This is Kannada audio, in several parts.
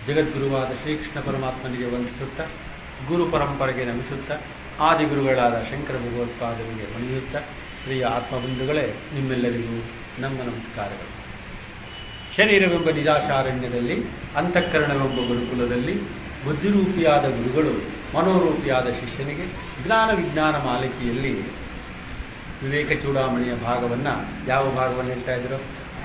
ಜಗದ್ಗುರುವಾದ ಶ್ರೀಕೃಷ್ಣ ಪರಮಾತ್ಮನಿಗೆ ವಂದಿಸುತ್ತಾ ಗುರು ಪರಂಪರೆಗೆ ನಮಿಸುತ್ತಾ ಆದಿಗುರುಗಳಾದ ಶಂಕರ ಭಗವತ್ಪಾದರಿಗೆ ಮಣಿಯುತ್ತಾ ಪ್ರಿಯ ಆತ್ಮಬಂಧುಗಳೇ ನಿಮ್ಮೆಲ್ಲರಿಗೂ ನಮ್ಮ ನಮಸ್ಕಾರಗಳು ಶರೀರವೆಂಬ ನಿಜಾಶಾರಣ್ಯದಲ್ಲಿ ಅಂತಃಕರಣವೆಂಬ ಗುರುಕುಲದಲ್ಲಿ ಬುದ್ಧಿರೂಪಿಯಾದ ಗುರುಗಳು ಮನೋರೂಪಿಯಾದ ಶಿಷ್ಯನಿಗೆ ಜ್ಞಾನ ವಿಜ್ಞಾನ ಮಾಲಿಕೆಯಲ್ಲಿ ವಿವೇಕ ಚೂಡಾಮಣಿಯ ಭಾಗವನ್ನು ಯಾವ ಭಾಗವನ್ನು ಹೇಳ್ತಾ ಇದ್ರು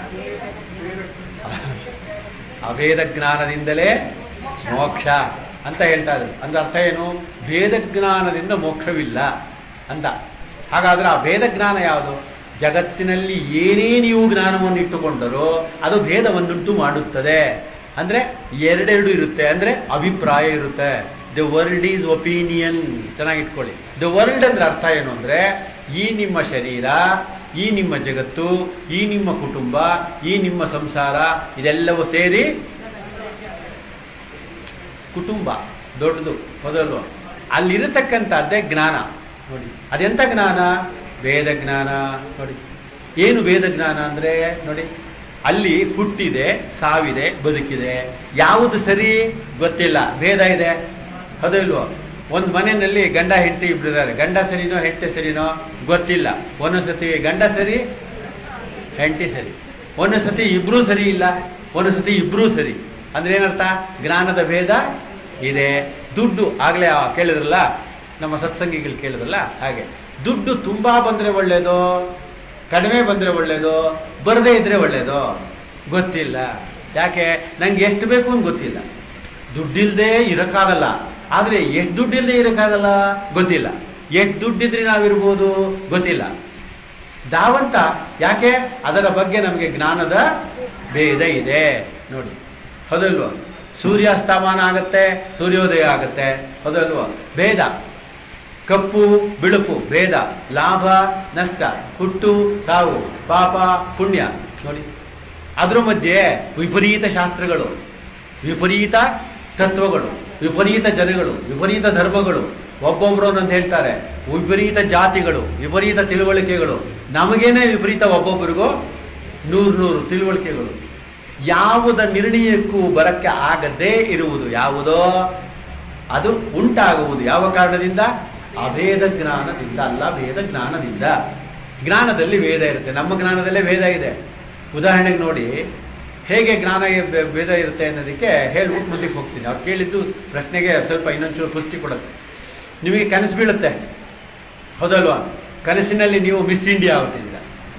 ಅಭೇದ ಜ್ಞಾನದಿಂದಲೇ ಮೋಕ್ಷ ಅಂತ ಹೇಳ್ತಾ ಇದ್ರು ಅಂದ್ರೆ ಅರ್ಥ ಏನು ಭೇದ ಜ್ಞಾನದಿಂದ ಮೋಕ್ಷವಿಲ್ಲ ಅಂತ ಹಾಗಾದ್ರೆ ಆ ಭೇದ ಜ್ಞಾನ ಯಾವುದು ಜಗತ್ತಿನಲ್ಲಿ ಏನೇ ನೀವು ಜ್ಞಾನವನ್ನು ಇಟ್ಟುಕೊಂಡರೂ ಅದು ಭೇದವನ್ನುಂಟು ಮಾಡುತ್ತದೆ ಅಂದ್ರೆ ಎರಡೆರಡು ಇರುತ್ತೆ ಅಂದ್ರೆ ಅಭಿಪ್ರಾಯ ಇರುತ್ತೆ ದ ವರ್ಲ್ಡ್ ಈಸ್ ಒಪಿನಿಯನ್ ಚೆನ್ನಾಗಿ ಇಟ್ಕೊಳ್ಳಿ ದ ವರ್ಲ್ಡ್ ಅಂದ್ರೆ ಅರ್ಥ ಏನು ಅಂದ್ರೆ ಈ ನಿಮ್ಮ ಶರೀರ ಈ ನಿಮ್ಮ ಜಗತ್ತು ಈ ನಿಮ್ಮ ಕುಟುಂಬ ಈ ನಿಮ್ಮ ಸಂಸಾರ ಇದೆಲ್ಲವೂ ಸೇರಿ ಕುಟುಂಬ ದೊಡ್ಡದು ಮೊದಲು ಅಲ್ಲಿರತಕ್ಕಂಥದ್ದೇ ಜ್ಞಾನ ನೋಡಿ ಅದೆಂಥ ಜ್ಞಾನ ವೇದ ಜ್ಞಾನ ನೋಡಿ ಏನು ವೇದ ಜ್ಞಾನ ಅಂದರೆ ನೋಡಿ ಅಲ್ಲಿ ಹುಟ್ಟಿದೆ ಸಾವಿದೆ ಬದುಕಿದೆ ಯಾವುದು ಸರಿ ಗೊತ್ತಿಲ್ಲ ಭೇದ ಇದೆ ಹೌದಿಲ್ವೋ ಒಂದು ಮನೆಯಲ್ಲಿ ಗಂಡ ಹೆಂಡತಿ ಇಬ್ರು ಇದ್ದಾರೆ ಗಂಡ ಸರಿನೋ ಹೆಂಡತಿ ಸರಿನೋ ಗೊತ್ತಿಲ್ಲ ಒಂದೊಂದ್ಸತಿ ಗಂಡ ಸರಿ ಹೆಂಡತಿ ಸರಿ ಒಂದೊಂದ್ಸತಿ ಇಬ್ರೂ ಸರಿ ಇಲ್ಲ ಒಂದೊಂದ್ಸತಿ ಇಬ್ರೂ ಸರಿ ಅಂದ್ರೆ ಏನರ್ಥ ಜ್ಞಾನದ ಭೇದ ಇದೆ ದುಡ್ಡು ಆಗಲೇ ಕೇಳಿದ್ರಲ್ಲ ನಮ್ಮ ಸತ್ಸಂಗಿಗಳು ಕೇಳಿದ್ರಲ್ಲ ಹಾಗೆ ದುಡ್ಡು ತುಂಬಾ ಬಂದ್ರೆ ಒಳ್ಳೇದು ಕಡಿಮೆ ಬಂದ್ರೆ ಒಳ್ಳೇದು ಬರದೇ ಇದ್ರೆ ಒಳ್ಳೇದು ಗೊತ್ತಿಲ್ಲ ಯಾಕೆ ನಂಗೆ ಎಷ್ಟು ಬೇಕು ಅಂತ ಗೊತ್ತಿಲ್ಲ ದುಡ್ಡಿಲ್ದೆ ಇರೋಕ್ಕಾಗಲ್ಲ ಆದರೆ ಎಷ್ಟು ದುಡ್ಡಿಲ್ಲದೆ ಇರೋಕ್ಕಾಗಲ್ಲ ಗೊತ್ತಿಲ್ಲ ಎಷ್ಟು ದುಡ್ಡಿದ್ರೆ ನಾವಿರ್ಬೋದು ಗೊತ್ತಿಲ್ಲ ಧಾವಂತ ಯಾಕೆ ಅದರ ಬಗ್ಗೆ ನಮಗೆ ಜ್ಞಾನದ ಭೇದ ಇದೆ ನೋಡಿ ಹೌದಲ್ವ ಸೂರ್ಯಾಸ್ತಮಾನ ಆಗತ್ತೆ ಸೂರ್ಯೋದಯ ಆಗತ್ತೆ ಹೌದಲ್ವ ಭೇದ ಕಪ್ಪು ಬಿಳುಪು ಭೇದ ಲಾಭ ನಷ್ಟ ಹುಟ್ಟು ಸಾವು ಪಾಪ ಪುಣ್ಯ ನೋಡಿ ಅದ್ರ ಮಧ್ಯೆ ವಿಪರೀತ ಶಾಸ್ತ್ರಗಳು ವಿಪರೀತ ತತ್ವಗಳು ವಿಪರೀತ ಜನಗಳು ವಿಪರೀತ ಧರ್ಮಗಳು ಒಬ್ಬೊಬ್ರು ಅಂತ ಹೇಳ್ತಾರೆ ವಿಪರೀತ ಜಾತಿಗಳು ವಿಪರೀತ ತಿಳುವಳಿಕೆಗಳು ನಮಗೇನೆ ವಿಪರೀತ ಒಬ್ಬೊಬ್ಬರಿಗೂ ನೂರು ನೂರು ತಿಳುವಳಿಕೆಗಳು ಯಾವುದ ನಿರ್ಣಯಕ್ಕೂ ಬರಕ್ಕೆ ಆಗದೇ ಇರುವುದು ಯಾವುದೋ ಅದು ಉಂಟಾಗುವುದು ಯಾವ ಕಾರಣದಿಂದ ಅಭೇದ ಜ್ಞಾನದಿಂದ ಅಲ್ಲ ಭೇದ ಜ್ಞಾನದಿಂದ ಜ್ಞಾನದಲ್ಲಿ ವೇದ ಇರುತ್ತೆ ನಮ್ಮ ಜ್ಞಾನದಲ್ಲೇ ವೇದ ಇದೆ ಉದಾಹರಣೆಗೆ ನೋಡಿ ಹೇಗೆ ಜ್ಞಾನ ಇರ್- ಭೇದ ಇರುತ್ತೆ ಅನ್ನೋದಕ್ಕೆ ಹೇಳ್ಬಿಟ್ಟು ಮುಂದಕ್ಕೆ ಹೋಗ್ತೀನಿ ಅವ್ರು ಕೇಳಿದ್ದು ಪ್ರಶ್ನೆಗೆ ಸ್ವಲ್ಪ ಇನ್ನೊಂಚೂರು ಪುಷ್ಟಿ ಕೊಡುತ್ತೆ ನಿಮಗೆ ಕನಸು ಬೀಳುತ್ತೆ ಹೌದಲ್ವಾ ಕನಸಿನಲ್ಲಿ ನೀವು ಮಿಸ್ ಇಂಡಿಯಾ ಆಗ್ತಿದ್ದೀರ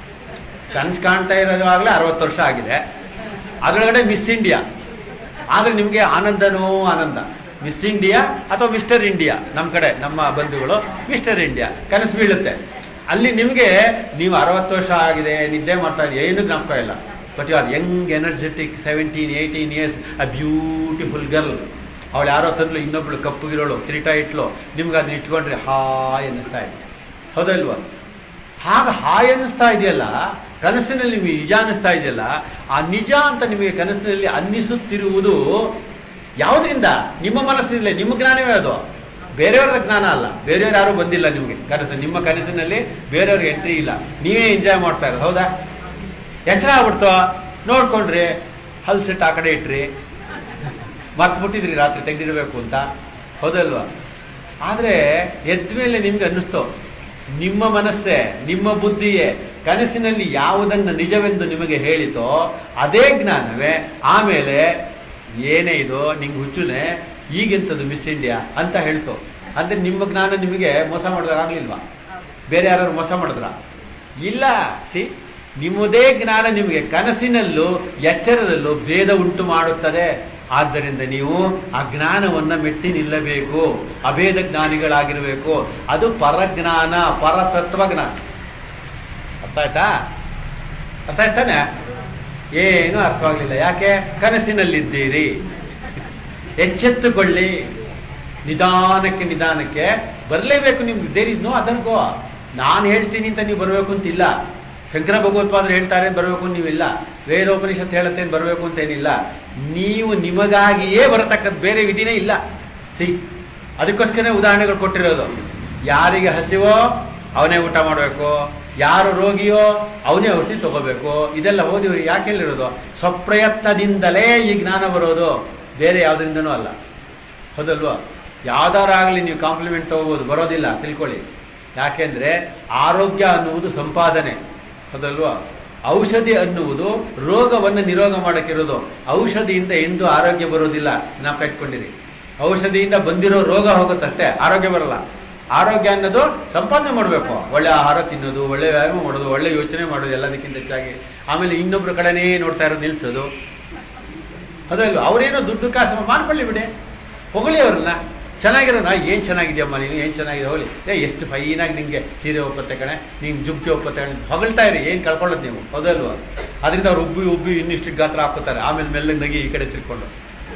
ಕನಸು ಕಾಣ್ತಾ ಇರೋವಾಗಲೇ ಅರವತ್ತು ವರ್ಷ ಆಗಿದೆ ಅದರೊಳಗಡೆ ಮಿಸ್ ಇಂಡಿಯಾ ಆದರೆ ನಿಮಗೆ ಆನಂದನೋ ಆನಂದ ಮಿಸ್ ಇಂಡಿಯಾ ಅಥವಾ ಮಿಸ್ಟರ್ ಇಂಡಿಯಾ ನಮ್ಮ ಕಡೆ ನಮ್ಮ ಬಂಧುಗಳು ಮಿಸ್ಟರ್ ಇಂಡಿಯಾ ಕನಸು ಬೀಳುತ್ತೆ ಅಲ್ಲಿ ನಿಮಗೆ ನೀವು ಅರವತ್ತು ವರ್ಷ ಆಗಿದೆ ನಿದ್ದೆ ಮಾಡ್ತಾ ಇದ್ದೀವಿ ಏನು ಜ್ಞಾಪಕ ಇಲ್ಲ but you are young energetic seventeen eighteen years a beautiful girl ಅವಳು ಯಾರೋ ತಂದ್ಲು ಇನ್ನೊಬ್ಳು ಕಪ್ಪುಗಿರೋಳು ಕಿರೀಟ ಇಟ್ಲು ನಿಮ್ಗೆ ಅದನ್ನ ಇಟ್ಕೊಂಡ್ರೆ ಹಾಯ್ ಅನ್ನಿಸ್ತಾ ಇದೆ ಹೌದಲ್ವಾ ಹಾಗ ಹಾಯ್ ಅನ್ನಿಸ್ತಾ ಇದೆಯಲ್ಲ ಕನಸಿನಲ್ಲಿ ನಿಮಗೆ ನಿಜ ಅನ್ನಿಸ್ತಾ ಇದೆಯಲ್ಲ ಆ ನಿಜ ಅಂತ ನಿಮಗೆ ಕನಸಿನಲ್ಲಿ ಅನ್ನಿಸುತ್ತಿರುವುದು ಯಾವುದರಿಂದ ನಿಮ್ಮ ಮನಸ್ಸಿನಲ್ಲೇ ನಿಮ್ಮ ಜ್ಞಾನವೇ ಅದು ಬೇರೆಯವರ ಜ್ಞಾನ ಅಲ್ಲ ಬೇರೆಯವ್ರು ಯಾರು ಬಂದಿಲ್ಲ ನಿಮಗೆ ಕನಸು ನಿಮ್ಮ ಕನಸಿನಲ್ಲಿ ಬೇರೆಯವ್ರಿಗೆ ಎಂಟ್ರಿ ಇಲ್ಲ ನೀವೇ ಎಂಜಾಯ್ ಮಾಡ್ತಾ ಇರೋದು ಹೌದಾ ಎಚ್ಚರ ಆಗ್ಬಿಡ್ತು ನೋಡ್ಕೊಂಡ್ರಿ ಹಲ್ ಸೆಟ್ ಆ ಕಡೆ ಇಟ್ರಿ ಮರ್ತ್ಬಿಟ್ಟಿದ್ರಿ ರಾತ್ರಿ ತೆಗೆದಿಡಬೇಕು ಅಂತ ಹೌದಲ್ವಾ ಆದರೆ ಎದ್ದ ಮೇಲೆ ನಿಮ್ಗೆ ಅನ್ನಿಸ್ತು ನಿಮ್ಮ ಮನಸ್ಸೇ ನಿಮ್ಮ ಬುದ್ಧಿಯೇ ಕನಸಿನಲ್ಲಿ ಯಾವುದನ್ನು ನಿಜವೆಂದು ನಿಮಗೆ ಹೇಳಿತೋ ಅದೇ ಜ್ಞಾನವೇ ಆಮೇಲೆ ಏನೇ ಇದು ನಿಂಗೆ ಹುಚ್ಚುನೆ ಈಗೆಂಥದ್ದು ಮಿಸ್ ಇಂಡಿಯಾ ಅಂತ ಹೇಳ್ತು ಅಂದ್ರೆ ನಿಮ್ಮ ಜ್ಞಾನ ನಿಮಗೆ ಮೋಸ ಮಾಡೋದಾಗ್ಲಿಲ್ವಾ ಬೇರೆ ಯಾರು ಮೋಸ ಮಾಡಿದ್ರ ಇಲ್ಲ ಸಿ ನಿಮ್ಮದೇ ಜ್ಞಾನ ನಿಮಗೆ ಕನಸಿನಲ್ಲೂ ಎಚ್ಚರದಲ್ಲೂ ಭೇದ ಉಂಟು ಮಾಡುತ್ತದೆ ಆದ್ದರಿಂದ ನೀವು ಆ ಜ್ಞಾನವನ್ನು ಮೆಟ್ಟಿ ನಿಲ್ಲಬೇಕು ಅಭೇದ ಜ್ಞಾನಿಗಳಾಗಿರಬೇಕು ಅದು ಪರಜ್ಞಾನ ಪರತತ್ವ ಜ್ಞಾನ ಅರ್ಥ ಆಯ್ತಾ ಅರ್ಥ ಆಯ್ತಾನೆ ಏನು ಅರ್ಥವಾಗಲಿಲ್ಲ ಯಾಕೆ ಕನಸಿನಲ್ಲಿದ್ದೀರಿ ಎಚ್ಚೆತ್ತುಕೊಳ್ಳಿ ನಿಧಾನಕ್ಕೆ ನಿಧಾನಕ್ಕೆ ಬರಲೇಬೇಕು ನಿಮ್ಗೆ there is no other go ನಾನು ಹೇಳ್ತೀನಿ ಅಂತ ನೀವು ಬರಬೇಕು ಅಂತಿಲ್ಲ ಶಂಕರ ಭಗವತ್ಪಾದರು ಹೇಳ್ತಾರೆ ಬರಬೇಕು ನೀವಿಲ್ಲ ವೇದೋಪನಿಷತ್ ಹೇಳುತ್ತೆ ಅಂತ ಬರಬೇಕು ಅಂತ ಏನಿಲ್ಲ ನೀವು ನಿಮಗಾಗಿಯೇ ಬರತಕ್ಕದ್ದು ಬೇರೆ ವಿಧಿನೇ ಇಲ್ಲ ಸಿ ಅದಕ್ಕೋಸ್ಕರ ಉದಾಹರಣೆಗಳು ಕೊಟ್ಟಿರೋದು ಯಾರಿಗೆ ಹಸಿವೋ ಅವನೇ ಊಟ ಮಾಡಬೇಕು ಯಾರು ರೋಗಿಯೋ ಅವನೇ ಔಷಧಿ ತಗೋಬೇಕು ಇದೆಲ್ಲ ಓದಿ ಯಾಕೆ ಹೇಳಿರೋದು ಸ್ವಪ್ರಯತ್ನದಿಂದಲೇ ಈ ಜ್ಞಾನ ಬರೋದು ಬೇರೆ ಯಾವುದರಿಂದನೂ ಅಲ್ಲ ಹೌದಲ್ವಾ ಯಾವ್ದಾರಾಗಲಿ ನೀವು ಕಾಂಪ್ಲಿಮೆಂಟ್ ತಗೋಬೋದು ಬರೋದಿಲ್ಲ ತಿಳ್ಕೊಳ್ಳಿ ಯಾಕೆಂದ್ರೆ ಆರೋಗ್ಯ ಅನ್ನುವುದು ಸಂಪಾದನೆ ಹೌದಲ್ವಾ ಔಷಧಿ ಅನ್ನುವುದು ರೋಗವನ್ನು ನಿರೋಗ ಮಾಡಕ್ಕಿರೋದು ಔಷಧಿಯಿಂದ ಎಂದೂ ಆರೋಗ್ಯ ಬರೋದಿಲ್ಲ ನಾವು ಕಟ್ಕೊಂಡಿರಿ ಔಷಧಿಯಿಂದ ಬಂದಿರೋ ರೋಗ ಹೋಗುತ್ತಷ್ಟೇ ಆರೋಗ್ಯ ಬರಲ್ಲ ಆರೋಗ್ಯ ಅನ್ನೋದು ಸಂಪಾದನೆ ಮಾಡಬೇಕು ಒಳ್ಳೆ ಆಹಾರ ತಿನ್ನೋದು ಒಳ್ಳೆ ವ್ಯಾಯಾಮ ಮಾಡೋದು ಒಳ್ಳೆ ಯೋಚನೆ ಮಾಡೋದು ಎಲ್ಲದಕ್ಕಿಂತ ಹೆಚ್ಚಾಗಿ ಆಮೇಲೆ ಇನ್ನೊಬ್ರ ಕಡೆನೇ ನೋಡ್ತಾ ಇರೋದು ನಿಲ್ಸೋದು ಅದಲ್ವ ಅವರೇನೋ ದುಡ್ಡು ಕಾಸು ಮಾಡ್ಕೊಳ್ಳಿ ಬಿಡಿ ಹೊಗಳಿ ಅವ್ರನ್ನ ಚೆನ್ನಾಗಿರೋಣ ಏನು ಚೆನ್ನಾಗಿದೆಯಮ್ಮ ನೀನು ಏನು ಚೆನ್ನಾಗಿದೆ ಹೋಗಲಿ ಏ ಎಷ್ಟು ಫೈನಾಗಿ ನಿಂಗೆ ಸೀರೆ ಒಪ್ಪತ್ತೆ ಕಣೆ ನಿಂಗೆ ಜುಬ್ಕಿ ಒಪ್ಪತ್ತೆ ಕಣೆ ಹೊಗಳ್ತಾ ಇರಿ ಏನು ಕಳ್ಕೊಳ್ಳೋದು ನೀವು ಹೌದಲ್ವ ಅದರಿಂದ ಅವ್ರು ಉಬ್ಬಿ ಉಬ್ಬಿ ಇನ್ನಿಷ್ಟು ಗಾತ್ರ ಹಾಕೋತಾರೆ ಆಮೇಲೆ ಮೆಲ್ಲಗೆ ನಗಿ ಈ ಕಡೆ ತಿರ್ಕೊಂಡು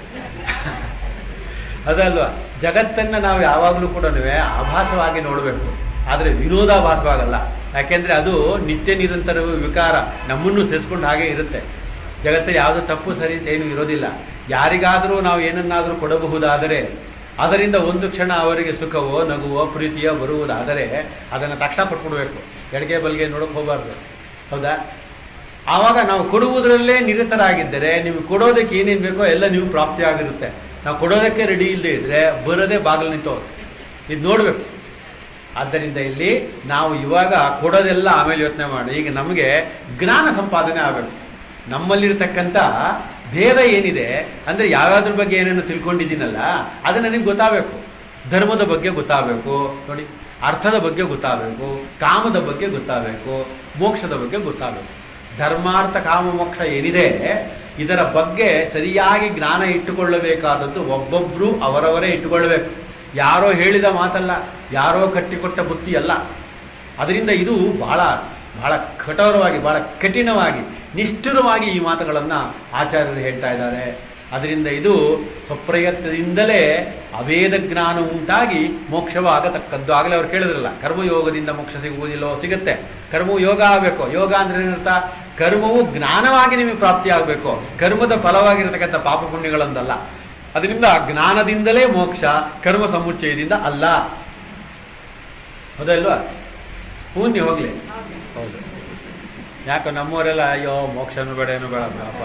ಅದಲ್ವಾ ಜಗತ್ತನ್ನು ನಾವು ಯಾವಾಗಲೂ ಕೂಡ ಆಭಾಸವಾಗಿ ನೋಡಬೇಕು ಆದರೆ ವಿನೋದಾಭಾಸವಾಗಲ್ಲ ಯಾಕೆಂದ್ರೆ ಅದು ನಿತ್ಯ ನಿರಂತರ ವಿಕಾರ ನಮ್ಮನ್ನು ಸೇರಿಸ್ಕೊಂಡು ಹಾಗೆ ಇರುತ್ತೆ ಜಗತ್ತಲ್ಲಿ ಯಾವುದು ತಪ್ಪು ಸರಿ ಅಂತ ಏನು ಇರೋದಿಲ್ಲ ಯಾರಿಗಾದರೂ ನಾವು ಏನನ್ನಾದರೂ ಕೊಡಬಹುದಾದರೆ ಅದರಿಂದ ಒಂದು ಕ್ಷಣ ಅವರಿಗೆ ಸುಖವೋ ನಗುವೋ ಪ್ರೀತಿಯೋ ಬರುವುದಾದರೆ ಅದನ್ನು ತಕ್ಷಣ ಪಟ್ಕೊಡ್ಬೇಕು ಎಡಗೆ ಬಲ್ಗೆ ನೋಡೋಕೆ ಹೋಗಬಾರ್ದು ಹೌದಾ ಆವಾಗ ನಾವು ಕೊಡುವುದರಲ್ಲೇ ನಿರತರಾಗಿದ್ದರೆ ನಿಮಗೆ ಕೊಡೋದಕ್ಕೆ ಏನೇನು ಬೇಕೋ ಎಲ್ಲ ನೀವು ಪ್ರಾಪ್ತಿಯಾಗಿರುತ್ತೆ ನಾವು ಕೊಡೋದಕ್ಕೆ ರೆಡಿ ಇಲ್ಲದೆ ಇದ್ರೆ ಬರೋದೇ ಬಾಗಿಲು ನಿಂತವ್ರು ಇದು ನೋಡಬೇಕು ಆದ್ದರಿಂದ ಇಲ್ಲಿ ನಾವು ಇವಾಗ ಕೊಡೋದೆಲ್ಲ ಆಮೇಲೆ ಯೋಚನೆ ಮಾಡಿ ಈಗ ನಮಗೆ ಜ್ಞಾನ ಸಂಪಾದನೆ ಆಗಬೇಕು ನಮ್ಮಲ್ಲಿರ್ತಕ್ಕಂಥ ಭೇದ ಏನಿದೆ ಅಂದರೆ ಯಾವ್ಯಾವ್ದ್ರ ಬಗ್ಗೆ ಏನೇನು ತಿಳ್ಕೊಂಡಿದ್ದೀನಲ್ಲ ಅದು ನನಗೆ ಗೊತ್ತಾಗಬೇಕು ಧರ್ಮದ ಬಗ್ಗೆ ಗೊತ್ತಾಗಬೇಕು ನೋಡಿ ಅರ್ಥದ ಬಗ್ಗೆ ಗೊತ್ತಾಗಬೇಕು ಕಾಮದ ಬಗ್ಗೆ ಗೊತ್ತಾಗಬೇಕು ಮೋಕ್ಷದ ಬಗ್ಗೆ ಗೊತ್ತಾಗಬೇಕು ಧರ್ಮಾರ್ಥ ಕಾಮ ಮೋಕ್ಷ ಏನಿದೆ ಇದರ ಬಗ್ಗೆ ಸರಿಯಾಗಿ ಜ್ಞಾನ ಇಟ್ಟುಕೊಳ್ಳಬೇಕಾದದ್ದು ಒಬ್ಬೊಬ್ಬರು ಅವರವರೇ ಇಟ್ಟುಕೊಳ್ಬೇಕು ಯಾರೋ ಹೇಳಿದ ಮಾತಲ್ಲ ಯಾರೋ ಕಟ್ಟಿಕೊಟ್ಟ ಬುತ್ತಿ ಅಲ್ಲ ಅದರಿಂದ ಇದು ಬಹಳ ಬಹಳ ಕಠೋರವಾಗಿ ಬಹಳ ಕಠಿಣವಾಗಿ ನಿಷ್ಠುರವಾಗಿ ಈ ಮಾತುಗಳನ್ನು ಆಚಾರ್ಯರು ಹೇಳ್ತಾ ಇದ್ದಾರೆ ಅದರಿಂದ ಇದು ಸ್ವಪ್ರಯತ್ನದಿಂದಲೇ ಅವೇದ ಜ್ಞಾನ ಉಂಟಾಗಿ ಮೋಕ್ಷವಾಗತಕ್ಕದ್ದು ಆಗಲೇ ಅವ್ರು ಕೇಳಿದ್ರಲ್ಲ ಕರ್ಮಯೋಗದಿಂದ ಮೋಕ್ಷ ಸಿಗುವುದಿಲ್ಲೋ ಸಿಗುತ್ತೆ ಕರ್ಮವು ಯೋಗ ಆಗಬೇಕು ಯೋಗ ಅಂದ್ರೆ ಏನರ್ಥ ಕರ್ಮವು ಜ್ಞಾನವಾಗಿ ನಿಮಗೆ ಪ್ರಾಪ್ತಿ ಆಗಬೇಕು ಕರ್ಮದ ಫಲವಾಗಿರತಕ್ಕಂಥ ಪಾಪ ಪುಣ್ಯಗಳೊಂದಲ್ಲ ಅದರಿಂದ ಜ್ಞಾನದಿಂದಲೇ ಮೋಕ್ಷ ಕರ್ಮ ಸಮುಚ್ಚಯದಿಂದ ಅಲ್ಲ ಹೌದಲ್ವಾ ಹೂನ್ಯ ಹೋಗ್ಲಿ ಹೌದು ಯಾಕೋ ನಮ್ಮವರೆಲ್ಲ ಅಯ್ಯೋ ಮೋಕ್ಷನೂ ಬೇಡ ಏನೂ ಬೇಡ ಪಾಪ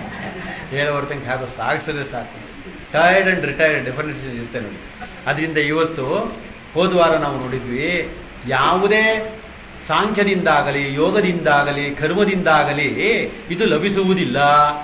ಏನೋ ಹೊರತಂಗೆ ಯಾಕೋ ಸಾಗಿಸೋದೇ ಸಾಕು ಟೈರ್ಡ್ ಆ್ಯಂಡ್ ರಿಟೈರ್ಡ್ ಡಿಫರೆನ್ಸ್ ಇರುತ್ತೆ ನೋಡಿ ಅದರಿಂದ ಇವತ್ತು ಹೋದ ವಾರ ನಾವು ನೋಡಿದ್ವಿ ಯಾವುದೇ ಸಾಂಖ್ಯದಿಂದಾಗಲಿ ಯೋಗದಿಂದಾಗಲಿ ಕರ್ಮದಿಂದಾಗಲಿ ಇದು ಲಭಿಸುವುದಿಲ್ಲ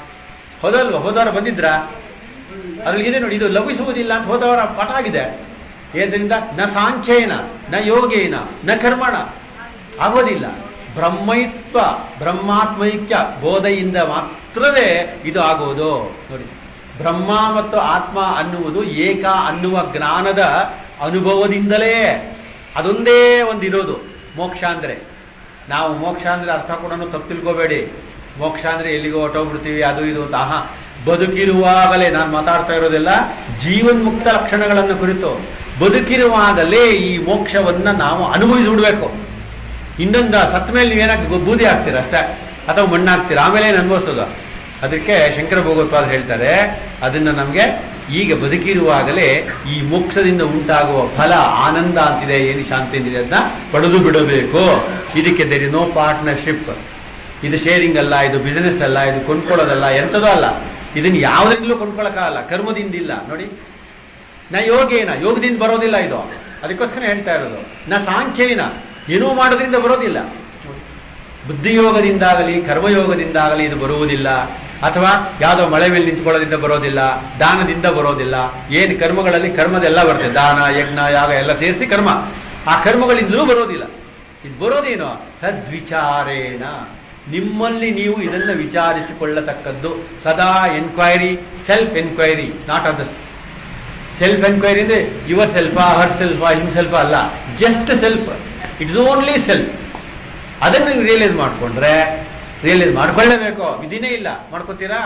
ಹೌದಲ್ವ ಹೋದವಾರ ಬಂದಿದ್ರಾ ಅದ್ರಲ್ಲಿದೆ ನೋಡಿ ಇದು ಲಭಿಸುವುದಿಲ್ಲ ಅಂತ ಹೋದವರ ಪಾಠ ಆಗಿದೆ ಏದ್ರಿಂದ ನ ಸಾಂಖ್ಯೇನ ನ ಯೋಗೇನ ನ ಕರ್ಮಣ ಆಗೋದಿಲ್ಲ ಬ್ರಹ್ಮೈತ್ವ ಬ್ರಹ್ಮಾತ್ಮೈಕ್ಯ ಬೋಧೆಯಿಂದ ಮಾತ್ರವೇ ಇದು ಆಗೋದು ನೋಡಿ ಬ್ರಹ್ಮ ಮತ್ತು ಆತ್ಮ ಅನ್ನುವುದು ಏಕ ಅನ್ನುವ ಜ್ಞಾನದ ಅನುಭವದಿಂದಲೇ ಅದೊಂದೇ ಒಂದು ಇರೋದು ಮೋಕ್ಷ ಅಂದರೆ ನಾವು ಮೋಕ್ಷ ಅಂದರೆ ಅರ್ಥ ಕೂಡ ತಪ್ಪು ತಿಳ್ಕೋಬೇಡಿ ಮೋಕ್ಷ ಅಂದರೆ ಎಲ್ಲಿಗೋ ಹೊಟ್ಟೋಗ್ಬಿಡ್ತೀವಿ ಅದು ಇದು ಅಂತ ಆಹಾ ಬದುಕಿರುವಾಗಲೇ ನಾನು ಮಾತಾಡ್ತಾ ಇರೋದೆಲ್ಲ ಜೀವನ್ಮುಕ್ತ ಲಕ್ಷಣಗಳನ್ನು ಕುರಿತು ಬದುಕಿರುವಾಗಲೇ ಈ ಮೋಕ್ಷವನ್ನ ನಾವು ಅನುಭವಿಸ್ಬಿಡ್ಬೇಕು ಇನ್ನೊಂದು ಸತ್ತ ಮೇಲೆ ನೀವೇನಾಗ ಬೂದಿ ಹಾಕ್ತೀರ ಅಷ್ಟೇ ಅಥವಾ ಮಣ್ಣು ಹಾಕ್ತೀರ ಆಮೇಲೆ ಏನು ಅನುಭವಿಸೋದು ಅದಕ್ಕೆ ಶಂಕರ ಭಗವತ್ಪಾದ ಹೇಳ್ತಾರೆ ಅದನ್ನು ನಮಗೆ ಈಗ ಬದುಕಿರುವಾಗಲೇ ಈ ಮೋಕ್ಷದಿಂದ ಉಂಟಾಗುವ ಫಲ ಆನಂದ ಅಂತಿದೆ ಏನು ಶಾಂತಿ ಅಂತಿದೆ ಅದನ್ನ ಪಡೆದು ಬಿಡಬೇಕು ಇದಕ್ಕೆ ದೇರ್ ನೋ ಪಾರ್ಟ್ನರ್ಶಿಪ್ ಇದು ಶೇರಿಂಗ್ ಅಲ್ಲ ಇದು ಬಿಸಿನೆಸ್ ಅಲ್ಲ ಇದು ಕೊಂಡ್ಕೊಳ್ಳೋದಲ್ಲ ಎಂಥದೂ ಅಲ್ಲ ಇದನ್ನು ಯಾವುದರಿಂದಲೂ ಕೊಂಡ್ಕೊಳ್ಳೋಕ್ಕಾಗಲ್ಲ ಕರ್ಮದಿಂದ ಇಲ್ಲ ನೋಡಿ ನಾ ಯೋಗೇನ ಯೋಗದಿಂದ ಬರೋದಿಲ್ಲ ಇದು ಅದಕ್ಕೋಸ್ಕರ ಹೇಳ್ತಾ ಇರೋದು ನಾ ಸಾಂಖ್ಯೇನ ಏನೂ ಮಾಡೋದ್ರಿಂದ ಬರೋದಿಲ್ಲ ಬುದ್ಧಿಯೋಗದಿಂದಾಗಲಿ ಕರ್ಮಯೋಗದಿಂದಾಗಲಿ ಇದು ಬರುವುದಿಲ್ಲ ಅಥವಾ ಯಾವುದೋ ಮಳೆ ಮೇಲೆ ನಿಂತ್ಕೊಳ್ಳೋದ್ರಿಂದ ಬರೋದಿಲ್ಲ ದಾನದಿಂದ ಬರೋದಿಲ್ಲ ಏನು ಕರ್ಮಗಳಲ್ಲಿ ಕರ್ಮದೆಲ್ಲ ಬರ್ತದೆ ದಾನ ಯಜ್ಞ ಯಾಗ ಎಲ್ಲ ಸೇರಿಸಿ ಕರ್ಮ ಆ ಕರ್ಮಗಳಿಂದಲೂ ಬರೋದಿಲ್ಲ ಇದು ಬರೋದೇನು ಸದ್ವಿಚಾರೇಣ ನಿಮ್ಮಲ್ಲಿ ನೀವು ಇದನ್ನು ವಿಚಾರಿಸಿಕೊಳ್ಳತಕ್ಕದ್ದು ಸದಾ enquiry self enquiry not others self enquiry ಅಂದ್ರೆ yourself herself himself ಅಲ್ಲ just self it's only self ಅದನ್ನು ನೀವು ರಿಯಲೈಸ್ ಮಾಡಿಕೊಂಡ್ರೆ ರಿಯಲೈಸ್ ಮಾಡ್ಕೊಳ್ಳೇಬೇಕು ವಿಧಿನೇ ಇಲ್ಲ ಮಾಡ್ಕೋತೀರಾ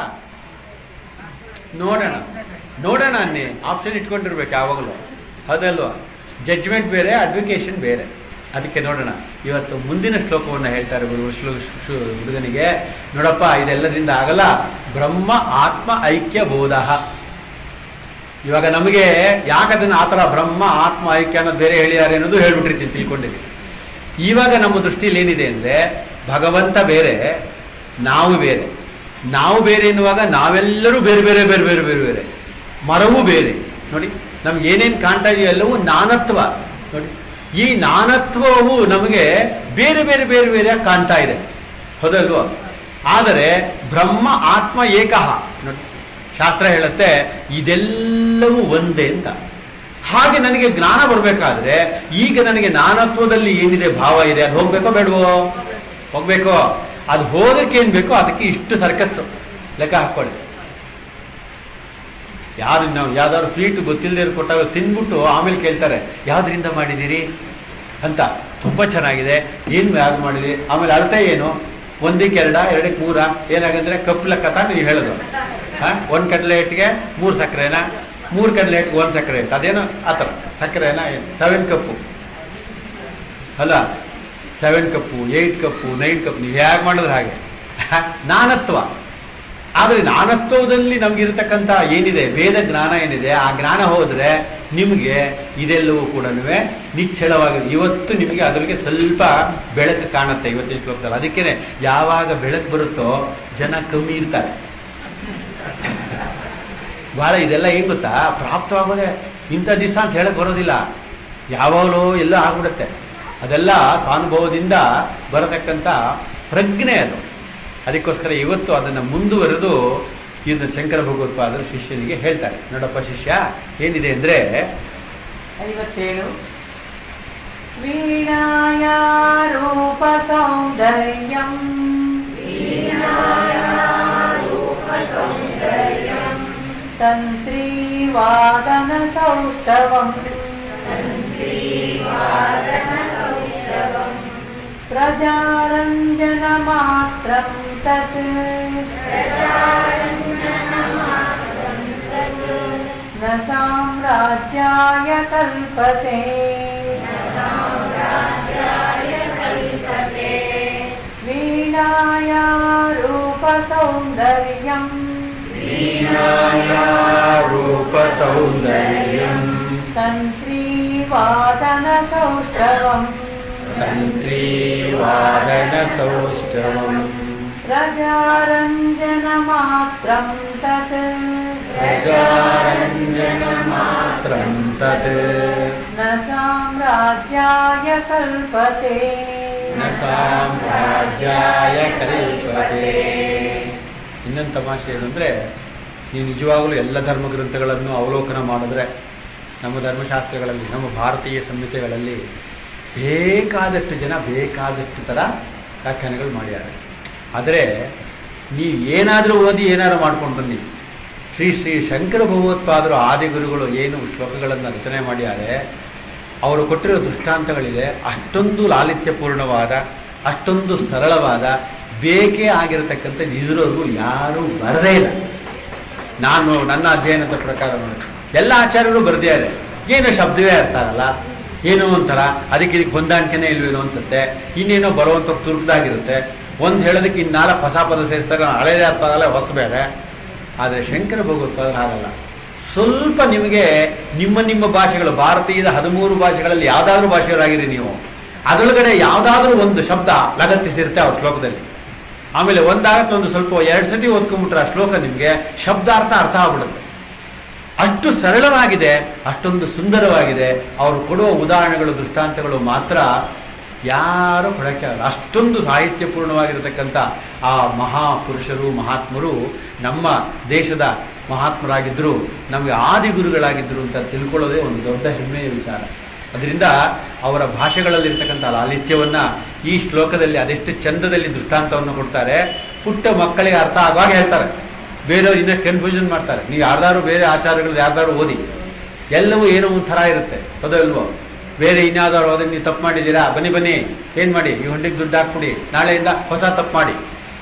ನೋಡೋಣ ನೋಡೋಣ ಅನ್ನಿ ಆಪ್ಷನ್ ಇಟ್ಕೊಂಡಿರ್ಬೇಕು ಯಾವಾಗಲೂ ಅದಲ್ವಾ ಜಡ್ಜ್ಮೆಂಟ್ ಬೇರೆ ಅಡ್ವಿಕೇಶನ್ ಬೇರೆ ಅದಕ್ಕೆ ನೋಡೋಣ ಇವತ್ತು ಮುಂದಿನ ಶ್ಲೋಕವನ್ನು ಹೇಳ್ತಾರೆ ಗುರು ಶ್ಲೋ ಶು- ಹುಡುಗನಿಗೆ ನೋಡಪ್ಪ ಇದೆಲ್ಲದಿಂದ ಆಗಲ್ಲ ಬ್ರಹ್ಮ ಆತ್ಮ ಐಕ್ಯ ಬೋಧ ಇವಾಗ ನಮಗೆ ಯಾಕದನ್ನು ಆ ಥರ ಬ್ರಹ್ಮ ಆತ್ಮ ಐಕ್ಯ ಅನ್ನೋದು ಬೇರೆ ಹೇಳಿದ್ದಾರೆ ಅನ್ನೋದು ಹೇಳ್ಬಿಟ್ಟಿರ್ತೀನಿ ತಿಳ್ಕೊಂಡಿದ್ದೀನಿ ಇವಾಗ ನಮ್ಮ ದೃಷ್ಟಿಯಲ್ಲಿ ಏನಿದೆ ಅಂದರೆ ಭಗವಂತ ಬೇರೆ ನಾವು ಬೇರೆ ನಾವು ಬೇರೆ ಎನ್ನುವಾಗ ನಾವೆಲ್ಲರೂ ಬೇರೆ ಬೇರೆ ಬೇರೆ ಬೇರೆ ಬೇರೆ ಬೇರೆ ಮರವೂ ಬೇರೆ ನೋಡಿ ನಮ್ಗೆ ಏನೇನು ಕಾಣ್ತಾ ಇದೆಯೋ ಎಲ್ಲವೂ ನಾನತ್ವ ನೋಡಿ ಈ ನಾನತ್ವವು ನಮಗೆ ಬೇರೆ ಬೇರೆ ಬೇರೆ ಬೇರೆ ಕಾಣ್ತಾ ಇದೆ ಹೌದಲ್ವೋ ಆದರೆ ಬ್ರಹ್ಮ ಆತ್ಮ ಏಕಃ ನೋಡಿ ಶಾಸ್ತ್ರ ಹೇಳುತ್ತೆ ಇದೆಲ್ಲವೂ ಒಂದೇ ಅಂತ ಹಾಗೆ ನನಗೆ ಜ್ಞಾನ ಬರಬೇಕಾದ್ರೆ ಈಗ ನನಗೆ ನಾನತ್ವದಲ್ಲಿ ಏನಿದೆ ಭಾವ ಇದೆ ಅದು ಹೋಗ್ಬೇಕೋ ಬೇಡವೋ ಹೋಗ್ಬೇಕೋ ಅದು ಹೋಗಕ್ಕೆ ಏನ್ ಬೇಕೋ ಅದಕ್ಕೆ ಇಷ್ಟು ಸರ್ಕಸ್ಸು ಲೆಕ್ಕ ಹಾಕೊಳ್ಳಿ ಯಾರು ನಾವು ಯಾವ್ದಾದ್ರು ಸ್ವೀಟ್ ಗೊತ್ತಿಲ್ಲದೆ ಕೊಟ್ಟಾಗ ತಿಂದ್ಬಿಟ್ಟು ಆಮೇಲೆ ಕೇಳ್ತಾರೆ ಯಾವ್ದ್ರಿಂದ ಮಾಡಿದ್ದೀರಿ ಅಂತ ತುಂಬಾ ಚೆನ್ನಾಗಿದೆ ಏನು ಯಾವ್ದು ಮಾಡಿದ್ರಿ ಆಮೇಲೆ ಅಳತೆ ಏನು ಒಂದಕ್ಕೆ ಎರಡ ಎರಡಕ್ಕೆ ಮೂರ ಏನಾಗಂದ್ರೆ ಕಪ್ ಲೆಕ್ಕ ನೀವು ಹೇಳೋದು ಹಾ ಒಂದ್ ಕಡ್ಲೆಟ್ಗೆ ಮೂರು ಸಕ್ಕರೆನಾ ಮೂರು ಕಡ್ಲೆಟ್ಗೆ ಒಂದ್ ಸಕ್ಕರೆ ಅಂತ ಅದೇನೋ ಆ ಥರ ಸಕ್ಕರೆನಾ ಸೆವೆನ್ ಕಪ್ಪು ಅಲ್ಲ seven cup eight cup nine cup ನೀವು ಹೇಗೆ ಮಾಡಿದ್ರೆ ಹಾಗೆ ನಾನತ್ವ ಆದರೆ ನಾನತ್ವದಲ್ಲಿ ನಮ್ಗಿರ್ತಕ್ಕಂಥ ಏನಿದೆ ವೇದ ಜ್ಞಾನ ಏನಿದೆ ಆ ಜ್ಞಾನ ಹೋದ್ರೆ ನಿಮಗೆ ಇದೆಲ್ಲವೂ ಕೂಡ ನಿಚ್ಚಳವಾಗಿ ಇವತ್ತು ನಿಮಗೆ ಅದ್ರಿಗೆ ಸ್ವಲ್ಪ ಬೆಳಕು ಕಾಣುತ್ತೆ ಇವತ್ತಿನ ಶ್ಲೋಕದಲ್ಲಿ ಅದಕ್ಕೇನೆ ಯಾವಾಗ ಬೆಳಕು ಬರುತ್ತೋ ಜನ ಕಮ್ಮಿ ಇರ್ತಾರೆ ಬಹಳ ಇದೆಲ್ಲ ಏನ್ ಗೊತ್ತಾ ಪ್ರಾಪ್ತವಾಗೋದೆ ಇಂಥ ದಿವಸ ಅಂತ ಹೇಳಕ್ ಬರೋದಿಲ್ಲ ಯಾವಾಗಲೂ ಎಲ್ಲ ಆಗ್ಬಿಡುತ್ತೆ ಅದೆಲ್ಲ ಸ್ವಾನುಭವದಿಂದ ಬರತಕ್ಕಂಥ ಪ್ರಜ್ಞೆ ಅದು ಅದಕ್ಕೋಸ್ಕರ ಇವತ್ತು ಅದನ್ನು ಮುಂದುವರೆದು ಇದನ್ನ ಶಂಕರ ಭಗವತ್ಪಾದರು ಶಿಷ್ಯನಿಗೆ ಹೇಳ್ತಾರೆ ನೋಡಪ್ಪ ಶಿಷ್ಯ ಏನಿದೆ ಅಂದ್ರೆ ಐವತ್ತೇಳು ವೀಣಾಯ ರೂಪ ಸೌಂದರ್ಯಂ ತಂತ್ರೀವಾದನ ಸೌಷ್ಠವಂ ಪ್ರಜಾರಂಜನ ಮಾತ್ರಂ ತತ್ न साम्राज्याय कल्पते वीणाया रूपसौन्दर्यम् ರೂಪ ಸೌಂದರ್ಯಂ तन्त्रीवादनसौष्ठवम् ತಂತ್ರೀವಾದನ ಸೌಷ್ಠವಂ प्रजारञ्जनमात्रं तत् ಪ್ರಜಾರಂಜನ ಮಾತ್ರಂ ತತ್ न साम्राज्याय कल्पते ನ ಸಾಮ್ರಾಜ್ಯಾಯ ಕಲ್ಪತೆ ಇನ್ನೊಂದು ತಮಾಷೆ ಏನು ಅಂದರೆ ನೀವು ನಿಜವಾಗಲೂ ಎಲ್ಲ ಧರ್ಮ ಗ್ರಂಥಗಳನ್ನು ಅವಲೋಕನ ಮಾಡಿದ್ರೆ ನಮ್ಮ ಧರ್ಮಶಾಸ್ತ್ರಗಳಲ್ಲಿ ನಮ್ಮ ಭಾರತೀಯ ಸಂಹಿತೆಗಳಲ್ಲಿ ಬೇಕಾದಷ್ಟು ಜನ ಬೇಕಾದಷ್ಟು ಥರ ವ್ಯಾಖ್ಯಾನಗಳು ಮಾಡಿದ್ದಾರೆ ಆದರೆ ನೀವು ಏನಾದರೂ ಓದಿ ಏನಾದರೂ ಮಾಡ್ಕೊಂಡು ಬನ್ನಿ ಶ್ರೀ ಶ್ರೀ ಶಂಕರ ಭಗವತ್ಪಾದರು ಆದಿಗುರುಗಳು ಏನು ಶ್ಲೋಕಗಳನ್ನು ರಚನೆ ಮಾಡಿದ್ದಾರೆ ಅವರು ಕೊಟ್ಟಿರೋ ದೃಷ್ಟಾಂತಗಳಿದೆ ಅಷ್ಟೊಂದು ಲಾಲಿತ್ಯಪೂರ್ಣವಾದ ಅಷ್ಟೊಂದು ಸರಳವಾದ ಬೇಕೇ ಆಗಿರತಕ್ಕಂಥ ಇದ್ರವರೆಗೂ ಯಾರೂ ಬರದೇ ಇಲ್ಲ ನಾನು ನನ್ನ ಅಧ್ಯಯನದ ಪ್ರಕಾರ ನೋಡಿ ಎಲ್ಲ ಆಚಾರ್ಯರು ಬರೆದಿದ್ದಾರೆ ಏನೋ ಶಬ್ದವೇ ಅರ್ಥ ಆಗಲ್ಲ ಏನೋ ಒಂಥರ ಅದಕ್ಕೆ ಇದಕ್ಕೆ ಹೊಂದಾಣಿಕೆನೇ ಇಲ್ವೇನೋ ಅನ್ಸುತ್ತೆ ಇನ್ನೇನೋ ಬರುವಂಥ ತುರ್ದಾಗಿರುತ್ತೆ ಒಂದು ಹೇಳೋದಕ್ಕೆ ಇನ್ನು ನಾಲ್ಕು ಹೊಸ ಪದ ಸೇರಿಸಿದಾಗ ಹಳೇದೇ ಅರ್ಥ ಆಗಲ್ಲ ಹೊಸ ಬೇರೆ ಆದರೆ ಶಂಕರ ಭಗವತ್ಪಾದರು ಹಾಗಲ್ಲ ಸ್ವಲ್ಪ ನಿಮಗೆ ನಿಮ್ಮ ನಿಮ್ಮ ಭಾಷೆಗಳು ಭಾರತೀಯದ ಹದಿಮೂರು ಭಾಷೆಗಳಲ್ಲಿ ಯಾವುದಾದ್ರೂ ಭಾಷೆಯವರಾಗಿರಿ ನೀವು ಅದರೊಳಗಡೆ ಯಾವುದಾದ್ರೂ ಒಂದು ಶಬ್ದ ಲಗತ್ತಿಸಿರುತ್ತೆ ಅವ್ರ ಶ್ಲೋಕದಲ್ಲಿ ಆಮೇಲೆ ಒಂದಾಗತ್ತೆ ಒಂದು ಸ್ವಲ್ಪ ಎರಡು ಸತಿ ಓದ್ಕೊಂಡ್ಬಿಟ್ರೆ ಆ ಶ್ಲೋಕ ನಿಮಗೆ ಶಬ್ದಾರ್ಥ ಅರ್ಥ ಆಗ್ಬಿಡುತ್ತೆ ಅಷ್ಟು ಸರಳವಾಗಿದೆ ಅಷ್ಟೊಂದು ಸುಂದರವಾಗಿದೆ ಅವರು ಕೊಡುವ ಉದಾಹರಣೆಗಳು ದೃಷ್ಟಾಂತಗಳು ಮಾತ್ರ ಯಾರು ಕೊಡಕ್ಕೆ ಆಗಲ್ಲ ಅಷ್ಟೊಂದು ಸಾಹಿತ್ಯಪೂರ್ಣವಾಗಿರತಕ್ಕಂಥ ಆ ಮಹಾಪುರುಷರು ಮಹಾತ್ಮರು ನಮ್ಮ ದೇಶದ ಮಹಾತ್ಮರಾಗಿದ್ದರು ನಮಗೆ ಆದಿಗುರುಗಳಾಗಿದ್ದರು ಅಂತ ತಿಳ್ಕೊಳ್ಳೋದೇ ಒಂದು ದೊಡ್ಡ ಹೆಮ್ಮೆಯ ವಿಚಾರ ಅದರಿಂದ ಅವರ ಭಾಷೆಗಳಲ್ಲಿರ್ತಕ್ಕಂಥ ಲಾಲಿತ್ಯವನ್ನ ಈ ಶ್ಲೋಕದಲ್ಲಿ ಅದೆಷ್ಟು ಚಂದದಲ್ಲಿ ದೃಷ್ಟಾಂತವನ್ನು ಕೊಡ್ತಾರೆ ಪುಟ್ಟ ಮಕ್ಕಳಿಗೆ ಅರ್ಥ ಆಗುವಾಗ ಹೇಳ್ತಾರೆ ಬೇರೆಯವ್ರು ಇನ್ನಷ್ಟು ಕನ್ಫ್ಯೂಷನ್ ಮಾಡ್ತಾರೆ ನೀವು ಯಾರ್ದಾರು ಬೇರೆ ಆಚಾರಗಳು ಯಾರ್ದಾರು ಓದಿ ಎಲ್ಲವೂ ಏನೋ ಒಂದು ಥರ ಇರುತ್ತೆ ಹೌದಲ್ವೋ ಬೇರೆ ಇನ್ಯಾವ್ದಾದ್ರು ಓದಿ ನೀವು ತಪ್ಪು ಮಾಡಿದ್ದೀರಾ ಬನ್ನಿ ಬನ್ನಿ ಏನು ಮಾಡಿ ಈ ಹುಂಡಿಗೆ ದುಡ್ಡು ಹಾಕ್ಬಿಡಿ ನಾಳೆಯಿಂದ ಹೊಸ ತಪ್ಪು ಮಾಡಿ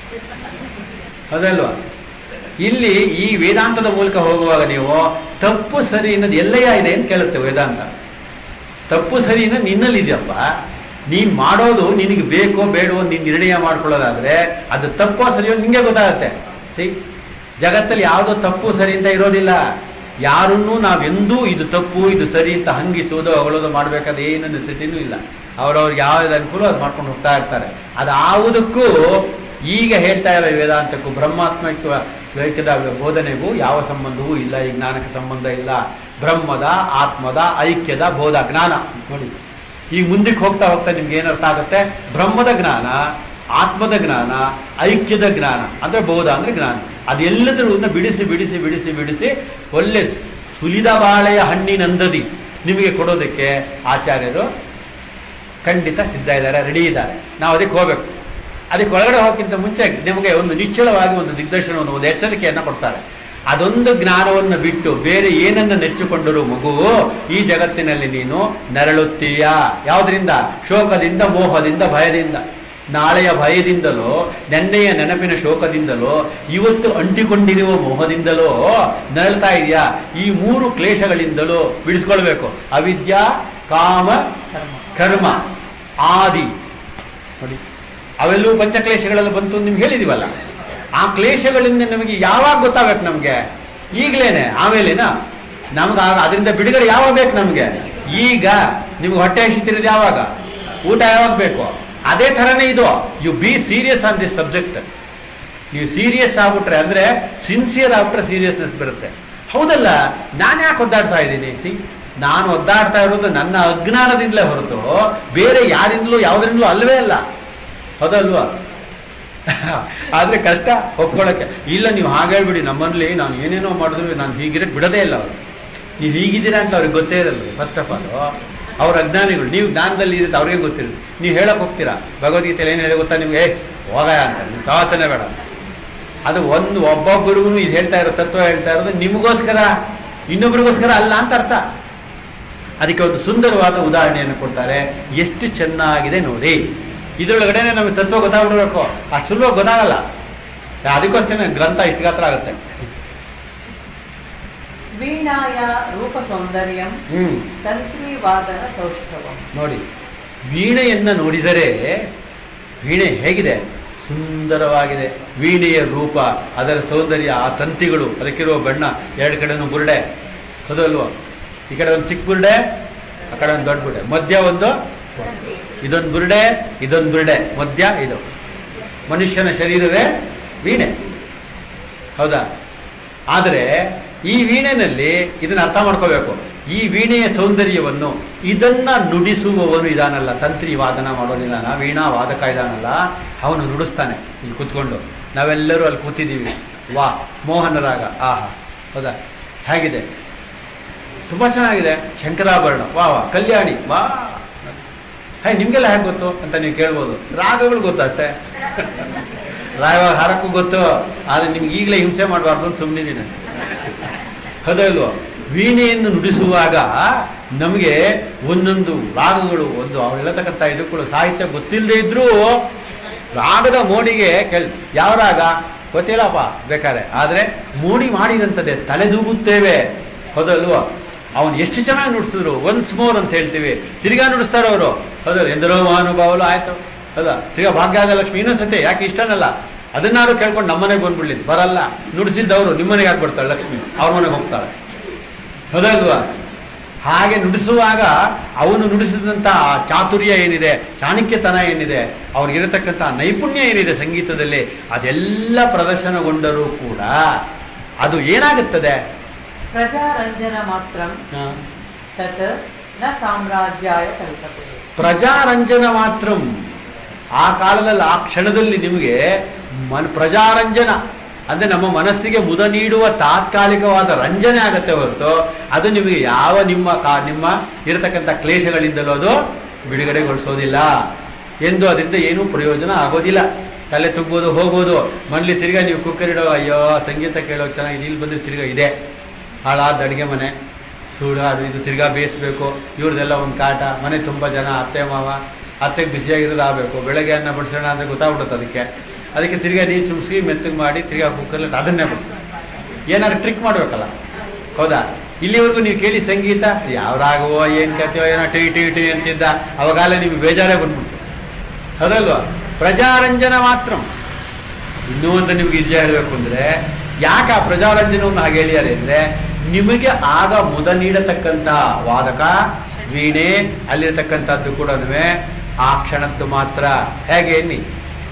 ಹೌದಲ್ವಾ ಇಲ್ಲಿ ಈ ವೇದಾಂತದ ಮೂಲಕ ಹೋಗುವಾಗ ನೀವು ತಪ್ಪು ಸರಿ ಅನ್ನೋದು ಎಲ್ಲಯ್ಯ ಇದೆ ಅಂತ ಕೇಳುತ್ತೆ ವೇದಾಂತ ತಪ್ಪು ಸರಿ ಅನ್ನೋದು ನಿನ್ನಲ್ಲಿದೆಯಪ್ಪ ನೀನ್ ಮಾಡೋದು ನಿನಗೆ ಬೇಕೋ ಬೇಡವೋ ನೀನ್ ನಿರ್ಣಯ ಮಾಡ್ಕೊಳ್ಳೋದಾದ್ರೆ ಅದು ತಪ್ಪೋ ಸರಿಯೋ ನಿಂಗೆ ಗೊತ್ತಾಗತ್ತೆ ಸಿ ಜಗತ್ತಲ್ಲಿ ಯಾವುದೋ ತಪ್ಪು ಸರಿ ಅಂತ ಇರೋದಿಲ್ಲ ಯಾರನ್ನೂ ನಾವೆಂದೂ ಇದು ತಪ್ಪು ಇದು ಸರಿ ಅಂತ ಹಂಗಿಸುವುದು ಅಗಳೋದು ಮಾಡಬೇಕಾದ ಏನನ್ನ ಸ್ಥಿತಿನೂ ಇಲ್ಲ ಅವ್ರವ್ರಿಗೆ ಯಾವ್ದು ಅನುಕೂಲ ಅದು ಮಾಡ್ಕೊಂಡು ಹೋಗ್ತಾ ಇರ್ತಾರೆ ಅದು ಯಾವುದಕ್ಕೂ ಈಗ ಹೇಳ್ತಾ ಇರೋ ವೇದಾಂತಕ್ಕೂ ಬ್ರಹ್ಮಾತ್ಮತ್ವ ದ್ವೈತದ ಬೋಧನೆಗೂ ಯಾವ ಸಂಬಂಧವೂ ಇಲ್ಲ ಈ ಜ್ಞಾನಕ್ಕೆ ಸಂಬಂಧ ಇಲ್ಲ ಬ್ರಹ್ಮದ ಆತ್ಮದ ಐಕ್ಯದ ಬೋಧ ಜ್ಞಾನ ನೋಡಿ ಈಗ ಮುಂದಕ್ಕೆ ಹೋಗ್ತಾ ಹೋಗ್ತಾ ನಿಮ್ಗೆ ಏನರ್ಥ ಆಗುತ್ತೆ ಬ್ರಹ್ಮದ ಜ್ಞಾನ ಆತ್ಮದ ಜ್ಞಾನ ಐಕ್ಯದ ಜ್ಞಾನ ಅಂದ್ರೆ ಬೋಧ ಅಂದ್ರೆ ಜ್ಞಾನ ಅದೆಲ್ಲದರನ್ನ ಬಿಡಿಸಿ ಬಿಡಿಸಿ ಬಿಡಿಸಿ ಬಿಡಿಸಿ ಒಳ್ಳೆ ಸುಲಿದ ಬಾಳೆಯ ಹಣ್ಣಿನಂದದಿ ನಿಮಗೆ ಕೊಡೋದಕ್ಕೆ ಆಚಾರ್ಯರು ಖಂಡಿತ ಸಿದ್ಧ ಇದ್ದಾರೆ ರೆಡಿ ಇದ್ದಾರೆ ನಾವು ಅದಕ್ಕೆ ಹೋಗ್ಬೇಕು ಅದಕ್ಕೆ ಒಳಗಡೆ ಹೋಗೋಕ್ಕಿಂತ ಮುಂಚೆ ನಿಮಗೆ ಒಂದು ನಿಶ್ಚಲವಾಗಿ ಒಂದು ದಿಗ್ದರ್ಶನವನ್ನು ಒಂದು ಎಚ್ಚರಿಕೆಯನ್ನು ಕೊಡ್ತಾರೆ ಅದೊಂದು ಜ್ಞಾನವನ್ನು ಬಿಟ್ಟು ಬೇರೆ ಏನನ್ನ ನೆಚ್ಚಿಕೊಂಡರೂ ಮಗುವು ಈ ಜಗತ್ತಿನಲ್ಲಿ ನೀನು ನರಳುತ್ತೀಯ ಯಾವುದರಿಂದ ಶೋಕದಿಂದ ಮೋಹದಿಂದ ಭಯದಿಂದ ನಾಳೆಯ ಭಯದಿಂದಲೋ ನೆನ್ನೆಯ ನೆನಪಿನ ಶೋಕದಿಂದಲೋ ಇವತ್ತು ಅಂಟಿಕೊಂಡಿರುವ ಮೋಹದಿಂದಲೋ ನರಳ್ತಾ ಇದೆಯಾ ಈ ಮೂರು ಕ್ಲೇಶಗಳಿಂದಲೂ ಬಿಡಿಸ್ಕೊಳ್ಬೇಕು ಅವಿದ್ಯಾ ಕಾಮ ಕರ್ಮ ಕರ್ಮ ಆದಿ ನೋಡಿ ಅವೆಲ್ಲವೂ ಪಂಚಕ್ಲೇಶಗಳೆಲ್ಲ ಬಂತು ಅಂತ ನಿಮ್ಗೆ ಹೇಳಿದೀವಲ್ಲ ಆ ಕ್ಲೇಶಗಳಿಂದ ನಮಗೆ ಯಾವಾಗ ಗೊತ್ತಾಗಬೇಕು ನಮಗೆ ಈಗಲೇನೆ ಆಮೇಲೆನಾ ನಮ್ಗೆ ಆ- ಅದರಿಂದ ಬಿಡುಗಡೆ ಯಾವಾಗ ಬೇಕು ನಮಗೆ ಈಗ ನಿಮ್ಗೆ ಹೊಟ್ಟೆ ಹಸಿತಿರೋದು ಯಾವಾಗ ಊಟ ಯಾವಾಗ ಬೇಕು ಅದೇ ಥರನೇ ಇದು you be serious on this subject ನೀವು ಸೀರಿಯಸ್ ಆಗ್ಬಿಟ್ರೆ ಅಂದ್ರೆ ಸಿನ್ಸಿಯರ್ ಆಗ್ಬಿಟ್ರೆ ಸೀರಿಯಸ್ನೆಸ್ ಬರುತ್ತೆ ಹೌದಲ್ಲ ನಾನು ಯಾಕೆ ಒದ್ದಾಡ್ತಾ ಇದ್ದೀನಿ ಸಿ ನಾನು ಒದ್ದಾಡ್ತಾ ಇರೋದು ನನ್ನ ಅಜ್ಞಾನದಿಂದಲೇ ಹೊರತು ಬೇರೆ ಯಾರಿಂದಲೂ ಯಾವುದರಿಂದಲೂ ಅಲ್ವೇ ಅಲ್ಲ ಹೌದಲ್ವಾ ಆದ್ರೆ ಕಷ್ಟ ಒಪ್ಕೊಳ್ಳೋಕೆ ಇಲ್ಲ ನೀವು ಹಾಗೆ ಹೇಳ್ಬಿಡಿ ನಮ್ಮಲ್ಲಿ ನಾನು ಏನೇನೋ ಮಾಡಿದ್ರು ನಾನು ಹೀಗಿರಕ್ಕೆ ಬಿಡದೇ ಇಲ್ಲ ಅವರು ನೀವು ಹೀಗಿದ್ದೀರಾ ಅಂತ ಅವ್ರಿಗೆ ಗೊತ್ತೇ ಇರಲ್ಲ ಫಸ್ಟ್ ಆಫ್ ಆಲ್ ಅವ್ರ ಅಜ್ಞಾನಿಗಳು ನೀವು ಜ್ಞಾನದಲ್ಲಿ ಇರುತ್ತೆ ಅವ್ರಿಗೆ ಗೊತ್ತಿರುತ್ತೆ ನೀವು ಹೇಳಕ್ ಹೋಗ್ತೀರಾ ಭಗವದ್ಗೀತೆಯಲ್ಲಿ ಏನು ಹೇಳಿ ಗೊತ್ತಾ ನಿಮ್ಗೆ ಏ ಹೋಗಯ ಅಂತ ನೀವು ತಾವತ್ತನೇ ಬೇಡ ಅದು ಒಂದು ಒಬ್ಬೊಬ್ಬರಿಗೂ ಇದು ಹೇಳ್ತಾ ಇರೋ ತತ್ವ ಹೇಳ್ತಾ ಇರೋದು ನಿಮಗೋಸ್ಕರ ಇನ್ನೊಬ್ರಿಗೋಸ್ಕರ ಅಲ್ಲ ಅಂತ ಅರ್ಥ ಅದಕ್ಕೆ ಒಂದು ಸುಂದರವಾದ ಉದಾಹರಣೆಯನ್ನು ಕೊಡ್ತಾರೆ ಎಷ್ಟು ಚೆನ್ನಾಗಿದೆ ನೋಡಿ ಇದರೊಳಗಡೆನೆ ನಮಗೆ ತತ್ವ ಗೊತ್ತಾಗ್ಬಿಡ್ಬೇಕು ಅಷ್ಟು ಸುಲಭ ಗೊತ್ತಾಗಲ್ಲ ಅದಕ್ಕೋಸ್ಕರ ಗ್ರಂಥ ಇಷ್ಟು ಗಾತ್ರ ಆಗುತ್ತೆ ವೀಣಾಯ ರೂಪ ಸೌಂದರ್ಯಂ ಹ್ಮ್ ತಂತ್ರಿವಾದನ ಸೌಷ್ಠವಂ ನೋಡಿ ವೀಣೆಯನ್ನ ನೋಡಿದರೆ ವೀಣೆ ಹೇಗಿದೆ ಸುಂದರವಾಗಿದೆ ವೀಣೆಯ ರೂಪ ಅದರ ಸೌಂದರ್ಯ ಆ ತಂತಿಗಳು ಅದಕ್ಕಿರುವ ಬಣ್ಣ ಎರಡು ಕಡೆನೂ ಬುರುಡೆ ಹೌದಲ್ವ ಈ ಕಡೆ ಒಂದು ಚಿಕ್ಕ ಬುರುಡೆ ಆ ಕಡೆ ಒಂದು ದೊಡ್ಡ ಬುರುಡೆ ಮಧ್ಯ ಒಂದು ಇದೊಂದು ಬುರುಡೆ ಇದೊಂದು ಬುರುಡೆ ಮಧ್ಯ ಇದು ಮನುಷ್ಯನ ಶರೀರವೇ ವೀಣೆ ಹೌದಾ ಆದರೆ ಈ ವೀಣೆನಲ್ಲಿ ಇದನ್ನ ಅರ್ಥ ಮಾಡ್ಕೋಬೇಕು ಈ ವೀಣೆಯ ಸೌಂದರ್ಯವನ್ನು ಇದನ್ನ ನುಡಿಸುವವನು ಇದಾನಲ್ಲ ತಂತ್ರಿ ವಾದನ ಮಾಡೋನಿದಾನ ವೀಣಾ ವಾದಕ ಇದಾನಲ್ಲ ಅವನು ನುಡಿಸ್ತಾನೆ ಇಲ್ಲಿ ಕೂತ್ಕೊಂಡು ನಾವೆಲ್ಲರೂ ಅಲ್ಲಿ ಕೂತಿದ್ದೀವಿ ವಾ ಮೋಹನರಾಗ ಆಹಾ ಹೌದಾ ಹೇಗಿದೆ ತುಂಬಾ ಚೆನ್ನಾಗಿದೆ ಶಂಕರಾಭರಣ ವಾ ವಾ ಕಲ್ಯಾಣಿ ವಾ ಹೇ ನಿಮ್ಗೆಲ್ಲ ಹೇಗೆ ಗೊತ್ತು ಅಂತ ನೀವು ಕೇಳ್ಬೋದು ರಾಗಗಳು ಗೊತ್ತಷ್ಟೇ ರಾಯವಾಗ ಹಾಡಕ್ಕೂ ಗೊತ್ತು ಆದರೆ ನಿಮ್ಗೆ ಈಗಲೇ ಹಿಂಸೆ ಮಾಡಬಾರ್ದು ಅಂತ ಸುಮ್ಮನಿದ್ದೀನಿ ಹೌದಾ ಇಲ್ವೋ ವೀಣೆಯನ್ನು ನುಡಿಸುವಾಗ ನಮಗೆ ಒಂದೊಂದು ರಾಗಗಳು ಒಂದು ಅವ್ರು ಹೇಳತಕ್ಕಂಥ ಇದಕ್ಕೂ ಸಾಹಿತ್ಯ ಗೊತ್ತಿಲ್ಲದೆ ಇದ್ರೂ ರಾಗದ ಮೋಡಿಗೆ ಕೆಲ್ ಯಾವ ರಾಗ ಗೊತ್ತಿಲ್ಲಪ್ಪ ಬೇಕಾದ್ರೆ ಆದರೆ ಮೋಡಿ ಮಾಡಿದಂಥದ್ದೇ ತಲೆದೂಗುತ್ತೇವೆ ಹೌದಲ್ವೋ ಅವನು ಎಷ್ಟು ಚೆನ್ನಾಗಿ ನುಡಿಸಿದ್ರು ಒನ್ಸ್ ಮೋರ್ ಅಂತ ಹೇಳ್ತೀವಿ ತಿರ್ಗಾ ನುಡಿಸ್ತಾರೆ ಅವರು ಹೌದಲ್ಲ ಎಂದರೋ ಮಹಾನುಭಾವಲು ಆಯ್ತು ಹೌದಾ ತಿರ್ಗಾ ಭಾಗ್ಯದ ಲಕ್ಷ್ಮಿ ಇನ್ನೊಂದ್ಸತಿ ಯಾಕೆ ಇಷ್ಟನಲ್ಲ ಅದನ್ನಾರು ಕೇಳ್ಕೊಂಡು ನಮ್ಮನೆಗೆ ಬಂದ್ಬಿಡ್ಲಿ ಬರಲ್ಲ ನುಡಿಸಿದ್ದವರು ನಿಮ್ಮನೆಗೆ ಯಾಕೆ ಬರ್ತಾಳೆ ಲಕ್ಷ್ಮಿ ಅವ್ರ ಮನೆಗೆ ಹೋಗ್ತಾಳೆ ಹೌದಲ್ವಾ ಹಾಗೆ ನುಡಿಸುವಾಗ ಅವನು ನುಡಿಸಿದಂಥ ಆ ಚಾತುರ್ಯ ಏನಿದೆ ಚಾಣಕ್ಯತನ ಏನಿದೆ ಅವ್ರಿಗಿರತಕ್ಕಂಥ ನೈಪುಣ್ಯ ಏನಿದೆ ಸಂಗೀತದಲ್ಲಿ ಅದೆಲ್ಲ ಪ್ರದರ್ಶನಗೊಂಡರೂ ಕೂಡ ಅದು ಏನಾಗುತ್ತದೆ ಪ್ರಜಾರಂಜನ ಮಾತ್ರಂ ತತ್ ನ ಸಾಮ್ರಾಜ್ಯಾಯ ಕಲ್ಪತೆ ಪ್ರಜಾರಂಜನ ಮಾತ್ರ ಆ ಕಾಲದಲ್ಲಿ ಆ ಕ್ಷಣದಲ್ಲಿ ನಿಮಗೆ ಮನ್ ಪ್ರಜಾರಂಜನ ಅಂದ್ರೆ ನಮ್ಮ ಮನಸ್ಸಿಗೆ ಮುದ ನೀಡುವ ತಾತ್ಕಾಲಿಕವಾದ ರಂಜನೆ ಆಗತ್ತೆ ಹೊರತು ಅದು ನಿಮಗೆ ಯಾವ ನಿಮ್ಮ ಕಾ ನಿಮ್ಮ ಇರತಕ್ಕಂಥ ಕ್ಲೇಶಗಳಿಂದಲೂ ಅದು ಬಿಡುಗಡೆಗೊಳಿಸೋದಿಲ್ಲ ಎಂದು ಅದರಿಂದ ಏನೂ ಪ್ರಯೋಜನ ಆಗೋದಿಲ್ಲ ತಲೆ ತುಗ್ಬೋದು ಹೋಗ್ಬೋದು ಮನೇಲಿ ತಿರ್ಗಾ ನೀವು ಕುಕ್ಕರ್ ಇಡೋ ಅಯ್ಯೋ ಸಂಗೀತ ಕೇಳೋ ಚೆನ್ನಾಗಿದೆ ಇಲ್ಲಿ ಬಂದ್ರೆ ತಿರ್ಗಾ ಇದೆ ಹಾಳಾದ ಅಡುಗೆ ಮನೆ ಸೂಡ ಅದು ಇದು ತಿರ್ಗಾ ಬೇಯಿಸ್ಬೇಕು ಇವ್ರದ್ದೆಲ್ಲ ಒಂದು ಕಾಟ ಮನೆ ತುಂಬ ಜನ ಅತ್ತೆ ಮಾವ ಅತ್ತೆಗೆ ಬಿಸಿಯಾಗಿರೋದು ಆಗಬೇಕು ಬೆಳಗ್ಗೆ ಅನ್ನ ಬಡಿಸೋಣ ಅಂದರೆ ಗೊತ್ತಾಗ್ಬಿಡುತ್ತೆ ಅದಕ್ಕೆ ಅದಕ್ಕೆ ತಿರ್ಗಾ ನೀರು ಚುಮ್ಸಿ ಮೆತ್ತಗೆ ಮಾಡಿ ತಿರ್ಗಾ ಕುಕ್ಕರ್ಲಿ ಅದನ್ನೇ ಬಡಿಸೋಣ ಏನಾದ್ರು ಟ್ರಿಕ್ ಮಾಡಬೇಕಲ್ಲ ಹೌದಾ ಇಲ್ಲಿವರೆಗೂ ನೀವು ಕೇಳಿ ಸಂಗೀತ ಯಾವ ರಾಗವೋ ಏನು ಕಥೆಯೋ ಏನೋ ಟಿ ಟಿ ಟಿ ಅಂತಿದ್ದ ಅವಾಗಲೇ ನಿಮ್ಗೆ ಬೇಜಾರೇ ಬಂದ್ಬಿಡ್ತು ಹೌದಲ್ವಾ ಪ್ರಜಾರಂಜನ ಮಾತ್ರ ಇನ್ನೂ ಒಂದು ನಿಮ್ಗೆ ನಿಜ ಹೇಳಬೇಕು ಅಂದ್ರೆ ಯಾಕೆ ಆ ಪ್ರಜಾರಂಜನವನ್ನು ಹಾಗೆ ಹೇಳಿದ್ದಾರೆ ಅಂದ್ರೆ ನಿಮಗೆ ಆಗ ಮುದ ನೀಡತಕ್ಕಂಥ ವಾದಕ ವೀಣೆ ಅಲ್ಲಿರತಕ್ಕಂಥದ್ದು ಕೂಡ ಆ ಕ್ಷಣದ್ದು ಮಾತ್ರ ಹೇಗೆ ಎನ್ನಿ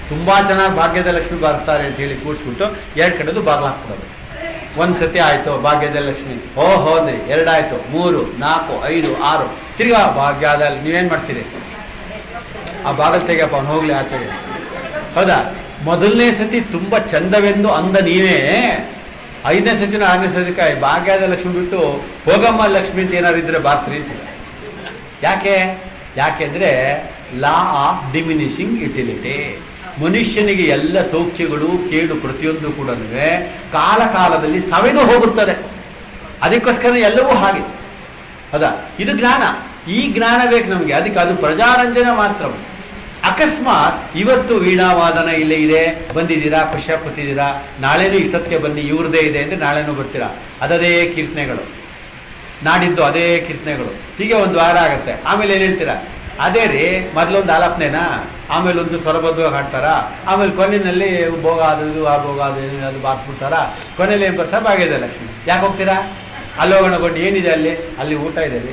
ತುಂಬಾ ಚೆನ್ನಾಗಿ ಭಾಗ್ಯದ ಲಕ್ಷ್ಮಿ ಬಾರಿಸ್ತಾರೆ ಅಂತ ಹೇಳಿ ಕೂಡಿಸ್ಬಿಟ್ಟು ಎರಡು ಕಡೆದು ಬಾಗಿಲು ಹಾಕ್ಬಿಡೋದು ಒಂದ್ ಸತಿ ಆಯ್ತು ಭಾಗ್ಯದ ಲಕ್ಷ್ಮಿ ಓ ಹೋದ್ರಿ ಎರಡಾಯ್ತು ಮೂರು ನಾಲ್ಕು ಐದು ಆರು ತಿರ್ಗಾ ಭಾಗ್ಯದ ನೀವೇನ್ ಮಾಡ್ತೀರಿ ಆ ಬಾಗಲ್ ತೆಗಿಯಪ್ಪ ಅವ್ನು ಹೋಗ್ಲಿ ಆಚೆಗೆ ಹೌದಾ ಮೊದಲನೇ ಸತಿ ತುಂಬಾ ಚಂದವೆಂದು ಅಂದ ನೀವೇ ಐದನೇ ಸತಿನ ಆರನೇ ಸತಿಕ ಭಾಗ್ಯದ ಲಕ್ಷ್ಮಿ ಬಿಟ್ಟು ಹೋಗಮ್ಮ ಲಕ್ಷ್ಮಿ ಅಂತ ಏನಾದ್ರು ಇದ್ರೆ ಬಾರ್ಸ್ರಿ ಅಂತೀರ ಯಾಕೆ ಯಾಕೆಂದ್ರೆ ಲಾ ಆಫ್ ಡಿಮಿನಿಷಿಂಗ್ ಯುಟಿಲಿಟಿ ಮನುಷ್ಯನಿಗೆ ಎಲ್ಲ ಸೌಖ್ಯಗಳು ಕೇಡು ಪ್ರತಿಯೊಂದು ಕೂಡ ಕಾಲ ಕಾಲದಲ್ಲಿ ಸವೆದು ಹೋಗುತ್ತದೆ ಅದಕ್ಕೋಸ್ಕರ ಎಲ್ಲವೂ ಹಾಗೆ ಹೌದಾ ಇದು ಜ್ಞಾನ ಈ ಜ್ಞಾನ ಬೇಕು ನಮಗೆ ಅದಕ್ಕೆ ಅದು ಪ್ರಜಾರಂಜನ ಮಾತ್ರ ಅಕಸ್ಮಾತ್ ಇವತ್ತು ವೀಣಾವಾದನ ಇಲ್ಲೇ ಇದೆ ಬಂದಿದ್ದೀರಾ ಖುಷಿಯ ಕೂತಿದ್ದೀರಾ ನಾಳೆನೂ ಇಷ್ಟೊತ್ತಿಗೆ ಬನ್ನಿ ಇವ್ರದೇ ಇದೆ ಅಂದ್ರೆ ನಾಳೆನೂ ಬರ್ತೀರಾ ಅದದೇ ಕೀರ್ತನೆಗಳು ನಾಡಿದ್ದು ಅದೇ ಕೀರ್ತನೆಗಳು ಹೀಗೆ ಒಂದು ವಾರ ಆಗುತ್ತೆ ಆಮೇಲೆ ಏನ್ ಹೇಳ್ತೀರಾ ಅದೇ ರೀ ಮೊದಲೊಂದು ಆಲಾಪನೆನಾ ಆಮೇಲೆ ಒಂದು ಸ್ವರಬದ್ಧವಾಗಿ ಹಾಡ್ತಾರ ಆಮೇಲೆ ಕೊನೆಯಲ್ಲಿ ಭೋಗ ಅದು ಇದು ಆ ಭೋಗ ಅದು ಇದು ಅದು ಬಾಕ್ಬಿಡ್ತಾರ ಕೊನೆಯಲ್ಲಿ ಏನ್ ಬರ್ತಾರೆ ಭಾಗ್ಯದ ಲಕ್ಷ್ಮಿ ಯಾಕೆ ಹೋಗ್ತೀರಾ ಅಲ್ಲಿ ಹೋಗೋಣ ಕೊಂಡು ಏನಿದೆ ಅಲ್ಲಿ ಅಲ್ಲಿ ಊಟ ಇದೆ ರೀ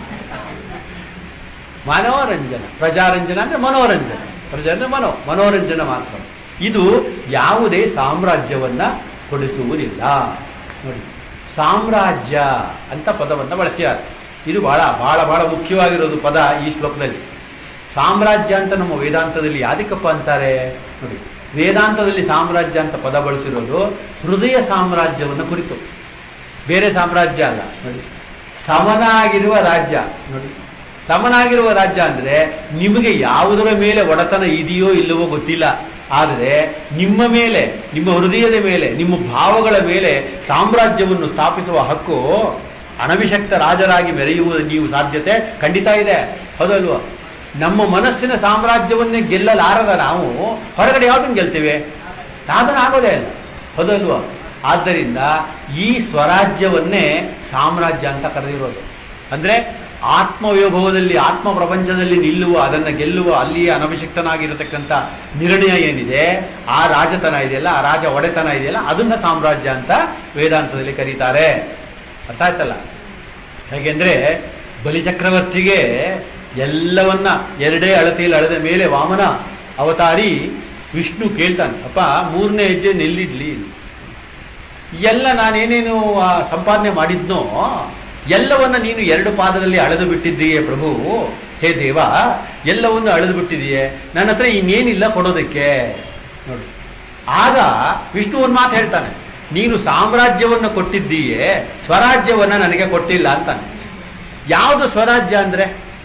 ಮನೋರಂಜನ ಪ್ರಜಾರಂಜನ ಅಂದ್ರೆ ಮನೋರಂಜನ ಪ್ರಜಾ ಅಂದ್ರೆ ಮನೋ ಮನೋರಂಜನ ಮಾತ್ರ ಇದು ಯಾವುದೇ ಸಾಮ್ರಾಜ್ಯವನ್ನ ಕೊಡಿಸುವುದಿಲ್ಲ ನೋಡಿ ಸಾಮ್ರಾಜ್ಯ ಅಂತ ಪದವನ್ನು ಬಳಸ್ಯಾರ ಇದು ಬಹಳ ಬಹಳ ಬಹಳ ಮುಖ್ಯವಾಗಿರೋದು ಪದ ಈ ಶ್ಲೋಕದಲ್ಲಿ ಸಾಮ್ರಾಜ್ಯ ಅಂತ ನಮ್ಮ ವೇದಾಂತದಲ್ಲಿ ಯಾದಕ್ಕಪ್ಪ ಅಂತಾರೆ ನೋಡಿ ವೇದಾಂತದಲ್ಲಿ ಸಾಮ್ರಾಜ್ಯ ಅಂತ ಪದ ಬಳಸಿರೋದು ಹೃದಯ ಸಾಮ್ರಾಜ್ಯವನ್ನು ಕುರಿತು ಬೇರೆ ಸಾಮ್ರಾಜ್ಯ ಅಲ್ಲ ನೋಡಿ ಸಮನಾಗಿರುವ ರಾಜ್ಯ ನೋಡಿ ಸಮನಾಗಿರುವ ರಾಜ್ಯ ಅಂದ್ರೆ ನಿಮಗೆ ಯಾವುದರ ಮೇಲೆ ಒಡೆತನ ಇದೆಯೋ ಇಲ್ಲವೋ ಗೊತ್ತಿಲ್ಲ ಆದರೆ ನಿಮ್ಮ ಮೇಲೆ ನಿಮ್ಮ ಹೃದಯದ ಮೇಲೆ ನಿಮ್ಮ ಭಾವಗಳ ಮೇಲೆ ಸಾಮ್ರಾಜ್ಯವನ್ನು ಸ್ಥಾಪಿಸುವ ಹಕ್ಕು ಅನಭಿಷಕ್ತ ರಾಜರಾಗಿ ಮೆರೆಯುವ ನೀವು ಸಾಧ್ಯತೆ ಖಂಡಿತ ಇದೆ ಹೌದಲ್ವಾ ನಮ್ಮ ಮನಸ್ಸಿನ ಸಾಮ್ರಾಜ್ಯವನ್ನೇ ಗೆಲ್ಲಲಾರದ ನಾವು ಹೊರಗಡೆ ಯಾವುದನ್ನು ಗೆಲ್ತೇವೆ ಯಾವುದನ್ನು ಆಗೋದೇ ಇಲ್ಲ ಹೌದಲ್ವಾ ಆದ್ದರಿಂದ ಈ ಸ್ವರಾಜ್ಯವನ್ನೇ ಸಾಮ್ರಾಜ್ಯ ಅಂತ ಕರೆದಿರೋದು ಅಂದ್ರೆ ಆತ್ಮವೈಭವದಲ್ಲಿ ಆತ್ಮ ಪ್ರಪಂಚದಲ್ಲಿ ನಿಲ್ಲುವ ಅದನ್ನು ಗೆಲ್ಲುವ ಅಲ್ಲಿಯೇ ಅನಭಿಷಿಕ್ತನಾಗಿರತಕ್ಕಂಥ ನಿರ್ಣಯ ಏನಿದೆ ಆ ರಾಜತನ ಇದೆಯಲ್ಲ ಆ ರಾಜ ಒಡೆತನ ಇದೆಯಲ್ಲ ಅದನ್ನ ಸಾಮ್ರಾಜ್ಯ ಅಂತ ವೇದಾಂತದಲ್ಲಿ ಕರೀತಾರೆ ಅರ್ಥ ಆಯ್ತಲ್ಲ ಹೇಗೆಂದ್ರೆ ಬಲಿಚಕ್ರವರ್ತಿಗೆ ಎಲ್ಲವನ್ನ ಎರಡೇ ಅಳತೆಯಲ್ಲಿ ಅಳೆದ ಮೇಲೆ ವಾಮನ ಅವತಾರಿ ವಿಷ್ಣು ಕೇಳ್ತಾನೆ ಅಪ್ಪ ಮೂರನೇ ಹೆಜ್ಜೆ ನೆಲ್ಲಿಡ್ಲಿ ಎಲ್ಲ ನಾನೇನೇನು ಆ, ಸಂಪಾದನೆ ಮಾಡಿದ್ನೋ ಎಲ್ಲವನ್ನ ನೀನು ಎರಡು ಪಾದದಲ್ಲಿ ಅಳೆದು ಬಿಟ್ಟಿದ್ದೀಯೇ ಪ್ರಭು ಹೇ ದೇವ ಎಲ್ಲವನ್ನು ಅಳೆದು ಬಿಟ್ಟಿದೆಯೇ ನನ್ನ ಹತ್ರ ಇನ್ನೇನಿಲ್ಲ ಕೊಡೋದಕ್ಕೆ ನೋಡಿ ಆಗ ವಿಷ್ಣು ಒಂದು ಮಾತು ಹೇಳ್ತಾನೆ ನೀನು ಸಾಮ್ರಾಜ್ಯವನ್ನು ಕೊಟ್ಟಿದ್ದೀಯೇ ಸ್ವರಾಜ್ಯವನ್ನ ನನಗೆ ಕೊಟ್ಟಿಲ್ಲ ಅಂತಾನೆ ಯಾವುದು ಸ್ವರಾಜ್ಯ ಅಂದ್ರೆ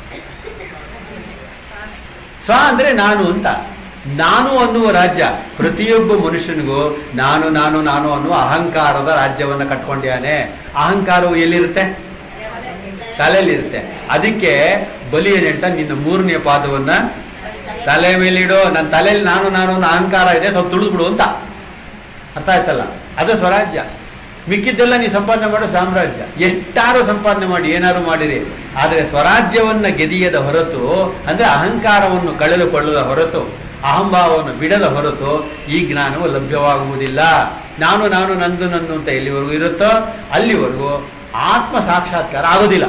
ಸ್ವ ಅಂದ್ರೆ ನಾನು ಅಂತ ನಾನು ಅನ್ನುವ ರಾಜ್ಯ ಪ್ರತಿಯೊಬ್ಬ ಮನುಷ್ಯನಿಗೂ ನಾನು ನಾನು ನಾನು ಅನ್ನುವ ಅಹಂಕಾರದ ರಾಜ್ಯವನ್ನ ಕಟ್ಕೊಂಡಿಯಾನೆ ಅಹಂಕಾರವು ಎಲ್ಲಿರುತ್ತೆ ತಲೆಯಲ್ಲಿರುತ್ತೆ ಅದಕ್ಕೆ ಬಲಿ ಏನ್ ಹೇಳ್ತಾ ನಿನ್ನ ಮೂರನೇ ಪಾದವನ್ನ ತಲೆ ಮೇಲಿಡೋ ನನ್ನ ತಲೆಯಲ್ಲಿ ನಾನು ನಾನು ಅನ್ನೋ ಅಹಂಕಾರ ಇದೆ ಸ್ವಲ್ಪ ತುಳಿದ್ಬಿಡು ಅಂತ ಅರ್ಥ ಆಯ್ತಲ್ಲ ಅದು ಸ್ವರಾಜ್ಯ ಮಿಕ್ಕಿದ್ದೆಲ್ಲ ನೀವು ಸಂಪಾದನೆ ಮಾಡೋ ಸಾಮ್ರಾಜ್ಯ ಎಷ್ಟಾರು ಸಂಪಾದನೆ ಮಾಡಿ ಏನಾರು ಮಾಡಿರಿ ಆದರೆ ಸ್ವರಾಜ್ಯವನ್ನ ಗೆದಿಯದ ಹೊರತು ಅಂದ್ರೆ ಅಹಂಕಾರವನ್ನು ಕಳೆದುಕೊಳ್ಳದ ಹೊರತು ಅಹಂಭಾವವನ್ನು ಬಿಡದ ಹೊರತು ಈ ಜ್ಞಾನವು ಲಭ್ಯವಾಗುವುದಿಲ್ಲ ನಾನು ನಾನು ನಂದು ನಂದು ಅಂತ ಎಲ್ಲಿವರೆಗೂ ಇರುತ್ತೋ ಅಲ್ಲಿವರೆಗೂ ಆತ್ಮ ಸಾಕ್ಷಾತ್ಕಾರ ಆಗೋದಿಲ್ಲ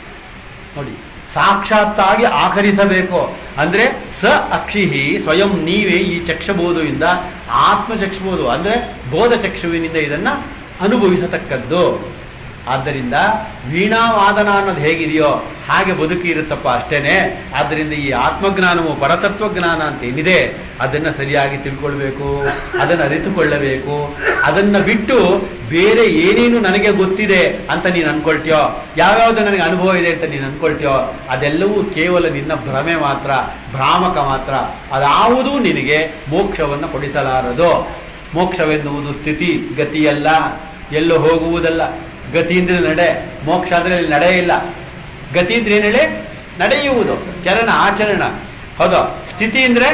ನೋಡಿ ಸಾಕ್ಷಾತ್ತಾಗಿ ಆಕರಿಸಬೇಕು ಅಂದ್ರೆ ಸ ಅಕ್ಷಿಹಿ ಸ್ವಯಂ ನೀವೇ ಈ ಚಕ್ಷಬೋಧು ಇಂದ ಆತ್ಮ ಚಕ್ಷಬೋಧು ಅಂದ್ರೆ ಬೋಧ ಚಕ್ಷುವಿನಿಂದ ಇದನ್ನ ಅನುಭವಿಸತಕ್ಕದ್ದು ಆದ್ದರಿಂದ ವೀಣಾವಾದನ ಅನ್ನೋದು ಹೇಗಿದೆಯೋ ಹಾಗೆ ಬದುಕಿ ಇರುತ್ತಪ್ಪ ಅಷ್ಟೇನೆ ಆದ್ದರಿಂದ ಈ ಆತ್ಮಜ್ಞಾನವು ಪರತತ್ವ ಜ್ಞಾನ ಅಂತ ಏನಿದೆ ಅದನ್ನ ಸರಿಯಾಗಿ ತಿಳ್ಕೊಳ್ಬೇಕು ಅದನ್ನ ಅರಿತುಕೊಳ್ಳಬೇಕು ಅದನ್ನ ಬಿಟ್ಟು ಬೇರೆ ಏನೇನು ನನಗೆ ಗೊತ್ತಿದೆ ಅಂತ ನೀನು ಅನ್ಕೊಳ್ತೀಯೋ ಯಾವ್ಯಾವ್ದು ನನಗೆ ಅನುಭವ ಇದೆ ಅಂತ ನೀನು ಅನ್ಕೊಳ್ತೀಯೋ ಅದೆಲ್ಲವೂ ಕೇವಲ ನಿನ್ನ ಭ್ರಮೆ ಮಾತ್ರ ಭ್ರಾಮಕ ಮಾತ್ರ ಅದಾವುದೂ ನಿನಗೆ ಮೋಕ್ಷವನ್ನು ಕೊಡಿಸಲಾರದು ಮೋಕ್ಷವೆನ್ನುವುದು ಸ್ಥಿತಿ ಗತಿಯಲ್ಲ ಎಲ್ಲೋ ಹೋಗುವುದಲ್ಲ ಗತಿ ಅಂದ್ರೆ ನಡೆ ಮೋಕ್ಷ ಅಂದ್ರೆ ಅಲ್ಲಿ ನಡೆ ಇಲ್ಲ ಗತಿ ಅಂದ್ರೆ ಏನ್ ಹೇಳಿ ನಡೆಯುವುದು ಚರಣ ಆಚರಣ ಹೌದು ಸ್ಥಿತಿ ಅಂದ್ರೆ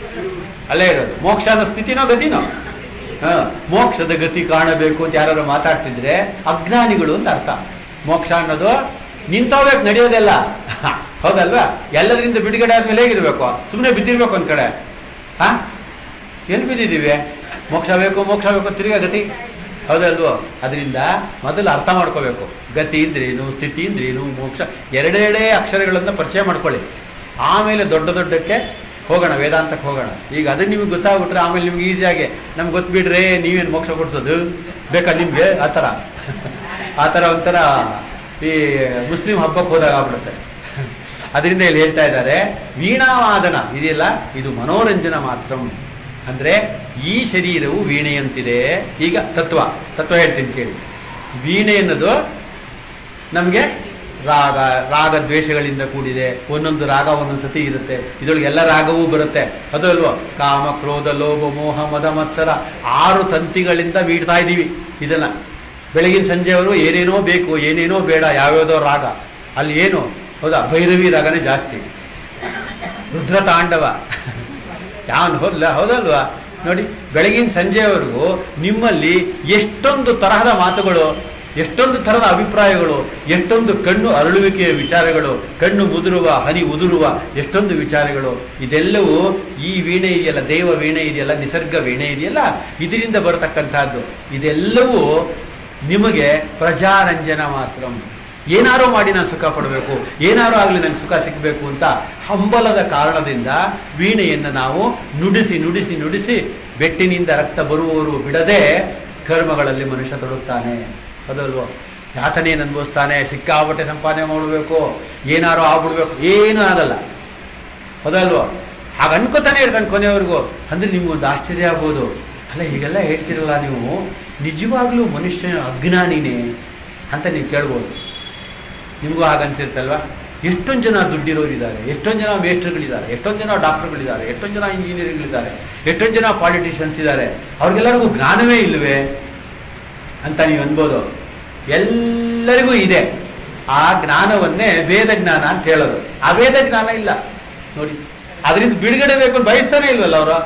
ಅಲ್ಲೇ ಇರೋದು ಮೋಕ್ಷ ಅನ್ನೋ ಸ್ಥಿತಿನೋ ಗತಿನೋ ಹ ಮೋಕ್ಷದ ಗತಿ ಕಾಣಬೇಕು ಅಂತ ಯಾರು ಮಾತಾಡ್ತಿದ್ರೆ ಅಜ್ಞಾನಿಗಳು ಅಂತ ಅರ್ಥ ಮೋಕ್ಷ ಅನ್ನೋದು ನಿಂತೋಗ್ಬೇಕು ನಡೆಯೋದೆಲ್ಲ ಹೌದಲ್ವಾ ಎಲ್ಲದರಿಂದ ಬಿಡುಗಡೆ ಆದ್ಮೇಲೆ ಹೇಗಿರ್ಬೇಕು ಸುಮ್ಮನೆ ಬಿದ್ದಿರ್ಬೇಕು ಒಂದ್ ಕಡೆ ಹಾ ಎಲ್ಲಿ ಬಿದ್ದಿದ್ದೀವಿ ಮೋಕ್ಷ ಬೇಕು ಮೋಕ್ಷ ಬೇಕು ತಿರ್ಗಾ ಗತಿ ಹೌದಲ್ವೋ ಅದರಿಂದ ಮೊದಲು ಅರ್ಥ ಮಾಡ್ಕೋಬೇಕು ಗತಿ ಇಂದ್ರೇನು ಸ್ಥಿತಿ ಇಂದ್ರೇನು ಮೋಕ್ಷ ಎರಡೆರಡೇ ಅಕ್ಷರಗಳನ್ನು ಪರಿಚಯ ಮಾಡ್ಕೊಳ್ಳಿ ಆಮೇಲೆ ದೊಡ್ಡ ದೊಡ್ಡಕ್ಕೆ ಹೋಗೋಣ ವೇದಾಂತಕ್ಕೆ ಹೋಗೋಣ ಈಗ ಅದು ನಿಮ್ಗೆ ಗೊತ್ತಾಗ್ಬಿಟ್ರೆ ಆಮೇಲೆ ನಿಮ್ಗೆ ಈಸಿಯಾಗಿ ನಮ್ಗೆ ಗೊತ್ಬಿಡ್ರೆ ನೀವೇನು ಮೋಕ್ಷ ಕೊಡ್ಸೋದು ಬೇಕಾ ನಿಮಗೆ ಆ ಥರ ಆ ಥರ ಒಂಥರ ಈ ಮುಸ್ಲಿಂ ಹಬ್ಬಕ್ಕೆ ಹೋದಾಗ ಆಗ್ಬಿಡುತ್ತೆ ಅದರಿಂದ ಇಲ್ಲಿ ಹೇಳ್ತಾ ಇದ್ದಾರೆ ವೀಣಾವಾದನ ಇದೆಯಲ್ಲ ಇದು ಮನೋರಂಜನ ಮಾತ್ರ ಅಂದ್ರೆ ಈ ಶರೀರವು ವೀಣೆಯಂತಿದೆ ಈಗ ತತ್ವ ತತ್ವ ಹೇಳ್ತೀನಿ ಕೇಳಿ ವೀಣೆ ಅನ್ನೋದು ನಮಗೆ ರಾಗ ರಾಗ ದ್ವೇಷಗಳಿಂದ ಕೂಡಿದೆ ಒಂದೊಂದು ರಾಗ ಒಂದೊಂದು ಸತಿ ಇರುತ್ತೆ ಇದರೊಳಗೆ ಎಲ್ಲ ರಾಗವೂ ಬರುತ್ತೆ ಅದು ಅಲ್ವೋ ಕಾಮ ಕ್ರೋಧ ಲೋಭ ಮೋಹ ಮದ ಮತ್ಸರ ಆರು ತಂತಿಗಳಿಂದ ಮೀಡ್ತಾ ಇದ್ದೀವಿ ಇದನ್ನ ಬೆಳಗಿನ ಸಂಜೆವರು ಏನೇನೋ ಬೇಕು ಏನೇನೋ ಬೇಡ ಯಾವ್ಯಾವುದೋ ರಾಗ ಅಲ್ಲಿ ಏನು ಹೌದಾ ಭೈರವಿ ರಾಗನೇ ಜಾಸ್ತಿ ರುದ್ರ ತಾಂಡವ ಯಾವನ್ ಹೋದ್ಲ ಹೌದಲ್ವಾ ನೋಡಿ ಬೆಳಗಿನ ಸಂಜೆವರೆಗೂ ನಿಮ್ಮಲ್ಲಿ ಎಷ್ಟೊಂದು ತರಹದ ಮಾತುಗಳು ಎಷ್ಟೊಂದು ಥರದ ಅಭಿಪ್ರಾಯಗಳು ಎಷ್ಟೊಂದು ಕಣ್ಣು ಅರಳುವಿಕೆಯ ವಿಚಾರಗಳು ಕಣ್ಣು ಮುದುರುವ ಹನಿ ಉದುರುವ ಎಷ್ಟೊಂದು ವಿಚಾರಗಳು ಇದೆಲ್ಲವೂ ಈ ವೀಣೆ ಇದೆಯಲ್ಲ ದೇವ ವೀಣೆ ಇದೆಯಲ್ಲ ನಿಸರ್ಗ ವೀಣೆ ಇದೆಯಲ್ಲ ಇದರಿಂದ ಬರತಕ್ಕಂತಹದ್ದು ಇದೆಲ್ಲವೂ ನಿಮಗೆ ಪ್ರಜಾರಂಜನ ಮಾತ್ರ ಏನಾರೋ ಮಾಡಿ ನಾನು ಸುಖ ಪಡಬೇಕು ಏನಾರೋ ಆಗಲಿ ನಂಗೆ ಸುಖ ಸಿಗಬೇಕು ಅಂತ ಹಂಬಲದ ಕಾರಣದಿಂದ ವೀಣೆಯನ್ನು ನಾವು ನುಡಿಸಿ ನುಡಿಸಿ ನುಡಿಸಿ ಬೆಟ್ಟಿನಿಂದ ರಕ್ತ ಬರುವವರು ಬಿಡದೆ ಕರ್ಮಗಳಲ್ಲಿ ಮನುಷ್ಯ ತೊಡಗುತ್ತಾನೆ ಅದಲ್ವೋ ಯಾತನೆಯನ್ನು ಅನುಭವಿಸ್ತಾನೆ ಸಿಕ್ಕಾಪಟ್ಟೆ ಸಂಪಾದನೆ ಮಾಡಬೇಕು ಏನಾರೋ ಆಗ್ಬಿಡ್ಬೇಕು ಏನೂ ಆಗಲ್ಲ ಹೌದಲ್ವೋ ಹಾಗೆ ಅನ್ಕೋತಾನೆ ಇರ್ತಾನೆ ಕೊನೆಯವರೆಗೂ ಅಂದ್ರೆ ನಿಮ್ಗೊಂದು ಆಶ್ಚರ್ಯ ಆಗ್ಬೋದು ಅಲ್ಲ ಹೀಗೆಲ್ಲ ಹೇಳ್ತಿರಲ್ಲ ನೀವು ನಿಜವಾಗ್ಲೂ ಮನುಷ್ಯ ಅಜ್ಞಾನಿನೇ ಅಂತ ನೀವು ಕೇಳ್ಬೋದು ನಿಮಗೂ ಹಾಗನ್ಸಿರ್ತಲ್ವಾ ಎಷ್ಟೊಂದು ಜನ ದುಡ್ಡಿರೋರಿದ್ದಾರೆ ಎಷ್ಟೊಂದು ಜನ ಮೇಸ್ಟ್ರುಗಳಿದ್ದಾರೆ ಎಷ್ಟೊಂದು ಜನ ಡಾಕ್ಟರ್ಗಳಿದ್ದಾರೆ ಎಷ್ಟೊಂದು ಜನ ಇಂಜಿನಿಯರ್ಗಳಿದ್ದಾರೆ ಎಷ್ಟೊಂದು ಜನ ಪಾಲಿಟಿಷಿಯನ್ಸ್ ಇದ್ದಾರೆ ಅವ್ರಿಗೆಲ್ಲರಿಗೂ ಜ್ಞಾನವೇ ಇಲ್ಲವೇ ಅಂತ ನೀವು ಅನ್ಬೋದು ಎಲ್ಲರಿಗೂ ಇದೆ ಆ ಜ್ಞಾನವನ್ನೇ ವೇದ ಜ್ಞಾನ ಅಂತ ಹೇಳೋದು ಆ ವೇದ ಜ್ಞಾನ ಇಲ್ಲ ನೋಡಿ ಅದರಿಂದ ಬಿಡುಗಡೆ ಬೇಕು ಅಂತ ಬಯಸ್ತಾನೆ ಇಲ್ವಲ್ಲ ಅವರು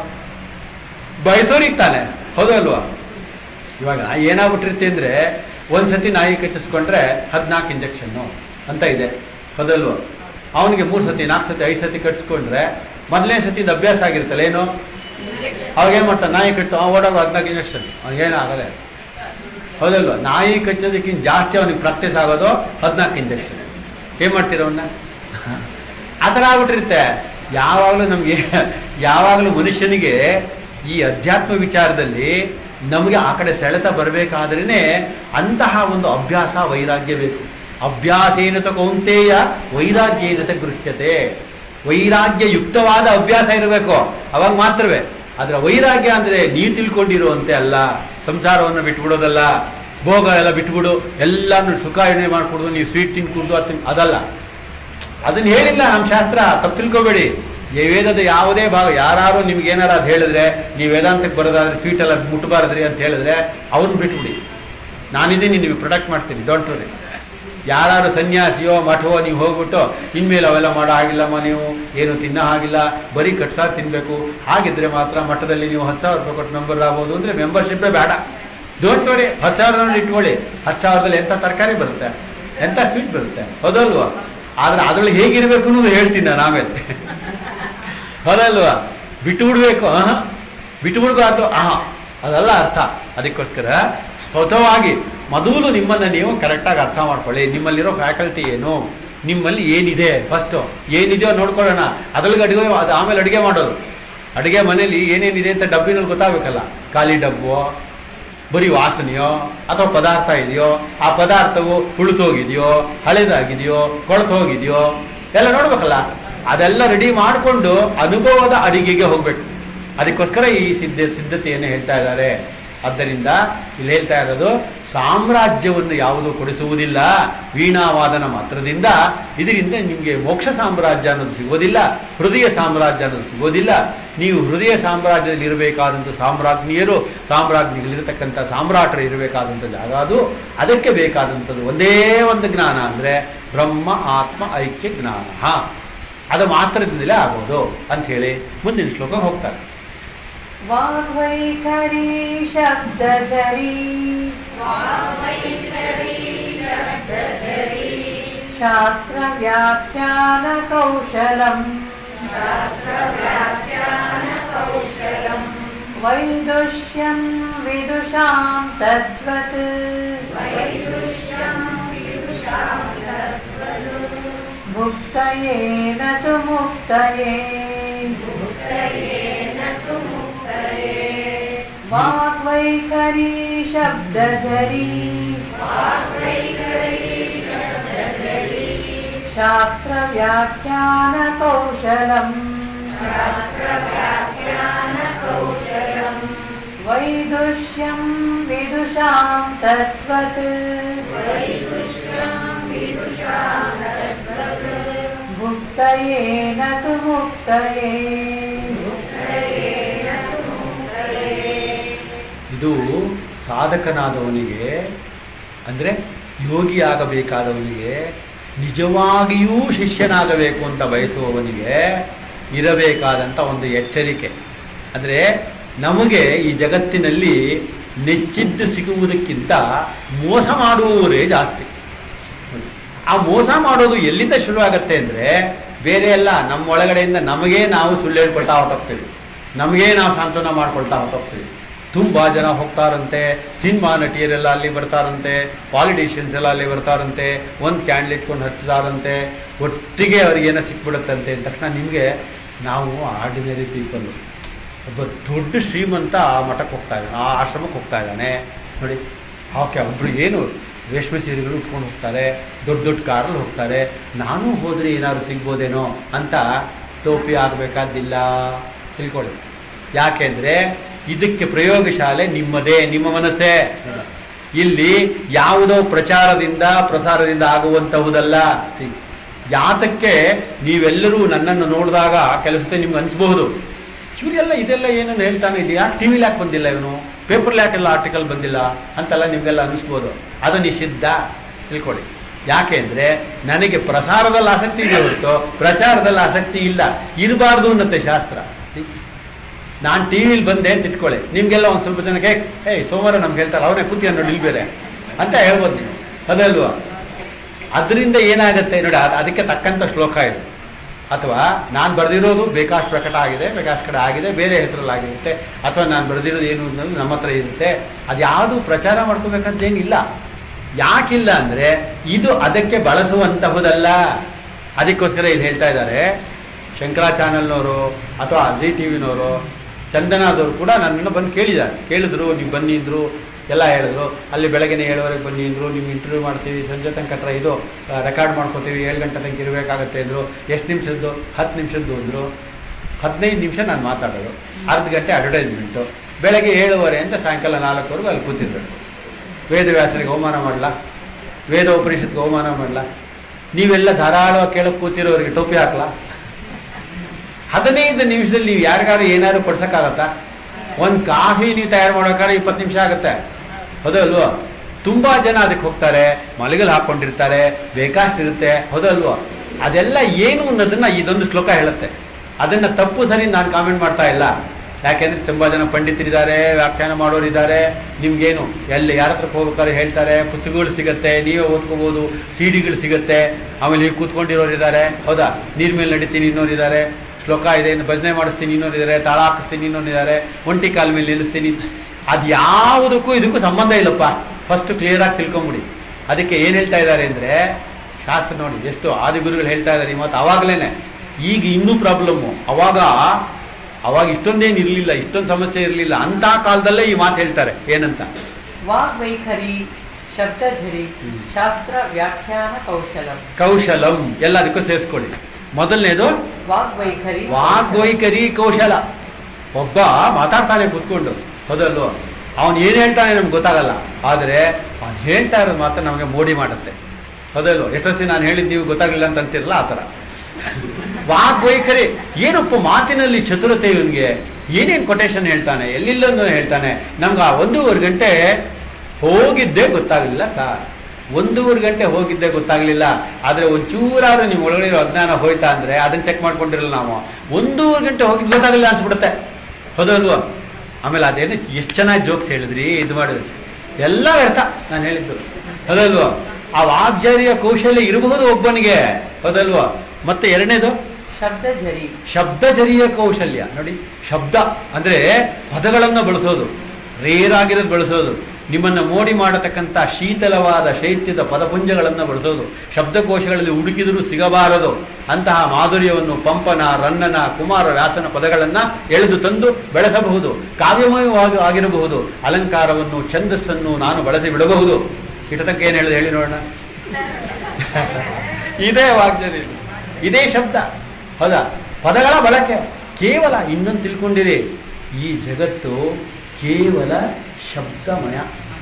ಬಯಸೋರಿಗೆ ತಾನೆ ಹೌದಲ್ವಾ ಇವಾಗ ಏನಾಗ್ಬಿಟ್ಟಿರುತ್ತೆ ಅಂದ್ರೆ ಒಂದ್ಸತಿ ನಾಯಿ ಕಚ್ಚಿಸ್ಕೊಂಡ್ರೆ ಹದಿನಾಲ್ಕು ಇಂಜೆಕ್ಷನ್ನು ಅಂತ ಇದೆ ಹೌದಲ್ವ ಅವನಿಗೆ ಮೂರು ಸತಿ ನಾಲ್ಕು ಸತಿ ಐದು ಸತಿ ಕಟ್ಸ್ಕೊಂಡ್ರೆ ಮೊದಲನೇ ಸತಿ ಅಭ್ಯಾಸ ಆಗಿರುತ್ತಲ್ಲ ಏನು ಅವಾಗ ಏನ್ ಮಾಡ್ತಾನೆ ನಾಯಿ ಕಟ್ಟು ಅವ ಓಡೋದು ಹದಿನಾಲ್ಕು ಇಂಜೆಕ್ಷನ್ ಏನಾಗಲ್ಲ ಹೌದಲ್ವ ನಾಯಿ ಕಚ್ಚೋದಕ್ಕಿಂತ ಜಾಸ್ತಿ ಅವನಿಗೆ ಪ್ರಾಕ್ಟೀಸ್ ಆಗೋದು ಹದಿನಾಲ್ಕು ಇಂಜೆಕ್ಷನ್ ಏನ್ ಮಾಡ್ತೀರ ಅವನ್ನ ಆ ಥರ ಆಗ್ಬಿಟ್ಟಿರುತ್ತೆ ಯಾವಾಗಲೂ ನಮಗೆ ಯಾವಾಗಲೂ ಮನುಷ್ಯನಿಗೆ ಈ ಅಧ್ಯಾತ್ಮ ವಿಚಾರದಲ್ಲಿ ನಮಗೆ ಆ ಕಡೆ ಸೆಳೆತ ಬರಬೇಕಾದ್ರೇನೆ ಅಂತಹ ಒಂದು ಅಭ್ಯಾಸ ವೈರಾಗ್ಯ ಬೇಕು ಅಭ್ಯಾಸೇನತ ಕೌಂತೆಯ ವೈರಾಗ್ಯೇನತ ಗೃಹ್ಯತೆ ವೈರಾಗ್ಯ ಯುಕ್ತವಾದ ಅಭ್ಯಾಸ ಇರಬೇಕು ಅವಾಗ ಮಾತ್ರವೇ ಅದರ ವೈರಾಗ್ಯ ಅಂದ್ರೆ ನೀವು ತಿಳ್ಕೊಂಡಿರುವಂತೆ ಅಲ್ಲ ಸಂಸಾರವನ್ನು ಬಿಟ್ಬಿಡೋದಲ್ಲ ಭೋಗ ಎಲ್ಲ ಬಿಟ್ಬಿಡು ಎಲ್ಲಾನು ಸುಖ ಎಣ್ಣೆ ಮಾಡ್ಕೊಡುದು ನೀವು ಸ್ವೀಟ್ ತಿನ್ಕುಡ್ದು ಅದು ತಿನ್- ಅದಲ್ಲ ಅದನ್ನ ಹೇಳಿಲ್ಲ ನಮ್ಮ ಶಾಸ್ತ್ರ ತಪ್ಪು ತಿಳ್ಕೊಬೇಡಿ ಈ ವೇದದ ಯಾವುದೇ ಭಾಗ ಯಾರು ನಿಮ್ಗೆ ಏನಾರ ಅದು ಹೇಳಿದ್ರೆ ನೀವು ವೇದಾಂತಕ್ಕೆ ಬರೋದಾದ್ರೆ ಸ್ವೀಟ್ ಎಲ್ಲ ಮುಟ್ಟಬಾರದ್ರಿ ಅಂತ ಹೇಳಿದ್ರೆ ಅವ್ರನ್ನ ಬಿಟ್ಬಿಡಿ ನಾನಿದ್ದೀನಿ ನಿಮಗೆ ಪ್ರೊಡಕ್ಟ್ ಮಾಡ್ತೀನಿ ಡೋಂಟ್ ವರಿ ಯಾರು ಸನ್ಯಾಸಿಯೋ ಮಠವೋ ನೀವು ಹೋಗ್ಬಿಟ್ಟು ಇನ್ಮೇಲೆ ಅವೆಲ್ಲ ಮಾಡೋ ಆಗಿಲ್ಲಮ್ಮ ನೀವು ಏನು ತಿನ್ನೋ ಹಾಗಿಲ್ಲ ಬರೀ ಕಟ್ಸಾರು ತಿನ್ನಬೇಕು ಹಾಗಿದ್ರೆ ಮಾತ್ರ ಮಠದಲ್ಲಿ ನೀವು ಹತ್ತು ಸಾವಿರ ರೂಪಾಯಿ ಕೊಟ್ಟು ಮೆಂಬರ್ ಆಗ್ಬೋದು ಅಂದರೆ ಮೆಂಬರ್ಶಿಪ್ಪೇ ಬೇಡ ಡೋಂಟ್ ವರಿ ಹತ್ತು ಸಾವಿರ ಇಟ್ಕೊಳ್ಳಿ ಹತ್ತು ಸಾವಿರದಲ್ಲಿ ಎಂಥ ತರಕಾರಿ ಬರುತ್ತೆ ಎಂಥ ಸ್ವೀಟ್ ಬರುತ್ತೆ ಹೌದಲ್ವಾ ಆದ್ರೆ ಅದ್ರಲ್ಲಿ ಹೇಗಿರ್ಬೇಕು ಅನ್ನೋದು ಹೇಳ್ತೀನಿ ನಾನು ಆಮೇಲೆ ಹೌದಲ್ವಾ ಬಿಟ್ಟು ಬಿಡ್ಬೇಕು ಆಹ ಬಿಟ್ಟು ಬಿಡ್ಬಾರ್ದು ಆಹ ಅದಲ್ಲ ಅರ್ಥ ಅದಕ್ಕೋಸ್ಕರ ಸ್ವತಃವಾಗಿ ಮೊದಲು ನಿಮ್ಮನ್ನ ನೀವು ಕರೆಕ್ಟಾಗಿ ಅರ್ಥ ಮಾಡ್ಕೊಳ್ಳಿ ನಿಮ್ಮಲ್ಲಿರೋ ಫ್ಯಾಕಲ್ಟಿ ಏನು ನಿಮ್ಮಲ್ಲಿ ಏನಿದೆ ಫಸ್ಟು ಏನಿದೆಯೋ ನೋಡ್ಕೊಳ್ಳೋಣ ಅದ್ರಲ್ಲಿ ಅಡುಗೆ ಅದು ಆಮೇಲೆ ಅಡುಗೆ ಮಾಡೋದು ಅಡುಗೆ ಮನೇಲಿ ಏನೇನಿದೆ ಅಂತ ಡಬ್ಬಿನಲ್ಲಿ ಗೊತ್ತಾಗಬೇಕಲ್ಲ ಖಾಲಿ ಡಬ್ಬು ಬರೀ ವಾಸನೆಯೋ ಅಥವಾ ಪದಾರ್ಥ ಇದೆಯೋ ಆ ಪದಾರ್ಥವು ಹುಳುತೋಗಿದೆಯೋ ಹಳೆದಾಗಿದೆಯೋ ಕೊಳತು ಹೋಗಿದೆಯೋ ಎಲ್ಲ ನೋಡ್ಬೇಕಲ್ಲ ಅದೆಲ್ಲ ರೆಡಿ ಮಾಡಿಕೊಂಡು ಅನುಭವದ ಅಡಿಗೆಗೆ ಹೋಗ್ಬೇಕು ಅದಕ್ಕೋಸ್ಕರ ಈ ಸಿದ್ಧ ಸಿದ್ಧತೆಯನ್ನು ಹೇಳ್ತಾ ಇದ್ದಾರೆ ಆದ್ದರಿಂದ ಇಲ್ಲಿ ಹೇಳ್ತಾ ಇರೋದು ಸಾಮ್ರಾಜ್ಯವನ್ನು ಯಾವುದು ಕೊಡಿಸುವುದಿಲ್ಲ ವೀಣಾವಾದನ ಮಾತ್ರದಿಂದ ಇದರಿಂದ ನಿಮಗೆ ಮೋಕ್ಷ ಸಾಮ್ರಾಜ್ಯ ಅನ್ನೋದು ಸಿಗೋದಿಲ್ಲ ಹೃದಯ ಸಾಮ್ರಾಜ್ಯ ಅನ್ನೋದು ಸಿಗೋದಿಲ್ಲ ನೀವು ಹೃದಯ ಸಾಮ್ರಾಜ್ಯದಲ್ಲಿ ಇರಬೇಕಾದಂಥ ಸಾಮ್ರಾಜ್ಞಿಯರು ಸಾಮ್ರಾಜ್ಞಿಗಳಿರತಕ್ಕಂಥ ಸಾಮ್ರಾಟರು ಇರಬೇಕಾದಂಥ ಜಾಗ ಅದು ಅದಕ್ಕೆ ಬೇಕಾದಂಥದ್ದು ಒಂದೇ ಒಂದು ಜ್ಞಾನ ಅಂದರೆ ಬ್ರಹ್ಮ ಆತ್ಮ ಐಕ್ಯ ಜ್ಞಾನ ಅದು ಮಾತ್ರದಿಂದಲೇ ಆಗೋದು ಅಂತ ಹೇಳಿ ಮುಂದಿನ ಶ್ಲೋಕ ಹೋಗ್ತಾರೆ वाग्वैखरी शब्दचरी शास्त्रव्याख्यानकौशलम् वैदुष्यं विदुषां तद्वत् भुक्तये न तु मुक्तये वाग्वैखरी शब्दझरी शास्त्रव्याख्यानकौशलम् वैदुष्यं विदुषां तद्वत् मुक्तये न तु मुक्तये ಇದು ಸಾಧಕನಾದವನಿಗೆ ಅಂದರೆ ಯೋಗಿ ಆಗಬೇಕಾದವನಿಗೆ ನಿಜವಾಗಿಯೂ ಶಿಷ್ಯನಾಗಬೇಕು ಅಂತ ಬಯಸುವವನಿಗೆ ಇರಬೇಕಾದಂಥ ಒಂದು ಎಚ್ಚರಿಕೆ ಅಂದರೆ ನಮಗೆ ಈ ಜಗತ್ತಿನಲ್ಲಿ ನೆಚ್ಚಿದ್ದು ಸಿಗುವುದಕ್ಕಿಂತ ಮೋಸ ಮಾಡುವವರೇ ಜಾಸ್ತಿ ಆ ಮೋಸ ಮಾಡೋದು ಎಲ್ಲಿಂದ ಶುರುವಾಗತ್ತೆ ಅಂದರೆ ಬೇರೆ ಎಲ್ಲ ನಮ್ಮ ಒಳಗಡೆಯಿಂದ ನಮಗೇ ನಾವು ಸುಳ್ಳು ಹೇಳ್ಕೊಳ್ತಾ ಹೊರಟೋಗ್ತೀವಿ ನಮಗೇ ನಾವು ಸಾಂತ್ವನ ಮಾಡ್ಕೊಳ್ತಾ ಹೊರಟೋಗ್ತೀವಿ ತುಂಬ ಜನ ಹೋಗ್ತಾರಂತೆ ಸಿನಿಮಾ ನಟಿಯರೆಲ್ಲ ಅಲ್ಲಿ ಬರ್ತಾರಂತೆ ಪಾಲಿಟಿಷಿಯನ್ಸ್ ಎಲ್ಲ ಅಲ್ಲಿ ಬರ್ತಾರಂತೆ ಒಂದು ಕ್ಯಾಂಡ್ಲ್ ಇಟ್ಕೊಂಡು ಹಚ್ತಾರಂತೆ ಒಟ್ಟಿಗೆ ಅವ್ರಿಗೇನೋ ಸಿಕ್ಬಿಡುತ್ತಂತೆ ಅಂದ ತಕ್ಷಣ ನಿಮಗೆ ನಾವು ಆರ್ಡಿನರಿ ಪೀಪಲ್ಲು ಒಬ್ಬ ದೊಡ್ಡ ಶ್ರೀಮಂತ ಆ ಮಠಕ್ಕೆ ಹೋಗ್ತಾ ಇದ್ದಾನೆ ಆ ಆಶ್ರಮಕ್ಕೆ ಹೋಗ್ತಾ ಇದ್ದಾನೆ ನೋಡಿ ಓಕೆ ಒಬ್ರು ಏನು ರೇಷ್ಮೆ ಸೀರೆಗಳು ಉಟ್ಕೊಂಡು ಹೋಗ್ತಾರೆ ದೊಡ್ಡ ದೊಡ್ಡ ಕಾರಲ್ಲಿ ಹೋಗ್ತಾರೆ ನಾನು ಹೋದರೆ ಏನಾದ್ರು ಸಿಗ್ಬೋದೇನೋ ಅಂತ ಟೋಪಿ ಆಗಬೇಕಾದಿಲ್ಲ ತಿಳ್ಕೊಳ್ಳಿ ಯಾಕೆಂದರೆ ಇದಕ್ಕೆ ಪ್ರಯೋಗಶಾಲೆ ನಿಮ್ಮದೇ ನಿಮ್ಮ ಮನಸ್ಸೇ ಇಲ್ಲಿ ಯಾವುದೋ ಪ್ರಚಾರದಿಂದ ಪ್ರಸಾರದಿಂದ ಆಗುವಂತಹುದಲ್ಲ ಸಿ ಯಾತಕ್ಕೆ ನೀವೆಲ್ಲರೂ ನನ್ನನ್ನು ನೋಡಿದಾಗ ಕೆಲಸത്തെ ನಿಮ್ಗೆ ಅನಿಸ್ಬಹುದು ಇವರೆಲ್ಲ ಇದೆಲ್ಲ ಏನನ್ನು ಹೇಳ್ತಾನೆ ಇದೆಯಾ ಟಿ ವಿಲಿ ಯಾಕೆ ಬಂದಿಲ್ಲ ಇವನು ಪೇಪರ್ಲಿ ಯಾಕೆಲ್ಲ ಆರ್ಟಿಕಲ್ ಬಂದಿಲ್ಲ ಅಂತೆಲ್ಲ ನಿಮಗೆಲ್ಲ ಅನಿಸ್ಬೋದು ಅದು ನಿಷಿದ್ಧ ತಿಳ್ಕೊಳ್ಳಿ ಯಾಕೆ ಅಂದರೆ ನನಗೆ ಪ್ರಸಾರದಲ್ಲಿ ಆಸಕ್ತಿ ಇದೆ ಹೊರತು ಪ್ರಚಾರದಲ್ಲಿ ಆಸಕ್ತಿ ಇಲ್ಲ ಇರಬಾರ್ದು ಅನ್ನತ್ತೆ ಶಾಸ್ತ್ರ See? ನಾನು ಟಿ ವಿಲಿ ಬಂದೆ ಅಂತ ಇಟ್ಕೊಳ್ಳಿ ನಿಮಗೆಲ್ಲ ಒಂದು ಸ್ವಲ್ಪ ಜನಕ್ಕೆ ಏಯ್ ಸೋಮವಾರ ನಮ್ಗೆ ಹೇಳ್ತಾರೆ ಅವನೇ ಕೂತಿ ಅನ್ನೋ ಇಲ್ಲಿ ಬೇರೆ ಅಂತ ಹೇಳ್ಬೋದು ನೀವು ಅದಲ್ವಾ ಅದರಿಂದ ಏನಾಗುತ್ತೆ ನೋಡಿ ಅದ್- ಅದಕ್ಕೆ ತಕ್ಕಂಥ ಶ್ಲೋಕ ಇದು ಅಥವಾ ನಾನು ಬರೆದಿರೋದು ಬೇಕಾಷ್ಟು ಪ್ರಕಟ ಆಗಿದೆ ಬೇಕಾಷ್ಟು ಕಡೆ ಆಗಿದೆ ಬೇರೆ ಹೆಸರಲ್ಲಿ ಆಗಿರುತ್ತೆ ಅಥವಾ ನಾನು ಬರೆದಿರೋದು ಏನು ಅನ್ನೋದು ನಮ್ಮ ಹತ್ರ ಇರುತ್ತೆ ಅದ್ಯಾವುದು ಪ್ರಚಾರ ಮಾಡ್ಕೋಬೇಕಂತೇನಿಲ್ಲ ಯಾಕಿಲ್ಲ ಅಂದರೆ ಇದು ಅದಕ್ಕೆ ಬಳಸುವಂತಹುದಲ್ಲ ಅದಕ್ಕೋಸ್ಕರ ಇಲ್ಲಿ ಹೇಳ್ತಾ ಇದ್ದಾರೆ ಶಂಕರ ಚಾನಲ್ನವರು ಅಥವಾ ಜಿ ಟಿ ವಿನವರು ಚಂದನಾದವರು ಕೂಡ ನನ್ನನ್ನು ಬಂದು ಕೇಳಿದ್ದಾರೆ ಕೇಳಿದ್ರು ನೀವು ಬನ್ನಿದ್ರು ಎಲ್ಲ ಹೇಳಿದ್ರು ಅಲ್ಲಿ ಬೆಳಗ್ಗೆ ಏಳುವರೆಗೆ ಬನ್ನಿ ಅಂದರು ನೀವು ಇಂಟರ್ವ್ಯೂ ಮಾಡ್ತೀವಿ ಸಂಜೆ ತನಕ ಹತ್ರ ಇದು ರೆಕಾರ್ಡ್ ಮಾಡ್ಕೋತೀವಿ ಏಳು ಗಂಟೆ ತನಕ ಇರಬೇಕಾಗತ್ತೆ ಅಂದರು ಎಷ್ಟು ನಿಮಿಷದ್ದು ಹತ್ತು ನಿಮಿಷದ್ದು ಅಂದರು ಹದಿನೈದು ನಿಮಿಷ ನಾನು ಮಾತಾಡೋದು ಅರ್ಧ ಗಂಟೆ ಅಡ್ವರ್ಟೈಸ್ಮೆಂಟು ಬೆಳಗ್ಗೆ ಏಳುವರೆ ಅಂತ ಸಾಯಂಕಾಲ ನಾಲ್ಕುವರೆಗೂ ಅಲ್ಲಿ ಕೂತಿರ್ಬೇಕು ವೇದವ್ಯಾಸರಿಗೆ ಅವಮಾನ ಮಾಡಲ್ಲ ವೇದ ಉಪನಿಷತ್ಗೆ ಅವಮಾನ ಮಾಡಲ್ಲ ನೀವೆಲ್ಲ ಧಾರಾಳವಾಗಿ ಕೇಳಕ್ಕೆ ಕೂತಿರೋರಿಗೆ ಟೋಪಿ ಹಾಕ್ಲಾ ಹದಿನೈದು ನಿಮಿಷದಲ್ಲಿ ನೀವು ಯಾರಿಗಾರು ಏನಾದ್ರು ಕೊಡ್ಸಕ್ಕಾಗತ್ತಾ ಒಂದು ಕಾಫಿ ನೀವು ತಯಾರು ಮಾಡೋಕ್ಕಾದ್ರೆ ಇಪ್ಪತ್ತು ನಿಮಿಷ ಆಗುತ್ತೆ ಹೌದಲ್ವೋ ತುಂಬ ಜನ ಅದಕ್ಕೆ ಹೋಗ್ತಾರೆ ಮಲಗಲು ಹಾಕ್ಕೊಂಡಿರ್ತಾರೆ ಬೇಕಾಷ್ಟಿರುತ್ತೆ ಹೌದಲ್ವೋ ಅದೆಲ್ಲ ಏನು ಅನ್ನೋದನ್ನ ಇದೊಂದು ಶ್ಲೋಕ ಹೇಳುತ್ತೆ ಅದನ್ನ ತಪ್ಪು ಸರಿ ನಾನು ಕಾಮೆಂಟ್ ಮಾಡ್ತಾ ಇಲ್ಲ ಯಾಕೆಂದ್ರೆ ತುಂಬಾ ಜನ ಪಂಡಿತರಿದ್ದಾರೆ ವ್ಯಾಖ್ಯಾನ ಮಾಡೋರಿದ್ದಾರೆ ನಿಮ್ಗೇನು ಎಲ್ಲಿ ಯಾರ ಹತ್ರಕ್ಕೆ ಹೋಗ್ಬೇಕಾದ್ರೆ ಹೇಳ್ತಾರೆ ಪುಸ್ತಕಗಳು ಸಿಗುತ್ತೆ ನೀವೇ ಓದ್ಕೋಬಹುದು ಸಿಡಿಗಳು ಸಿಗುತ್ತೆ ಆಮೇಲೆ ಈಗ ಕೂತ್ಕೊಂಡಿರೋರು ಇದ್ದಾರೆ ಹೌದಾ ನೀರ್ ಮೇಲೆ ನಡಿತೀನಿ ಇನ್ನೋರಿದ್ದಾರೆ ಶ್ಲೋಕ ಇದೆ ಇನ್ನು ಭಜನೆ ಮಾಡಿಸ್ತೀನಿ ಇನ್ನೋರಿದ್ದಾರೆ ತಾಳ ಹಾಕಿಸ್ತೀನಿ ಇನ್ನೊಂದಿದ್ದಾರೆ ಒಂಟಿ ಕಾಲ ಮೇಲೆ ನಿಲ್ಲಿಸ್ತೀನಿ ಅದು ಯಾವುದಕ್ಕೂ ಇದಕ್ಕೂ ಸಂಬಂಧ ಇಲ್ಲಪ್ಪ ಫಸ್ಟ್ ಕ್ಲಿಯರಾಗಿ ತಿಳ್ಕೊಂಬಿಡಿ ಅದಕ್ಕೆ ಏನು ಹೇಳ್ತಾ ಇದ್ದಾರೆ ಅಂದರೆ ಶಾಸ್ತ್ರ ನೋಡಿ ಎಷ್ಟು ಆದಿಗುರುಗಳು ಹೇಳ್ತಾ ಇದ್ದಾರೆ ಮತ್ತು ಅವಾಗಲೇ ಈಗ ಇನ್ನೂ ಪ್ರಾಬ್ಲಮ್ಮು ಅವಾಗ ಅವಾಗ ಇಷ್ಟೊಂದೇನು ಇರಲಿಲ್ಲ ಇಷ್ಟೊಂದು ಸಮಸ್ಯೆ ಇರಲಿಲ್ಲ ಅಂತ ಕಾಲದಲ್ಲೇ ಈ ಮಾತು ಹೇಳ್ತಾರೆ ಏನಂತ वाग्वैखरी शब्दझरी ಹ್ಮ್. ಶಾಸ್ತ್ರ ವ್ಯಾಖ್ಯಾನ ಕೌಶಲಂ ಕೌಶಲಂ ಎಲ್ಲದಕ್ಕೂ ಸೇರಿಸ್ಕೊಳ್ಳಿ ಮೊದಲನೇದು ವಾಗ್ವೈಖರಿ ವಾಗ್ವೈಖರಿ ಕೌಶಲ ಒಬ್ಬ ಮಾತಾಡ್ತಾನೆ ಕೂತ್ಕೊಂಡು ಹೌದಲ್ವೋ ಅವನು ಏನು ಹೇಳ್ತಾನೆ ನಮ್ಗೆ ಗೊತ್ತಾಗಲ್ಲ ಆದರೆ ಅವ್ನು ಹೇಳ್ತಾ ಇರೋದು ಮಾತ್ರ ನಮಗೆ ಮೋಡಿ ಮಾಡುತ್ತೆ ಹೌದಲ್ವೋ ಎಷ್ಟೊತ್ತಿ ನಾನು ಹೇಳಿದ್ದು ನೀವು ಗೊತ್ತಾಗಲಿಲ್ಲ ಅಂತ ಅಂತಿರಲ್ಲ ಆ ಥರ ವಾಗ್ವೈಖರಿ ಏನಪ್ಪ ಮಾತಿನಲ್ಲಿ ಚತುರತೆ ಇವನಿಗೆ ಏನೇನು ಕೊಟೇಶನ್ ಹೇಳ್ತಾನೆ ಎಲ್ಲಿಲ್ಲೊಂದು ಹೇಳ್ತಾನೆ ನಮ್ಗೆ ಆ ಒಂದೂವರೆ ಗಂಟೆ ಹೋಗಿದ್ದೇ ಗೊತ್ತಾಗಲಿಲ್ಲ ಸರ್ ಒಂದೂವರೆ ಗಂಟೆ ಹೋಗಿದ್ದೇ ಗೊತ್ತಾಗಲಿಲ್ಲ ಆದರೆ ಒಂಚೂರಾದ್ರೂ ನಿಮ್ಮ ಒಳಗಡೆ ಇರೋ ಅಜ್ಞಾನ ಹೋಯ್ತಾ ಅಂದರೆ ಅದನ್ನ ಚೆಕ್ ಮಾಡ್ಕೊಂಡಿರಲ್ಲ ನಾವು ಒಂದೂವರೆ ಗಂಟೆ ಹೋಗಿದ್ದು ಗೊತ್ತಾಗಲಿಲ್ಲ ಅನ್ಸ್ಬಿಡುತ್ತೆ ಹೌದಲ್ವಾ ಆಮೇಲೆ ಅದೇನು ಎಷ್ಟು ಚೆನ್ನಾಗಿ ಜೋಕ್ಸ್ ಹೇಳಿದ್ರಿ ಇದು ಮಾಡಿದ್ರಿ ಎಲ್ಲ ವ್ಯರ್ಥ ನಾನು ಹೇಳಿದ್ದು ಹೌದಲ್ವಾ ಆ ವಾಗ್ಜಾರಿಯ ಕೌಶಲ್ಯ ಇರಬಹುದು ಒಬ್ಬನಿಗೆ ಹೌದಲ್ವಾ ಮತ್ತೆ ಎರಡನೇದು ಶಬ್ದಝರಿ ಶಬ್ದಜರಿಯ ಕೌಶಲ್ಯ ನೋಡಿ ಶಬ್ದ ಅಂದ್ರೆ ಪದಗಳನ್ನು ಬಳಸೋದು ರೇರ್ ಆಗಿರೋದು ಬಳಸೋದು ನಿಮ್ಮನ್ನು ಮೋಡಿ ಮಾಡತಕ್ಕಂಥ ಶೀತಲವಾದ ಶೈತ್ಯದ ಪದಪುಂಜಗಳನ್ನು ಬಳಸೋದು ಶಬ್ದಕೋಶಗಳಲ್ಲಿ ಹುಡುಕಿದರೂ ಸಿಗಬಾರದು ಅಂತಹ ಮಾಧುರ್ಯವನ್ನು ಪಂಪನ ರನ್ನನ ಕುಮಾರ ವ್ಯಾಸನ ಪದಗಳನ್ನು ಎಳೆದು ತಂದು ಬೆಳೆಸಬಹುದು ಕಾವ್ಯಮಯವಾಗಿ ಆಗಿರಬಹುದು ಅಲಂಕಾರವನ್ನು ಛಂದಸ್ಸನ್ನು ನಾನು ಬಳಸಿ ಬಿಡಬಹುದು ಇಟತಕ್ಕ ಏನು ಹೇಳಿದೆ ಹೇಳಿ ನೋಡೋಣ ಇದೇ ವಾಗ್ಯದಲ್ಲಿ ಇದೇ ಶಬ್ದ ಹೌದಾ ಪದಗಳ ಬಳಕೆ ಕೇವಲ ಇನ್ನೊಂದು ತಿಳ್ಕೊಂಡಿರಿ ಈ ಜಗತ್ತು ಕೇವಲ ಶಬ್ದಮಯ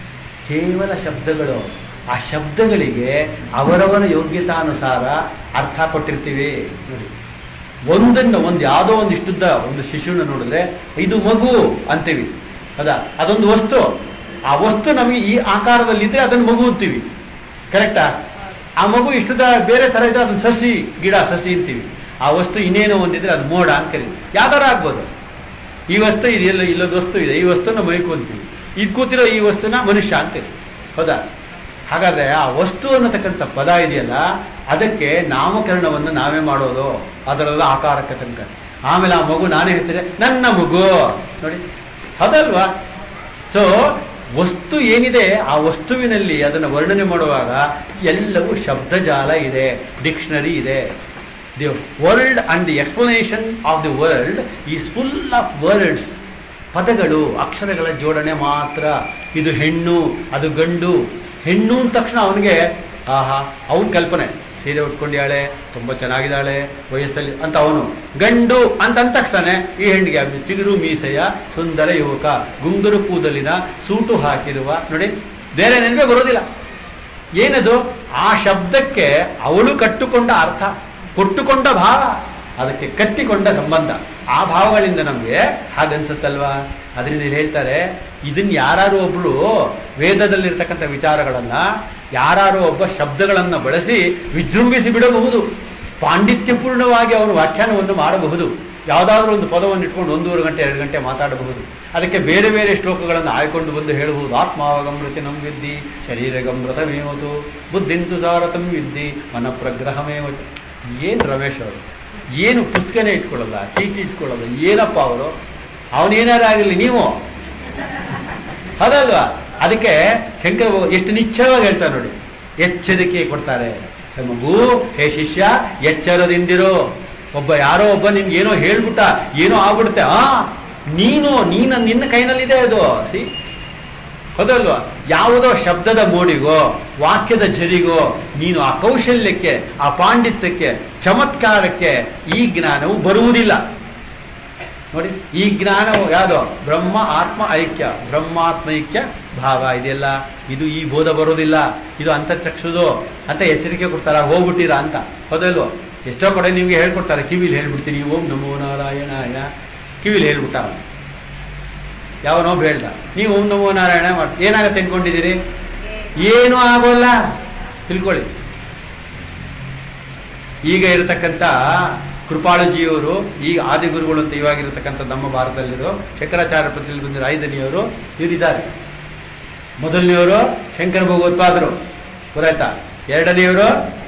ಕೇವಲ ಶಬ್ದಗಳು ಆ ಶಬ್ದಗಳಿಗೆ ಅವರವರ ಯೋಗ್ಯತಾನುಸಾರ ಅರ್ಥ ಕೊಟ್ಟಿರ್ತೀವಿ ನೋಡಿ ಒಂದನ್ನು ಒಂದು ಯಾವುದೋ ಒಂದು ಇಷ್ಟುದ್ದ ಒಂದು ಶಿಶುವನ್ನು ನೋಡಿದ್ರೆ ಇದು ಮಗು ಅಂತೀವಿ ಹೌದಾ ಅದೊಂದು ವಸ್ತು ಆ ವಸ್ತು ನಮಗೆ ಈ ಆಕಾರದಲ್ಲಿದ್ದರೆ ಅದನ್ನು ಮಗು ಅಂತೀವಿ ಕರೆಕ್ಟಾ ಆ ಮಗು ಇಷ್ಟುದ ಬೇರೆ ಥರ ಇದ್ರೆ ಅದನ್ನು ಸಸಿ ಗಿಡ ಸಸಿ ಅಂತೀವಿ ಆ ವಸ್ತು ಇನ್ನೇನೋ ಒಂದಿದ್ರೆ ಅದು ಮೋಡ ಅಂತ ಕರೀತೀವಿ ಯಾವ್ದಾರ ಆಗ್ಬೋದು ಈ ವಸ್ತು ಇದೆಯಲ್ಲ ಇಲ್ಲೊಂದು ವಸ್ತು ಇದೆ ಈ ವಸ್ತುನ ಮೈಕು ಅಂತೀವಿ ಇದು ಕೂತಿರೋ ಈ ವಸ್ತುನ ಮನುಷ್ಯ ಅಂತೀವಿ ಹೌದಾ ಹಾಗಾದ್ರೆ ಆ ವಸ್ತು ಅನ್ನತಕ್ಕಂಥ ಪದ ಇದೆಯಲ್ಲ ಅದಕ್ಕೆ ನಾಮಕರಣವನ್ನು ನಾವೇ ಮಾಡೋದು ಅದರೆಲ್ಲ ಆಕಾರಕ್ಕೆ ತನಕ ಆಮೇಲೆ ಆ ಮಗು ನಾನೇ ಹೇಳ್ತಿದ್ರೆ ನನ್ನ ಮಗು ನೋಡಿ ಹೌದಲ್ವಾ ಸೊ ವಸ್ತು ಏನಿದೆ ಆ ವಸ್ತುವಿನಲ್ಲಿ ಅದನ್ನು ವರ್ಣನೆ ಮಾಡುವಾಗ ಎಲ್ಲವೂ ಶಬ್ದಜಾಲ ಇದೆ ಡಿಕ್ಷನರಿ ಇದೆ the world and the explanation of the world is full of words ಪದಗಳು ಅಕ್ಷರಗಳ ಜೋಡಣೆ ಮಾತ್ರ ಇದು ಹೆಣ್ಣು ಅದು ಗಂಡು ಹೆಣ್ಣು ಅಂದ ತಕ್ಷಣ ಅವನಿಗೆ ಆಹಾ ಅವನ ಕಲ್ಪನೆ ಸೀರೆ ಉಟ್ಕೊಂಡ್ಯಾಳೆ ತುಂಬ ಚೆನ್ನಾಗಿದ್ದಾಳೆ ವಯಸ್ಸಲ್ಲಿ ಅಂತ ಅವನು ಗಂಡು ಅಂತ ಅಂದ ತಕ್ಷಣ ಈ ಹೆಣ್ಣಿಗೆ ಅವ್ನು ಚಿಗುರು ಮೀಸೆಯ ಸುಂದರ ಯುವಕ ಗುಂಗುರು ಕೂದಲಿನ ಸೂಟು ಹಾಕಿರುವ ನೋಡಿ ಬೇರೆ ನೆನಪೇ ಬರೋದಿಲ್ಲ ಏನದು ಆ ಶಬ್ದಕ್ಕೆ ಅವಳು ಕಟ್ಟುಕೊಂಡ ಅರ್ಥ ಕೊಟ್ಟುಕೊಂಡ ಭಾವ ಅದಕ್ಕೆ ಕಟ್ಟಿಕೊಂಡ ಸಂಬಂಧ ಆ ಭಾವಗಳಿಂದ ನಮಗೆ ಹಾಗನ್ಸುತ್ತಲ್ವಾ ಅದರಿಂದ ಇಲ್ಲಿ ಹೇಳ್ತಾರೆ ಇದನ್ನ ಯಾರು ಒಬ್ರು ವೇದದಲ್ಲಿರ್ತಕ್ಕಂಥ ವಿಚಾರಗಳನ್ನ ಯಾರು ಒಬ್ಬ ಶಬ್ದಗಳನ್ನು ಬಳಸಿ ವಿಜೃಂಭಿಸಿ ಬಿಡಬಹುದು ಪಾಂಡಿತ್ಯಪೂರ್ಣವಾಗಿ ಅವನು ವ್ಯಾಖ್ಯಾನವನ್ನು ಮಾಡಬಹುದು ಯಾವುದಾದ್ರೂ ಒಂದು ಪದವನ್ನು ಇಟ್ಕೊಂಡು ಒಂದೂವರೆ ಗಂಟೆ ಎರಡು ಗಂಟೆ ಮಾತಾಡಬಹುದು ಅದಕ್ಕೆ ಬೇರೆ ಬೇರೆ ಶ್ಲೋಕಗಳನ್ನು ಆಯ್ಕೊಂಡು ಬಂದು ಹೇಳಬಹುದು ಆತ್ಮಾವಗಮೃತಿ ನಮ್ ವಿದ್ದಿ ಶರೀರಗಮೃತಮೇವತು ಬುದ್ಧಿಂತು ಸಾರತಂ ವಿದ್ದಿ ಮನ ಪ್ರಗ್ರಹಮೇವ ಏನು ರಮೇಶ್ ಅವರು ಏನು ಪುಸ್ತಕನೇ ಇಟ್ಕೊಳ್ಳಲ್ಲ ಚೀಟಿ ಇಟ್ಕೊಳ್ಳಲ್ಲ ಏನಪ್ಪ ಅವರು ಅವನೇನಾರು ಆಗಿರಲಿ ನೀವು ಹೌದಲ್ವಾ ಅದಕ್ಕೆ ಶಂಕರ ಭಗವ- ಎಷ್ಟು ನಿಶ್ಚಯವಾಗಿ ಹೇಳ್ತಾರೆ ನೋಡಿ ಎಚ್ಚರಿಕೆ ಕೊಡ್ತಾರೆ ಹೇ ಮಗು ಹೇ ಶಿಷ್ಯ ಎಚ್ಚರದಿಂದಿರೋ ಒಬ್ಬ ಯಾರೋ ಒಬ್ಬ ನಿನ್ಗೆ ಏನೋ ಹೇಳ್ಬಿಟ್ಟ ಏನೋ ಆಗ್ಬಿಡುತ್ತೆ ಆ ನೀನು ನೀನ ನಿನ್ನ ಕೈನಲ್ಲಿದೆ ಅದು ಸಿ ಹೌದಲ್ವಾ ಯಾವುದೋ ಶಬ್ದದ ಮೋಡಿಗೋ ವಾಕ್ಯದ ಜರಿಗೋ ನೀನು ಆ ಕೌಶಲ್ಯಕ್ಕೆ ಆ ಪಾಂಡಿತ್ಯಕ್ಕೆ ಚಮತ್ಕಾರಕ್ಕೆ ಈ ಜ್ಞಾನವು ಬರುವುದಿಲ್ಲ ನೋಡಿ ಈ ಜ್ಞಾನವು ಯಾವುದು ಬ್ರಹ್ಮ ಆತ್ಮ ಐಕ್ಯ ಬ್ರಹ್ಮಾತ್ಮೈಕ್ಯ ಭಾವ ಇದೆಲ್ಲ ಇದು ಈ ಬೋಧ ಬರೋದಿಲ್ಲ ಇದು ಅಂತಚಕ್ಷುದು ಅಂತ ಎಚ್ಚರಿಕೆ ಕೊಡ್ತಾರ ಹೋಗ್ಬಿಟ್ಟಿರಾ ಅಂತ ಹೌದಲ್ವೋ ಎಷ್ಟೋ ಕಡೆ ನಿಮ್ಗೆ ಹೇಳ್ಕೊಡ್ತಾರೆ ಕಿವಿಲಿ ಹೇಳ್ಬಿಡ್ತೀನಿ ಓಂ ನಮೋ ನಾರಾಯಣಾಯ ಕಿವಿಲಿ ಹೇಳ್ಬಿಟ್ಟ ಅವ್ನು. ಯಾವನೋ ಬೇಡ್ದ ನೀವು ಓಂ ನಮೋ ನಾರಾಯಣ ಮಾಡಿ ಏನಾಗತ್ತೆ ಅನ್ಕೊಂಡಿದ್ದೀರಿ ಏನೂ ಆಗೋಲ್ಲ ತಿಳ್ಕೊಳ್ಳಿ ಈಗ ಇರತಕ್ಕಂಥ ಕೃಪಾಳಜಿಯವರು ಈ ಆದಿಗುರುಗಳು ಅಂತ ಇವಾಗಿರತಕ್ಕಂಥ ನಮ್ಮ ಭಾರತದಲ್ಲಿರೋ ಶಂಕರಾಚಾರ್ಯ ಪ್ರತಿಯಲ್ಲಿ ಬಂದಿರೋ ಐದನೆಯವರು ಇವರಿದ್ದಾರೆ ಮೊದಲನೆಯವರು ಶಂಕರ ಭಗವತ್ಪಾದರು ಗೊತ್ತಾಯ್ತಾ ಎರಡನೆಯವರು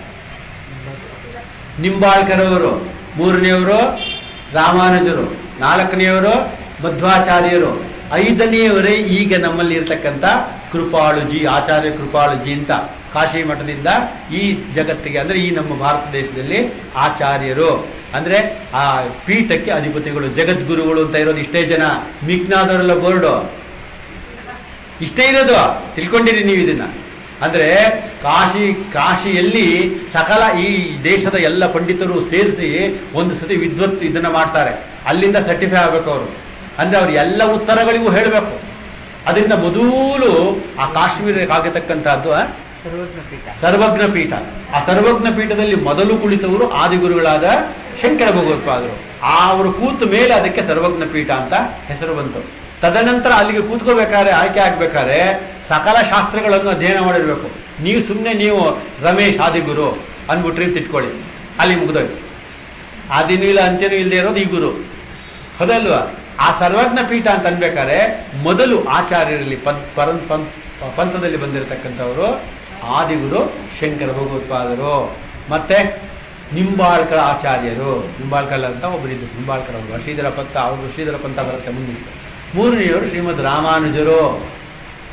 ನಿಂಬಾಳ್ಕರ್ ಅವರು ಮೂರನೆಯವರು ರಾಮಾನುಜರು ನಾಲ್ಕನೆಯವರು ಮಧ್ವಾಚಾರ್ಯರು ಐದನೆಯವರೇ ಈಗ ನಮ್ಮಲ್ಲಿ ಇರತಕ್ಕಂಥ ಕೃಪಾಳುಜಿ ಆಚಾರ್ಯ ಕೃಪಾಳುಜಿ ಅಂತ ಕಾಶಿ ಮಠದಿಂದ ಈ ಜಗತ್ತಿಗೆ ಅಂದ್ರೆ ಈ ನಮ್ಮ ಭಾರತ ದೇಶದಲ್ಲಿ ಆಚಾರ್ಯರು ಅಂದ್ರೆ ಆ ಪೀಠಕ್ಕೆ ಅಧಿಪತಿಗಳು ಜಗದ್ಗುರುಗಳು ಅಂತ ಇರೋದು ಇಷ್ಟೇ ಜನ ಮಿಕ್ನಾದವರೆಲ್ಲ ಬೋರ್ಡು ಇಷ್ಟೇ ಇರೋದು ತಿಳ್ಕೊಂಡಿರಿ ನೀವು ಇದನ್ನ ಅಂದ್ರೆ ಕಾಶಿ ಕಾಶಿಯಲ್ಲಿ ಸಕಲ ಈ ದೇಶದ ಎಲ್ಲ ಪಂಡಿತರು ಸೇರಿಸಿ ಒಂದು ಸತಿ ವಿದ್ವತ್ ಇದನ್ನ ಮಾಡ್ತಾರೆ ಅಲ್ಲಿಂದ ಸರ್ಟಿಫೈ ಆಗ್ಬೇಕು ಅವರು ಅಂದ್ರೆ ಅವ್ರು ಎಲ್ಲ ಉತ್ತರಗಳಿಗೂ ಹೇಳಬೇಕು ಅದರಿಂದ ಮೊದಲು ಆ ಕಾಶ್ಮೀರಕ್ಕೆ ಆಗತಕ್ಕಂಥದ್ದು ಆ, ಸರ್ವಜ್ಞ ಪೀಠ ಸರ್ವಜ್ಞ ಪೀಠ ಆ ಸರ್ವಜ್ಞ ಪೀಠದಲ್ಲಿ ಮೊದಲು ಕುಳಿತವರು ಆದಿಗುರುಗಳಾದ ಶಂಕರ ಭಗವತ್ಪಾದರು ಆ ಅವರು ಕೂತ ಮೇಲೆ ಅದಕ್ಕೆ ಸರ್ವಜ್ಞ ಪೀಠ ಅಂತ ಹೆಸರು ಬಂತು ತದನಂತರ ಅಲ್ಲಿಗೆ ಕೂತ್ಕೋಬೇಕಾದ್ರೆ ಆಯ್ಕೆ ಆಗ್ಬೇಕಾದ್ರೆ ಸಕಲ ಶಾಸ್ತ್ರಗಳನ್ನು ಅಧ್ಯಯನ ಮಾಡಿರ್ಬೇಕು ನೀವು ಸುಮ್ಮನೆ ನೀವು ರಮೇಶ್ ಆದಿಗುರು ಅಂದ್ಬಿಟ್ರಿ ಅಂತ ಇಟ್ಕೊಳ್ಳಿ ಅಲ್ಲಿ ಮುಗಿದೋಯ್ತು ಆದಿನೂ ಇಲ್ಲ ಅಂತ್ಯನೂ ಇಲ್ಲದೆ ಇರೋದು ಈ ಗುರು ಹೌದಲ್ವಾ ಆ ಸರ್ವಜ್ಞ ಪೀಠ ಅಂತ ಅನ್ಬೇಕಾದ್ರೆ ಮೊದಲು ಆಚಾರ್ಯರಲ್ಲಿ ಪಂತ್ ಪರಂ ಪಂತ್ ಪಂಥದಲ್ಲಿ ಬಂದಿರತಕ್ಕಂಥವರು ಆದಿಗುರು ಶಂಕರ ಭಗವತ್ಪಾದರು ಮತ್ತೆ ನಿಂಬಾಳ್ಕರ ಆಚಾರ್ಯರು ನಿಂಬಾಳ್ಕರ್ ಅಂತ ಒಬ್ಬರಿದ್ದು ನಿಂಬಾಳ್ಕರ್ ಅವರು ಶ್ರೀಧರ ಪಂಥ ಅವರು ಶ್ರೀಧರ ಪಂಥ ಬರುತ್ತೆ ಮುಂದಿತ್ತು ಮೂರನೆಯವರು ಶ್ರೀಮದ್ ರಾಮಾನುಜರು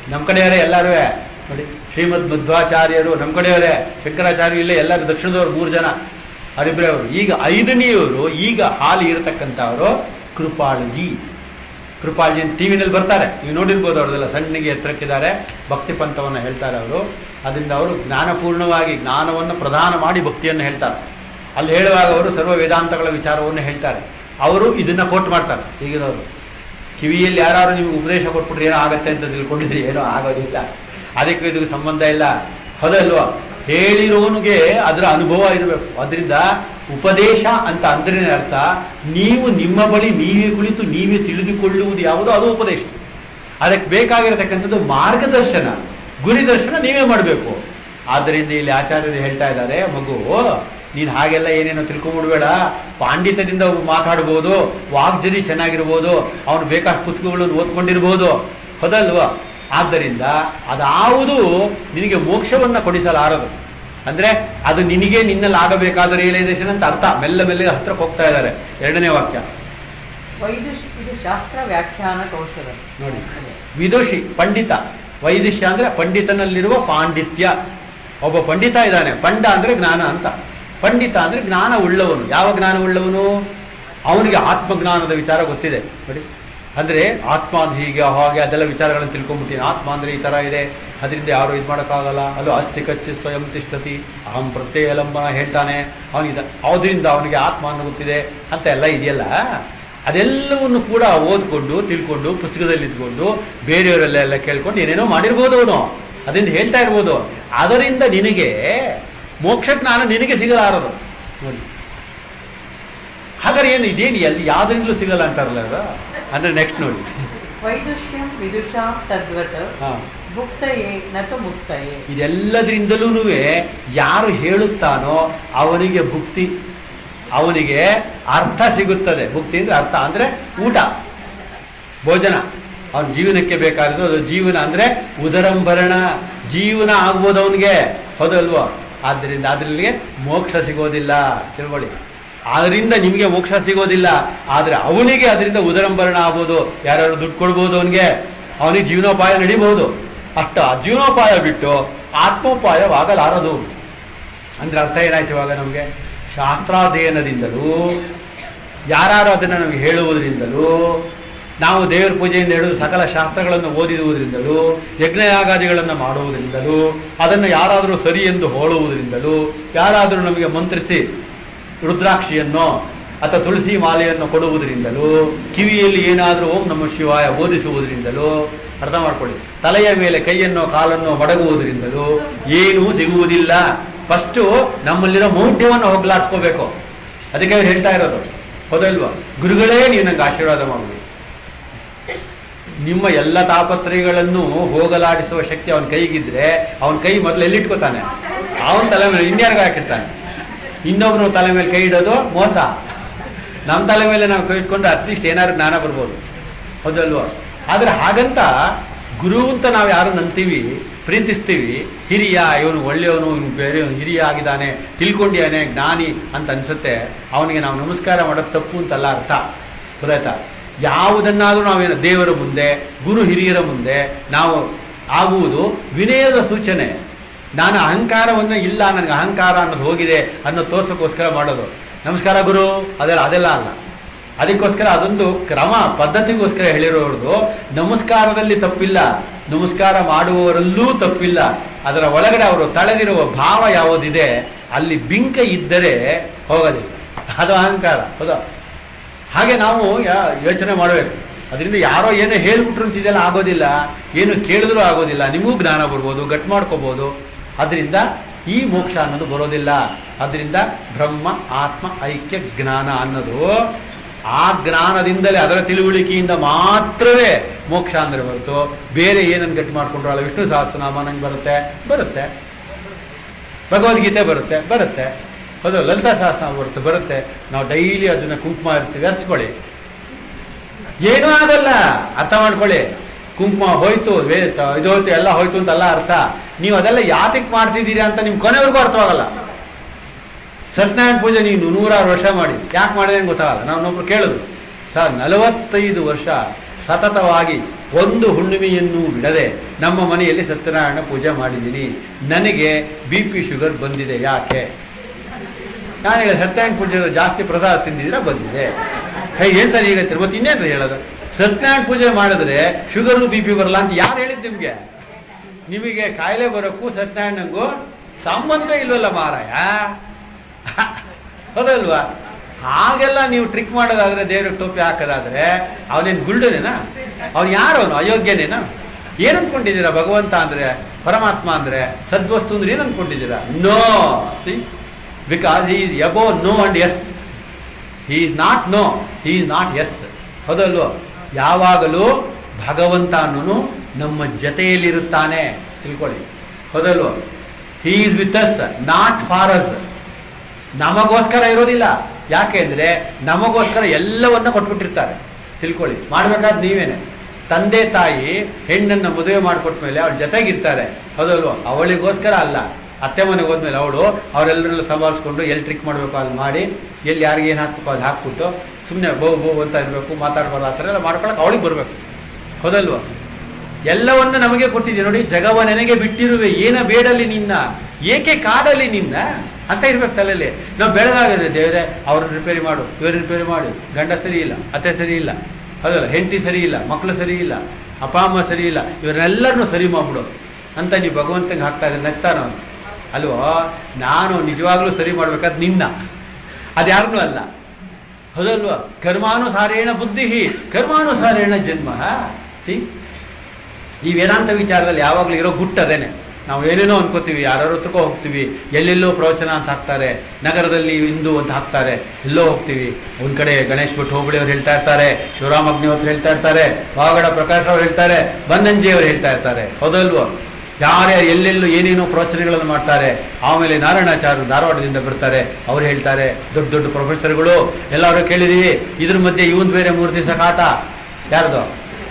ನಮ್ಮ ಕಡೆಯವರೇ ಎಲ್ಲರೂ ನೋಡಿ ಶ್ರೀಮದ್ ಮಧ್ವಾಚಾರ್ಯರು ನಮ್ಮ ಕಡೆಯವರೇ ಶಂಕರಾಚಾರ್ಯ ಇಲ್ಲೇ ಎಲ್ಲರೂ ದಕ್ಷಿಣದವ್ರು ಮೂರು ಜನ ಅವರಿಬ್ಬರೇ ಅವರು ಈಗ ಐದನೆಯವರು ಈಗ ಹಾಲಿ ಇರತಕ್ಕಂಥವರು ಕೃಪಾಳಜಿ ಕೃಪಾಳಜಿ ಅಂತ ಟಿ ವಿನಲ್ಲಿ ಬರ್ತಾರೆ ನೀವು ನೋಡಿರ್ಬೋದು ಅವ್ರದ್ದೆಲ್ಲ ಸಣ್ಣಗೆ ಎತ್ತರಕ್ಕಿದ್ದಾರೆ ಭಕ್ತಿ ಪಂಥವನ್ನು ಹೇಳ್ತಾರೆ ಅವರು ಅದರಿಂದ ಅವರು ಜ್ಞಾನಪೂರ್ಣವಾಗಿ ಜ್ಞಾನವನ್ನು ಪ್ರದಾನ ಮಾಡಿ ಭಕ್ತಿಯನ್ನು ಹೇಳ್ತಾರೆ ಅಲ್ಲಿ ಹೇಳುವಾಗ ಅವರು ಸರ್ವ ವೇದಾಂತಗಳ ವಿಚಾರವನ್ನು ಹೇಳ್ತಾರೆ ಅವರು ಇದನ್ನ ಕೋಟ್ ಮಾಡ್ತಾರೆ ಈಗಿನವರು ಕಿವಿಯಲ್ಲಿ ಯಾರು ನಿಮ್ಗೆ ಉಪದೇಶ ಕೊಟ್ಬಿಟ್ರೆ ಏನೋ ಆಗತ್ತೆ ಅಂತ ತಿಳ್ಕೊಂಡಿದ್ರೆ ಏನೋ ಆಗೋದಿಲ್ಲ ಅದಕ್ಕೆ ಇದಕ್ಕೆ ಸಂಬಂಧ ಇಲ್ಲ ಹೌದಲ್ವಾ ಹೇಳಿರೋನಿಗೆ ಅದರ ಅನುಭವ ಇರಬೇಕು ಅದರಿಂದ ಉಪದೇಶ ಅಂತ ಅಂದ್ರೆ ಅರ್ಥ ನೀವು ನಿಮ್ಮ ಬಳಿ ನೀವೇ ಕುಳಿತು ನೀವೇ ತಿಳಿದುಕೊಳ್ಳುವುದು ಯಾವುದೋ ಅದು ಉಪದೇಶ ಅದಕ್ಕೆ ಬೇಕಾಗಿರತಕ್ಕಂಥದ್ದು ಮಾರ್ಗದರ್ಶನ ಗುರಿ ದರ್ಶನ ನೀವೇ ಮಾಡಬೇಕು ಆದ್ದರಿಂದ ಇಲ್ಲಿ ಆಚಾರ್ಯರು ಹೇಳ್ತಾ ಇದ್ದಾರೆ ಮಗು ನೀನು ಹಾಗೆಲ್ಲ ಏನೇನೋ ತಿಳ್ಕೊಂಬಿಡ್ಬೇಡ ಪಾಂಡಿತ್ಯದಿಂದ ಒಬ್ಬ ಮಾತಾಡ್ಬೋದು ವಾಗ್ಜರಿ ಚೆನ್ನಾಗಿರ್ಬೋದು ಅವನು ಬೇಕಾದ ಪುಸ್ತಕಗಳನ್ನು ಓದ್ಕೊಂಡಿರ್ಬೋದು ಹೌದಲ್ವಾ ಆದ್ದರಿಂದ ಅದಾವುದು ನಿನಗೆ ಮೋಕ್ಷವನ್ನ ಕೊಡಿಸಲಾರದು ಅಂದ್ರೆ ಅದು ನಿನಗೆ ನಿನ್ನಲ್ಲಿ ಆಗಬೇಕಾದ ರಿಯಲೈಸೇಷನ್ ಅಂತ ಅರ್ಥ ಮೆಲ್ಲ ಮೆಲ್ಲ ಹತ್ರಕ್ಕೆ ಹೋಗ್ತಾ ಇದ್ದಾರೆ ಎರಡನೇ ವಾಕ್ಯ ವೈದುಷ್ ಇದು ಶಾಸ್ತ್ರ ವ್ಯಾಖ್ಯಾನ ಕೌಶಲ ನೋಡಿ ವಿದುಷಿ ಪಂಡಿತ ವೈದಿಷ್ಯ ಅಂದ್ರೆ ಪಂಡಿತನಲ್ಲಿರುವ ಪಾಂಡಿತ್ಯ ಒಬ್ಬ ಪಂಡಿತ ಇದ್ದಾನೆ ಪಂಡ ಅಂದ್ರೆ ಜ್ಞಾನ ಅಂತ ಪಂಡಿತ ಅಂದ್ರೆ ಜ್ಞಾನ ಉಳ್ಳವನು ಯಾವ ಜ್ಞಾನ ಉಳ್ಳವನು ಅವನಿಗೆ ಆತ್ಮಜ್ಞಾನದ ವಿಚಾರ ಗೊತ್ತಿದೆ ನೋಡಿ ಅಂದ್ರೆ ಆತ್ಮ ಅಂದ್ರೆ ಹೀಗೆ ಹಾಗೆ ಅದೆಲ್ಲ ವಿಚಾರಗಳನ್ನು ತಿಳ್ಕೊಂಡ್ಬಿಟ್ಟಿನಿ ಆತ್ಮ ಅಂದ್ರೆ ಈ ತರ ಇದೆ ಅದರಿಂದ ಯಾರು ಇದು ಮಾಡೋಕ್ಕಾಗಲ್ಲ ಅಲ್ಲೋ ಅಸ್ಥಿ ಕಚ್ಚಿ ಸ್ವಯಂ ತಿಷ್ಠತಿ ಅಹಂ ಪ್ರತ್ಯಯ ಲಂಬನ ಹೇಳ್ತಾನೆ ಅವನಿಗೆ ಅದರಿಂದ ಅವನಿಗೆ ಆತ್ಮ ಅನ್ನೋ ಗೊತ್ತಿದೆ ಅಂತ ಎಲ್ಲ ಇದೆಯಲ್ಲ ಅದೆಲ್ಲವನ್ನು ಕೂಡ ಓದ್ಕೊಂಡು ತಿಳ್ಕೊಂಡು ಪುಸ್ತಕದಲ್ಲಿ ಇದ್ಕೊಂಡು ಬೇರೆಯವರೆಲ್ಲ ಕೇಳ್ಕೊಂಡು ಏನೇನೋ ಮಾಡಿರ್ಬೋದು ಅವನು ಅದರಿಂದ ಹೇಳ್ತಾ ಇರ್ಬೋದು ಅದರಿಂದ ನಿನಗೆ ಮೋಕ್ಷ ಜ್ಞಾನ ನಿನಗೆ ಸಿಗಲಾರದು ನೋಡಿ ಹಾಗಾದ್ರೆ ಏನು ಇದೇನು ಎಲ್ಲಿ ಯಾವ್ದ್ರಿಂದಲೂ ಸಿಗಲ್ಲ ಅಂತಾರಲ್ಲ ಅದು ಅಂದ್ರೆ ನೆಕ್ಸ್ಟ್ ನೋಡಿ ವೈದುಷ್ಯಂ ವಿದುಷಾಂ ತದ್ವತ್ ಹಾ ಭುಕ್ತಯೇ ನತು ಮುಕ್ತಯೇ ಇದೆಲ್ಲದ್ರಿಂದಲೂ ಯಾರು ಹೇಳುತ್ತಾನೋ ಅವನಿಗೆ ಭುಕ್ತಿ ಅವನಿಗೆ ಅರ್ಥ ಸಿಗುತ್ತದೆ ಭುಕ್ತಿ ಅಂದ್ರೆ ಅರ್ಥ ಅಂದ್ರೆ ಊಟ ಭೋಜನ ಅವನ ಜೀವನಕ್ಕೆ ಬೇಕಾಗಿದ್ದು ಅದು ಜೀವನ ಅಂದ್ರೆ ಉದರಂಭರಣ ಜೀವನ ಆಗ್ಬೋದು ಅವನಿಗೆ ಹೌದಲ್ವೋ ಆದ್ದರಿಂದ ಅದರಲ್ಲಿ ಮೋಕ್ಷ ಸಿಗೋದಿಲ್ಲ ತಿಳ್ಕೊಳ್ಳಿ ಅದರಿಂದ ನಿಮಗೆ ಮೋಕ್ಷ ಸಿಗೋದಿಲ್ಲ ಆದ್ರೆ ಅವನಿಗೆ ಅದರಿಂದ ಉದರಂಭರಣ ಆಗ್ಬೋದು ಯಾರ್ಯಾರು ದುಡ್ಡು ಕೊಡ್ಬೋದು ಅವನಿಗೆ ಅವನಿಗೆ ಜೀವನೋಪಾಯ ನಡಿಬಹುದು ಅಷ್ಟ ಜೀವನೋಪಾಯ ಬಿಟ್ಟು ಆತ್ಮೋಪಾಯವಾಗಲಾರದು ಅಂದ್ರೆ ಅರ್ಥ ಏನಾಯ್ತು ಇವಾಗ ನಮಗೆ ಶಾಸ್ತ್ರಾಧ್ಯಯನದಿಂದಲೂ ಯಾರು ಅದನ್ನು ನಮಗೆ ಹೇಳುವುದರಿಂದಲೂ ನಾವು ದೇವರ ಪೂಜೆಯಿಂದ ಹಿಡಿದು ಸಕಲ ಶಾಸ್ತ್ರಗಳನ್ನು ಓದಿರುವುದರಿಂದಲೂ ಯಜ್ಞಯಾಗಾದಿಗಳನ್ನು ಮಾಡುವುದರಿಂದಲೂ ಅದನ್ನು ಯಾರಾದರೂ ಸರಿ ಎಂದು ಹೋಳುವುದರಿಂದಲೂ ಯಾರಾದರೂ ನಮಗೆ ಮಂತ್ರಿಸಿ ರುದ್ರಾಕ್ಷಿಯನ್ನು ಅಥವಾ ತುಳಸಿ ಮಾಲೆಯನ್ನು ಕೊಡುವುದರಿಂದಲೂ ಕಿವಿಯಲ್ಲಿ ಏನಾದರೂ ಓಂ ನಮ ಶಿವಾಯ ಓದಿಸುವುದರಿಂದಲೂ ಅರ್ಥ ಮಾಡ್ಕೊಳ್ಳಿ ತಲೆಯ ಮೇಲೆ ಕೈಯನ್ನು ಕಾಲನ್ನು ಮಡಗುವುದರಿಂದಲೂ ಏನೂ ಸಿಗುವುದಿಲ್ಲ ಫಸ್ಟು ನಮ್ಮಲ್ಲಿರೋ ಮೌಢ್ಯವನ್ನು ಹೋಗ್ಲಾಡ್ಸ್ಕೋಬೇಕು ಅದಕ್ಕೆ ಅವ್ರು ಹೇಳ್ತಾ ಇರೋದು ಹೌದಲ್ವಾ ಗುರುಗಳೇ ನೀವು ನಂಗೆ ಆಶೀರ್ವಾದ ಮಾಡಬೇಕು ನಿಮ್ಮ ಎಲ್ಲ ತಾಪತ್ರಯಗಳನ್ನು ಹೋಗಲಾಡಿಸುವ ಶಕ್ತಿ ಅವನ ಕೈಗಿದ್ರೆ ಅವನ ಕೈ ಮೊದಲು ಎಲ್ಲಿಟ್ಕೋತಾನೆ ಅವನ ತಲೆ ಮೇಲೆ ಇನ್ಯಾರಿಗೂ ಹಾಕಿರ್ತಾನೆ ಇನ್ನೊಬ್ರು ತಲೆ ಮೇಲೆ ಕೈ ಇಡೋದು ಮೋಸ ನಮ್ಮ ತಲೆ ಮೇಲೆ ನಾವು ಕೈ ಇಟ್ಕೊಂಡ್ರೆ ಅಟ್ಲೀಸ್ಟ್ ಏನಾದ್ರು ಜ್ಞಾನ ಬರ್ಬೋದು ಹೌದಲ್ವಾ ಆದ್ರೆ ಹಾಗಂತ ಗುರು ಅಂತ ನಾವು ಯಾರು ನಂಬ್ತೀವಿ ಪ್ರೀತಿಸ್ತೀವಿ ಹಿರಿಯ ಇವನು ಒಳ್ಳೆಯವನು ಇವನು ಬೇರೆ ಹಿರಿಯ ಆಗಿದ್ದಾನೆ ತಿಳ್ಕೊಂಡಿಯಾನೆ ಜ್ಞಾನಿ ಅಂತ ಅನ್ಸುತ್ತೆ ಅವನಿಗೆ ನಾವು ನಮಸ್ಕಾರ ಮಾಡೋದು ತಪ್ಪು ಅಂತಲ್ಲ ಅರ್ಥ ಗೊತ್ತಾಯ್ತಾ ಯಾವುದನ್ನಾದರೂ ನಾವೇನು ದೇವರ ಮುಂದೆ ಗುರು ಹಿರಿಯರ ಮುಂದೆ ನಾವು ಆಗುವುದು ವಿನಯದ ಸೂಚನೆ ನಾನು ಅಹಂಕಾರವನ್ನು ಇಲ್ಲ ನನಗೆ ಅಹಂಕಾರ ಅನ್ನೋದು ಹೋಗಿದೆ ಅನ್ನೋ ತೋರ್ಸೋಕ್ಕೋಸ್ಕರ ಮಾಡೋದು ನಮಸ್ಕಾರ ಗುರು ಅದೆಲ್ಲ ಅದೆಲ್ಲ ಅಲ್ಲ ಅದಕ್ಕೋಸ್ಕರ ಅದೊಂದು ಕ್ರಮ ಪದ್ಧತಿಗೋಸ್ಕರ ಹೇಳಿರೋದು ನಮಸ್ಕಾರದಲ್ಲಿ ತಪ್ಪಿಲ್ಲ ನಮಸ್ಕಾರ ಮಾಡುವವರಲ್ಲೂ ತಪ್ಪಿಲ್ಲ ಅದರ ಒಳಗಡೆ ಅವರು ತಳೆದಿರುವ ಭಾವ ಯಾವುದಿದೆ ಅಲ್ಲಿ ಬಿಂಕ ಇದ್ದರೆ ಹೋಗೋದಿಲ್ಲ ಅದು ಅಹಂಕಾರ ಹೌದಾ ಹಾಗೆ ನಾವು ಯಾ- ಯೋಚನೆ ಮಾಡಬೇಕು ಅದರಿಂದ ಯಾರೋ ಏನೋ ಹೇಳ್ಬಿಟ್ರು ಅಂತ ಇದೆಲ್ಲ ಆಗೋದಿಲ್ಲ ಏನು ಕೇಳಿದ್ರೂ ಆಗೋದಿಲ್ಲ ನಿಮಗೂ ಜ್ಞಾನ ಬರ್ಬೋದು ಗಟ್ ಮಾಡ್ಕೋಬೋದು ಅದರಿಂದ ಈ ಮೋಕ್ಷ ಅನ್ನೋದು ಬರೋದಿಲ್ಲ ಅದರಿಂದ ಬ್ರಹ್ಮ ಆತ್ಮ ಐಕ್ಯ ಜ್ಞಾನ ಅನ್ನೋದು ಆ ಜ್ಞಾನದಿಂದಲೇ ಅದರ ತಿಳುವಳಿಕೆಯಿಂದ ಮಾತ್ರವೇ ಮೋಕ್ಷ ಅಂದ್ರೆ ಹೊರತು ಬೇರೆ ಏನನ್ನು ಗಟ್ಟಿ ಮಾಡ್ಕೊಂಡ್ರು ಅಲ್ಲ ವಿಷ್ಣು ಸಹಸ್ರನಾಮ ನಂಗೆ ಬರುತ್ತೆ ಬರುತ್ತೆ ಭಗವದ್ಗೀತೆ ಬರುತ್ತೆ ಬರುತ್ತೆ ಹೌದು ಲಲಿತಾ ಸಹಸ್ರನಾಮ ಬರುತ್ತೆ ಬರುತ್ತೆ ನಾವು ಡೈಲಿ ಅದನ್ನ ಕುಂಕುಮ ಇರ್ತೀವಿ ಹರ್ಸ್ಕೊಳ್ಳಿ ಏನೂ ಆಗಲ್ಲ ಅರ್ಥ ಮಾಡ್ಕೊಳ್ಳಿ ಕುಂಕುಮ ಹೋಯ್ತು ವೇ ತ- ಇದು ಹೋಯ್ತು ಎಲ್ಲ ಹೋಯ್ತು ಅಂತಲ್ಲ ಅರ್ಥ ನೀವು ಅದೆಲ್ಲ ಯಾತಕ್ಕೆ ಮಾಡ್ತಿದ್ದೀರಿ ಅಂತ ನಿಮ್ ಕೊನೆವರೆಗೂ ಅರ್ಥವಾಗಲ್ಲ ಸತ್ಯನಾರಾಯಣ ಪೂಜೆ ನೀವು ನೂರಾರು ವರ್ಷ ಮಾಡಿ ಯಾಕೆ ಮಾಡಿದೆ ಅಂತ ಗೊತ್ತಾಗಲ್ಲ ನಾವೊಬ್ಬರು ಕೇಳಿದ್ರು ಸರ್ ನಲವತ್ತೈದು ವರ್ಷ ಸತತವಾಗಿ ಒಂದು ಹುಣ್ಣಿಮೆಯನ್ನು ಬಿಡದೆ ನಮ್ಮ ಮನೆಯಲ್ಲಿ ಸತ್ಯನಾರಾಯಣ ಪೂಜೆ ಮಾಡಿದ್ದೀನಿ ನನಗೆ ಬಿ ಪಿ ಶುಗರ್ ಬಂದಿದೆ ಯಾಕೆ ನಾನು ಹೇಳಿ ಸತ್ಯನಾರಾಯಣ ಪೂಜೆ ಜಾಸ್ತಿ ಪ್ರಸಾದ ತಿಂದಿದ್ರೆ ಬಂದಿದೆ ಹೇ ಏನ್ ಸರಿ ಈಗ ಮತ್ತೆ ಇನ್ನೇನು ಹೇಳೋದು ಸತ್ಯನಾರಾಯಣ ಪೂಜೆ ಮಾಡಿದ್ರೆ ಶುಗರು ಬಿ ಪಿ ಬರಲ್ಲ ಅಂತ ಯಾರು ಹೇಳಿದ್ ನಿಮ್ಗೆ ನಿಮಗೆ ಕಾಯಿಲೆ ಬರೋಕ್ಕೂ ಸತ್ಯನಾರಾಯಣಂಗೂ ಸಂಬಂಧ ಇಲ್ವಲ್ಲ ಮಾರಾಯ ಹೌದಲ್ವಾ ಹಾಗೆಲ್ಲ ನೀವು ಟ್ರಿಕ್ ಮಾಡೋದಾದ್ರೆ ದೇವ್ರಿಗೆ ಟೋಪಿ ಹಾಕೋದಾದ್ರೆ ಅವನೇನು ಗುಲ್ಡನೇನಾ ಅವ್ನು ಯಾರು ಅವನು ಅಯೋಗ್ಯನೇನಾ ಏನ್ ಅನ್ಕೊಂಡಿದ್ದೀರಾ ಭಗವಂತ ಅಂದ್ರೆ ಪರಮಾತ್ಮ ಅಂದ್ರೆ ಸದ್ವಸ್ತು ಅಂದ್ರೆ ಏನ್ ಅನ್ಕೊಂಡಿದ್ದೀರಾ no see because he is above no and yes he is not no he is not yes ಹೌದಲ್ವೋ ಯಾವಾಗಲೂ ಭಗವಂತ ಅನ್ನೋನು ನಮ್ಮ ಜೊತೆಯಲ್ಲಿರುತ್ತಾನೆ ತಿಳ್ಕೊಳ್ಳಿ ಹೌದಲ್ವೋ he is with us not for us ನಮಗೋಸ್ಕರ ಇರೋದಿಲ್ಲ ಯಾಕೆಂದ್ರೆ ನಮಗೋಸ್ಕರ ಎಲ್ಲವನ್ನ ಕೊಟ್ಬಿಟ್ಟಿರ್ತಾರೆ ತಿಳ್ಕೊಳ್ಳಿ ಮಾಡ್ಬೇಕಾದ್ ನೀವೇನೆ ತಂದೆ ತಾಯಿ ಹೆಣ್ಣನ್ನ ಮದುವೆ ಮಾಡಿಕೊಟ್ಮೇಲೆ ಅವಳ ಜೊತೆಗಿರ್ತಾರೆ ಹೌದಲ್ವೋ ಅವಳಿಗೋಸ್ಕರ ಅಲ್ಲ ಅತ್ತೆ ಮನೆಗೆ ಹೋದ್ಮೇಲೆ ಅವಳು ಅವರೆಲ್ಲರನ್ನ ಸಂಭಾಳಿಸ್ಕೊಂಡು ಎಲ್ಲಿ ಟ್ರಿಕ್ ಮಾಡಬೇಕು ಅಲ್ಲಿ ಮಾಡಿ ಎಲ್ಲಿ ಯಾರಿಗೆ ಏನು ಹಾಕ್ಬೇಕು ಅಲ್ಲಿ ಹಾಕ್ಬಿಟ್ಟು ಸುಮ್ಮನೆ ಬೋ ಬೋ ಅಂತ ಇರಬೇಕು ಮಾತಾಡ್ಬಾರ್ದು ಆ ಥರ ಎಲ್ಲ ಮಾಡ್ಕೊಳಕ್ಕೆ ಅವಳಿಗೆ ಬರಬೇಕು ಹೌದಲ್ವಾ ಎಲ್ಲವನ್ನ ನಮಗೆ ಕೊಟ್ಟಿದೆ ನೋಡಿ ಜಗವ ನನಗೆ ಬಿಟ್ಟಿರುವೆ ಏನ ಬೇಡಲಿ ನಿನ್ನ ಏಕೆ ಕಾಡಲಿ ನಿನ್ನ ಅಂತ ಇರ್ಬೇಕು ತಲೆಯಲ್ಲಿ ನಾವು ಬೆಳಗಾಗದೆ ದೇವರೇ ಅವ್ರನ್ನ ರಿಪೇರಿ ಮಾಡು ಇವ್ರ ರಿಪೇರಿ ಮಾಡು ಗಂಡ ಸರಿ ಇಲ್ಲ ಅತ್ತೆ ಸರಿ ಇಲ್ಲ ಹೌದಲ್ಲ ಹೆಂಡತಿ ಸರಿ ಇಲ್ಲ ಮಕ್ಕಳು ಸರಿ ಇಲ್ಲ ಅಪ್ಪ ಅಮ್ಮ ಸರಿ ಇಲ್ಲ ಇವರೆಲ್ಲರನ್ನೂ ಸರಿ ಮಾಡ್ಬಿಡು ಅಂತ ನೀವು ಭಗವಂತಂಗೆ ಹಾಕ್ತಾ ಇದ್ರೆ ನಗ್ತಾನ ಅವನು ಅಲ್ವೋ ನಾನು ನಿಜವಾಗ್ಲೂ ಸರಿ ಮಾಡ್ಬೇಕಾದ್ ನಿನ್ನ ಅದ್ಯಾರನ್ನೂ ಅಲ್ಲ ಹೌದಲ್ವಾ ಕರ್ಮಾನುಸಾರೇಣ ಬುದ್ಧಿ ಕರ್ಮಾನುಸಾರೇಣ ಜನ್ಮ ಸಿ ಈ ವೇದಾಂತ ವಿಚಾರದಲ್ಲಿ ಯಾವಾಗಲೂ ಇರೋ ಗುಟ್ಟದೇನೆ ನಾವು ಏನೇನೋ ಅನ್ಕೋತೀವಿ ಯಾರ್ಯಾರ ಹತ್ರಕ್ಕೋ ಹೋಗ್ತೀವಿ ಎಲ್ಲೆಲ್ಲೋ ಪ್ರವಚನ ಅಂತ ಹಾಕ್ತಾರೆ ನಗರದಲ್ಲಿ ಇಂದು ಅಂತ ಹಾಕ್ತಾರೆ ಎಲ್ಲೋ ಹೋಗ್ತೀವಿ ಒಂದ್ ಕಡೆ ಗಣೇಶ್ ಭಟ್ ಹೋಬಳಿ ಅವ್ರು ಹೇಳ್ತಾ ಇರ್ತಾರೆ ಶಿವರಾಮ ಅಗ್ನಿಹೋತ್ರ ಹೇಳ್ತಾ ಇರ್ತಾರೆ ವಾಗಡ ಪ್ರಕಾಶ್ ಅವ್ರು ಹೇಳ್ತಾರೆ ಬನ್ನಂಜಿ ಅವ್ರು ಹೇಳ್ತಾ ಇರ್ತಾರೆ ಹೌದಲ್ವೋ ಯಾರ್ಯಾರು ಎಲ್ಲೆಲ್ಲೂ ಏನೇನೋ ಪ್ರವಚನಗಳನ್ನು ಮಾಡ್ತಾರೆ ಆಮೇಲೆ ನಾರಾಯಣಾಚಾರ್ಯರು ಧಾರವಾಡದಿಂದ ಬರ್ತಾರೆ ಅವ್ರು ಹೇಳ್ತಾರೆ ದೊಡ್ಡ ದೊಡ್ಡ ಪ್ರೊಫೆಸರ್ಗಳು ಎಲ್ಲರೂ ಕೇಳಿದೀವಿ ಇದ್ರ ಮಧ್ಯೆ ಇವನ್ ಬೇರೆ ಮೂರು ದಿವಸ ಕಾಟ ಯಾರ್ದು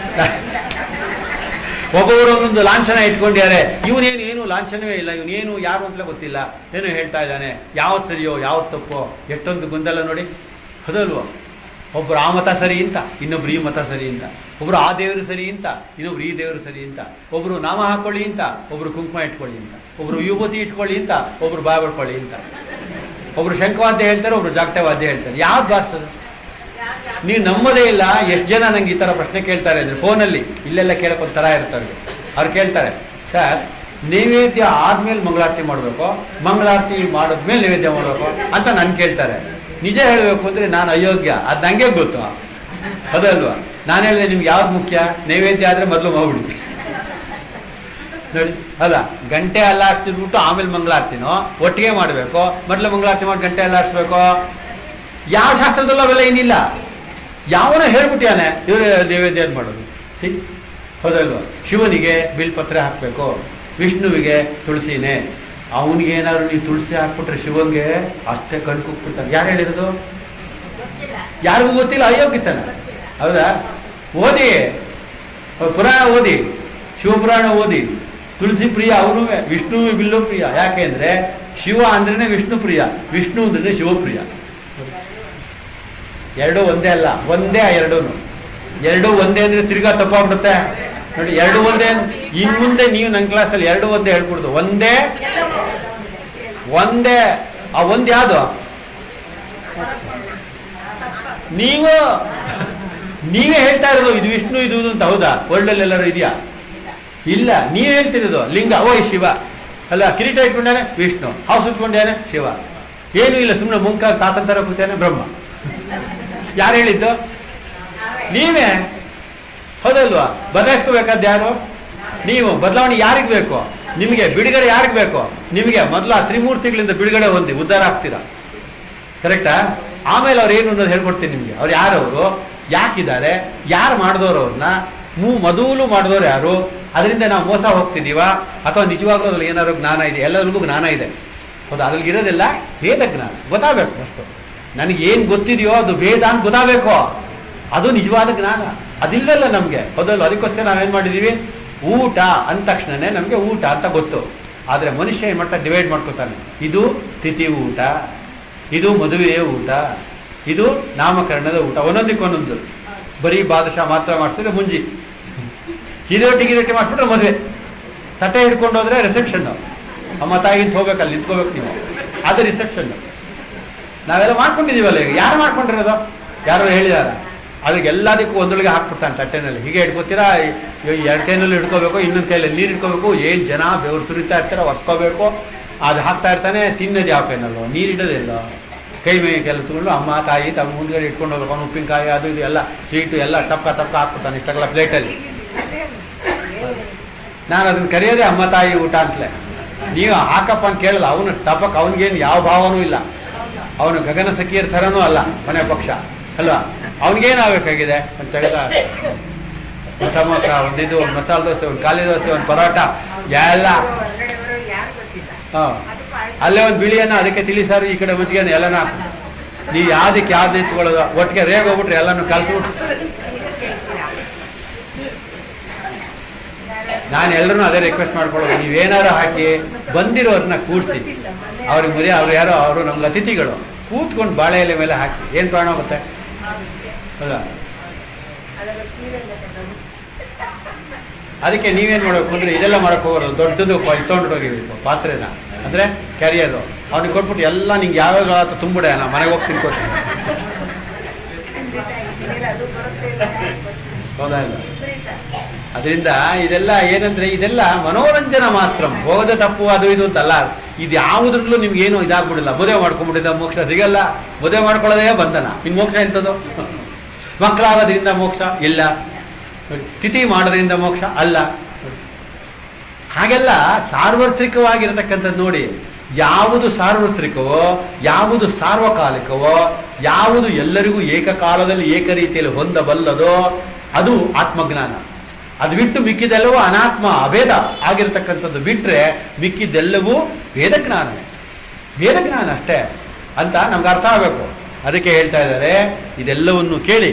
ಒಬ್ಬೊಬ್ಬರು ಒಂದೊಂದು ಲಾಂಛನ ಇಟ್ಕೊಂಡಿದ್ದಾರೆ ಇವನೇನು ಏನು ಲಾಂಛನವೇ ಇಲ್ಲ ಇವನೇನು ಯಾರು ಅಂತಲೇ ಗೊತ್ತಿಲ್ಲ ಏನೋ ಹೇಳ್ತಾ ಇದ್ದಾನೆ ಯಾವ್ದು ಸರಿಯೋ ಯಾವ್ದು ತಪ್ಪೋ ಎಷ್ಟೊಂದು ಗೊಂದಲ ನೋಡಿ ಹೌದಲ್ವೋ ಒಬ್ರು ಆ ಮತ ಸರಿ ಅಂತ ಇನ್ನೊಬ್ರು ಈ ಮತ ಸರಿ ಅಂತ ಒಬ್ರು ಆ ದೇವರು ಸರಿ ಅಂತ ಇನ್ನೊಬ್ರು ಈ ದೇವರು ಸರಿ ಅಂತ ಒಬ್ರು ನಾಮ ಹಾಕೊಳ್ಳಿ ಅಂತ ಒಬ್ರು ಕುಂಕುಮ ಇಟ್ಕೊಳ್ಳಿ ಅಂತ ಒಬ್ರು ವಿಭೂತಿ ಇಟ್ಕೊಳ್ಳಿ ಅಂತ ಒಬ್ರು ಬಾಯ್ ಬಡ್ಕೊಳ್ಳಿ ಅಂತ ಒಬ್ರು ಶಂಖವಾದ್ಯ ಹೇಳ್ತಾರೆ ಒಬ್ರು ಜಾಗಟವಾದ್ಯ ಹೇಳ್ತಾರೆ ಯಾವ್ದು ಬಾರಿಸೋದು ನೀವು ನಂಬೋದೇ ಇಲ್ಲ ಎಷ್ಟು ಜನ ನಂಗೆ ಈ ತರ ಪ್ರಶ್ನೆ ಕೇಳ್ತಾರೆ ಅಂದ್ರೆ ಫೋನಲ್ಲಿ ಇಲ್ಲೆಲ್ಲ ಕೇಳಕ್ ಒಂಥರ ಇರ್ತಾರೆ ಅವ್ರು ಕೇಳ್ತಾರೆ ಸರ್ ನೈವೇದ್ಯ ಆದ್ಮೇಲೆ ಮಂಗಳಾರತಿ ಮಾಡಬೇಕು ಮಂಗಳಾರತಿ ಮಾಡಿದ್ಮೇಲೆ ನೈವೇದ್ಯ ಮಾಡಬೇಕು ಅಂತ ನನ್ ಕೇಳ್ತಾರೆ ನಿಜ ಹೇಳಬೇಕು ಅಂದ್ರೆ ನಾನು ಅಯೋಗ್ಯ ಅದು ನಂಗೆ ಗೊತ್ತು ಅದಲ್ವಾ ನಾನು ಹೇಳಿದೆ ನಿಮ್ಗೆ ಯಾವ್ದು ಮುಖ್ಯ ನೈವೇದ್ಯ ಆದ್ರೆ ಮೊದಲು ಮಾಡ್ಬಿಡಿ ನೋಡಿ ಅಲ್ಲ ಗಂಟೆ ಅಲ್ಲಾಡ್ಸ್ತಿದ್ಬಿಟ್ಟು ಆಮೇಲೆ ಮಂಗಳಾರತಿನೋ ಒಟ್ಟಿಗೆ ಮಾಡಬೇಕು ಮೊದಲು ಮಂಗಳಾರತಿ ಮಾಡಿ ಗಂಟೆ ಅಲ್ಲಾಡಿಸ್ಬೇಕು ಯಾವ ಶಾಸ್ತ್ರದಲ್ಲೂ ಅವೆಲ್ಲ ಏನಿಲ್ಲ ಯಾವನ ಹೇಳ್ಬಿಟ್ಯಾನೆ ಇವರು ನೈವೇದ್ಯ ಏನ್ ಮಾಡೋದು ಸಿ ಹೌದಲ್ವಾ ಶಿವನಿಗೆ ಬಿಲ್ಪತ್ರೆ ಹಾಕಬೇಕು ವಿಷ್ಣುವಿಗೆ ತುಳಸಿನೇ ಅವನಿಗೆ ಏನಾದ್ರು ನೀವು ತುಳಸಿ ಹಾಕ್ಬಿಟ್ರೆ ಶಿವಂಗೆ ಅಷ್ಟೇ ಕಣ್ ಕುಕ್ಬಿಡ್ತಾರೆ ಯಾರು ಹೇಳಿರೋದು ಯಾರಿಗೂ ಗೊತ್ತಿಲ್ಲ ಅಯೋಗ್ಯತನ ಹೌದಾ ಓದಿ ಪುರಾಣ ಓದಿ ಶಿವಪುರಾಣ ಓದಿ ತುಳಸಿ ಪ್ರಿಯ ಅವನು ವಿಷ್ಣು ಬಿಲ್ಲು ಪ್ರಿಯ ಯಾಕೆ ಅಂದ್ರೆ ಶಿವ ಅಂದ್ರೇನೆ ವಿಷ್ಣು ಪ್ರಿಯ ವಿಷ್ಣು ಅಂದ್ರೆ ಶಿವಪ್ರಿಯ ಎರಡು ಒಂದೇ ಅಲ್ಲ ಒಂದೇ ಆ ಎರಡೂ ಎರಡು ಒಂದೇ ಅಂದ್ರೆ ತಿರ್ಗಾ ತಪ್ಪಾಗ್ಬಿಡುತ್ತೆ ನೋಡಿ ಎರಡು ಒಂದೇ ಅನ್- ಇನ್ ಮುಂದೆ ನೀವು ನನ್ನ ಕ್ಲಾಸಲ್ಲಿ ಎರಡು ಒಂದೇ ಹೇಳ್ಕೊಡ್ದು ಒಂದೇ ಒಂದೇ ಆ ಒಂದ್ ಯಾವ್ದು ನೀವು ನೀವೇ ಹೇಳ್ತಾ ಇರೋದು ಇದು ವಿಷ್ಣು ಇದು ಇದು ಅಂತ ಹೌದಾ ವರ್ಲ್ಡ್ ಎಲ್ಲರೂ ಇದೆಯಾ ಇಲ್ಲ ನೀವ್ ಹೇಳ್ತಿರೋದು ಲಿಂಗ ಓ ಈ ಶಿವ ಅಲ್ಲ ಕಿರೀಟ ಇಟ್ಕೊಂಡಾನೆ ವಿಷ್ಣು ಹಾವು ಸುಟ್ಕೊಂಡಾನೆ ಶಿವ ಏನು ಇಲ್ಲ ಸುಮ್ಮನೆ ಮುಂಕ ತಾತಂತರ ಕೂತಾನೆ ಬ್ರಹ್ಮ ಯಾರು ಹೇಳಿದ್ದು ನೀವೇ ಹೌದಲ್ವಾ ಬದಲಾಯಿಸ್ಕೋಬೇಕಾದ ಯಾರು ನೀವು ಬದಲಾವಣೆ ಯಾರಿಗೆ ಬೇಕು ನಿಮಗೆ ಬಿಡುಗಡೆ ಯಾರಿಗೆ ಬೇಕು ನಿಮಗೆ ಮೊದಲ ತ್ರಿಮೂರ್ತಿಗಳಿಂದ ಬಿಡುಗಡೆ ಹೊಂದಿ ಉದ್ಧಾರ ಆಗ್ತೀರಾ ಕರೆಕ್ಟಾ ಆಮೇಲೆ ಅವ್ರು ಏನು ಅನ್ನೋದು ಹೇಳ್ಕೊಡ್ತೀನಿ ನಿಮಗೆ ಅವ್ರು ಯಾರವರು ಯಾಕಿದ್ದಾರೆ ಯಾರು ಮಾಡಿದವರು ಅವ್ರನ್ನ ಮೂ ಮೊದಲು ಮಾಡಿದವ್ರು ಯಾರು ಅದರಿಂದ ನಾವು ಮೋಸ ಹೋಗ್ತಿದೀವಾ ಅಥವಾ ನಿಜವಾಗ್ಲೂ ಅದ್ರಲ್ಲಿ ಏನಾದ್ರು ಜ್ಞಾನ ಇದೆ ಎಲ್ಲರಿಗೂ ಜ್ಞಾನ ಇದೆ ಹೌದಾ ಅದ್ರಲ್ಲಿ ಇರೋದಿಲ್ಲ ವೇದ ಜ್ಞಾನ ಗೊತ್ತಾಗಬೇಕು ಅಷ್ಟು ನನಗೆ ಏನು ಗೊತ್ತಿದೆಯೋ ಅದು ವೇದ ಅಂತ ಗೊತ್ತಾಗಬೇಕು ಅದು ನಿಜವಾದ ಜ್ಞಾನ ಅದಿಲ್ಲಲ್ಲ ನಮಗೆ ಹೌದಲ್ಲ ಅದಕ್ಕೋಸ್ಕರ ನಾವೇನ್ ಮಾಡಿದೀವಿ ಊಟ ಅಂದ ತಕ್ಷಣನೇ ನಮಗೆ ಊಟ ಅಂತ ಗೊತ್ತು ಆದ್ರೆ ಮನುಷ್ಯ ಏನ್ ಮಾಡ್ತಾ ಡಿವೈಡ್ ಮಾಡ್ಕೊತಾನೆ ಇದು ತಿಥಿ ಊಟ ಇದು ಮದುವೆಯ ಊಟ ಇದು ನಾಮಕರಣದ ಊಟ ಒಂದೊಂದಕ್ಕೆ ಒಂದೊಂದು ಬರೀ ಬಾದಶಾ ಮಾತ್ರ ಮಾಡಿಸಿದ್ರೆ ಮುಂಜಿ ಚಿರೋಟಿ ಗಿರೋಟಿ ಮಾಡಿಸ್ಬಿಟ್ರೆ ಮದುವೆ ತಟ್ಟೆ ಹಿಡ್ಕೊಂಡು ಹೋದ್ರೆ ರಿಸೆಪ್ಷನ್ ಅಮ್ಮ ತಾಯಿಗಿಂತ ಹೋಗ್ಬೇಕಲ್ಲಿ ನಿಂತ್ಕೋಬೇಕು ನೀವು ಅದು ರಿಸೆಪ್ಷನ್ ನಾವೆಲ್ಲ ಮಾಡ್ಕೊಂಡಿದೀವಲ್ಲ ಈಗ ಯಾರು ಮಾಡ್ಕೊಂಡಿರೋದು ಯಾರು ಹೇಳಿದಾರ ಅದಕ್ಕೆ ಎಲ್ಲದಕ್ಕೂ ಒಂದೊಳಗೆ ಹಾಕ್ಬಿಡ್ತಾನೆ ತಟ್ಟೆನಲ್ಲಿ ಹೀಗೆ ಹಿಡ್ಕೋತೀರಾ ಎರಡು ಕೈನಲ್ಲಿ ಹಿಡ್ಕೋಬೇಕು ಇನ್ನೊಂದು ಕೈಯಲ್ಲಿ ನೀರು ಹಿಡ್ಕೋಬೇಕು ಏನು ಜನ ಬೆವರು ಸುರಿತಾ ಇರ್ತಾರೆ ಒರ್ಸ್ಕೋಬೇಕು ಅದು ಹಾಕ್ತಾ ಇರ್ತಾನೆ ತಿನ್ನೋದು ಯಾವ ಕೈನಲ್ಲೋ ನೀರು ಇಡೋದಿಲ್ಲ ಕೈ ಮೇಗೆಲ್ಲ ತಗೊಂಡು ಅಮ್ಮ ತಾಯಿ ತಮ್ಮ ಮುಂದ್ಗಡೆ ಇಟ್ಕೊಂಡು ಹೋಗ್ಬೇಕು ಅವ್ನು ಉಪ್ಪಿನಕಾಯಿ ಅದು ಇದು ಎಲ್ಲ ಸ್ವೀಟು ಎಲ್ಲ ಟಪ್ಕ ಟಪ್ಕ ಹಾಕ್ಬಿಡ್ತಾನೆ ಇಷ್ಟೆಲ್ಲ ಪ್ಲೇಟಲ್ಲಿ ನಾನು ಅದನ್ನ ಕರೆಯೋದೇ ಅಮ್ಮ ತಾಯಿ ಊಟ ಅಂತಲೇ ನೀವು ಹಾಕಪ್ಪ ಅಂತ ಕೇಳಲ್ಲ ಅವನು ಟಪಕ್ ಅವನಿಗೇನು ಯಾವ ಭಾವನೂ ಇಲ್ಲ ಅವನು ಗಗನ ಸಖಿಯರ ಥರನೂ ಅಲ್ಲ ಮನೆ ಪಕ್ಷ ಅಲ್ವಾ ಅವನಿಗೇನು ಆಗ್ಬೇಕಾಗಿದೆ ಒಂದು ತೆಗೆದ ಒಂದು ಸಮೋಸ ಒಂದು ಇದು ಒಂದು ಮಸಾಲೆ ದೋಸೆ ಒಂದು ಖಾಲಿ ದೋಸೆ ಒಂದು ಪರೋಟ ಎಲ್ಲ ಹಾಂ ಅಲ್ಲೇ ಒಂದು ಬಿಳಿಯನ್ನ ಅದಕ್ಕೆ ತಿಳಿ ಸಾರು ಈ ಕಡೆ ಮಜ್ಜಿಗೆನ ಎಲ್ಲನ ಹಾಕು ನೀವು ಯಾವ್ದಕ್ಕೆ ಯಾವ್ದು ನಿಂತ್ಕೊಳ್ಳೋದು ಒಟ್ಟಿಗೆ ರೇಗ್ ಹೋಗ್ಬಿಟ್ರೆ ಎಲ್ಲನೂ ಕಲ್ಸ್ಬಿಟ್ಟು ನಾನು ಎಲ್ಲರೂ ಅದೇ ರಿಕ್ವೆಸ್ಟ್ ಮಾಡ್ಕೊಳ್ಳೋದು ನೀವೇನಾರು ಹಾಕಿ ಬಂದಿರೋರನ್ನ ಕೂಡಿಸಿ ಅವ್ರಿಗೆ ಮರಿ ಅವ್ರು ಯಾರೋ ಅವರು ನಮ್ಗೆ ಅತಿಥಿಗಳು ಕೂತ್ಕೊಂಡು ಬಾಳೆ ಎಲೆ ಮೇಲೆ ಹಾಕಿ ಏನು ಪ್ರಾಣ ಹೋಗುತ್ತೆ ಅಲ್ಲ ಅದಕ್ಕೆ ನೀವೇನು ಮಾಡಬೇಕು ಅಂದ್ರೆ ಇದೆಲ್ಲ ಮಾಡಕ್ ಹೋಗೋದು ದೊಡ್ಡದು ಇತ್ಕೊಂಡು ಹೋಗಿಬೇಕು ಪಾತ್ರೆನ ಅಂದ್ರೆ ಕ್ಯಾರಿಯರು ಅವ್ನಿಗೆ ಕೊಟ್ಬಿಟ್ಟು ಎಲ್ಲ ನಿಂಗೆ ಯಾವ್ಯಾವ ಆತ ತುಂಬಿಡೆ ನಾ ಮನೆಗೆ ಹೋಗಿ ತಿನ್ಕೋತೀನಿ ಹೌದಾ ಇಲ್ಲ ಅದರಿಂದ ಇದೆಲ್ಲ ಏನಂದ್ರೆ ಇದೆಲ್ಲ ಮನೋರಂಜನ ಮಾತ್ರ ಹೋಗದೆ ತಪ್ಪು ಅದು ಇದು ಅಂತಲ್ಲ ಇದು ಯಾವುದ್ರಲ್ಲೂ ನಿಮ್ಗೆ ಏನು ಇದಾಗ್ಬಿಡಿಲ್ಲ ಮದುವೆ ಮಾಡ್ಕೊಂಡ್ಬಿಟ್ಟಿದ್ದ ಮೋಕ್ಷ ಸಿಗಲ್ಲ ಮದುವೆ ಮಾಡ್ಕೊಳ್ಳೋದೇ ಬಂಧನ ಇನ್ ಮೋಕ್ಷ ಎಂಥದ್ದು ಮಕ್ಕಳಾಗೋದ್ರಿಂದ ಮೋಕ್ಷ ಇಲ್ಲ ನೋಡಿ, ತಿಥಿ ಮಾಡೋದ್ರಿಂದ ಮೋಕ್ಷ ಅಲ್ಲ ಹಾಗೆಲ್ಲ ಸಾರ್ವತ್ರಿಕವಾಗಿರತಕ್ಕಂಥದ್ದು ನೋಡಿ ಯಾವುದು ಸಾರ್ವತ್ರಿಕವೋ ಯಾವುದು ಸಾರ್ವಕಾಲಿಕವೋ ಯಾವುದು ಎಲ್ಲರಿಗೂ ಏಕಕಾಲದಲ್ಲಿ ಏಕರೀತಿಯಲ್ಲಿ ಹೊಂದಬಲ್ಲದೋ ಅದು ಆತ್ಮಜ್ಞಾನ ಅದು ಬಿಟ್ಟು ಮಿಕ್ಕಿದೆಲ್ಲವೂ ಅನಾತ್ಮ ಅಭೇದ ಆಗಿರತಕ್ಕಂಥದ್ದು ಬಿಟ್ರೆ ಮಿಕ್ಕಿದ್ದೆಲ್ಲವೂ ವೇದಜ್ಞಾನವೇ ವೇದಜ್ಞಾನ ಅಷ್ಟೇ ಅಂತ ನಮ್ಗೆ ಅರ್ಥ ಆಗಬೇಕು ಅದಕ್ಕೆ ಹೇಳ್ತಾ ಇದ್ದಾರೆ ಇದೆಲ್ಲವನ್ನು ಕೇಳಿ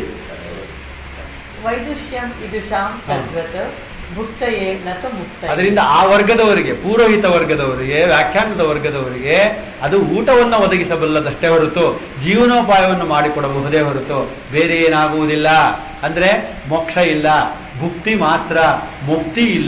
ವೈದುಷ್ಯಂ ವಿದುಷಾಂ ತದ್ವತ್ ಭುಕ್ತಯೇ ನತ ಮುಕ್ತ ಅದರಿಂದ ಆ ವರ್ಗದವರಿಗೆ ಪೂರೋಹಿತ ವರ್ಗದವರಿಗೆ ವ್ಯಾಖ್ಯಾನದ ವರ್ಗದವರಿಗೆ ಅದು ಊಟವನ್ನು ಒದಗಿಸಬಲ್ಲದಷ್ಟೇ ಹೊರತು ಜೀವನೋಪಾಯವನ್ನು ಮಾಡಿಕೊಡಬಹುದೇ ಹೊರತು ಬೇರೆ ಏನಾಗುವುದಿಲ್ಲ ಅಂದ್ರೆ ಮೋಕ್ಷ ಇಲ್ಲ ಭುಕ್ತಿ ಮಾತ್ರ ಮುಕ್ತಿ ಇಲ್ಲ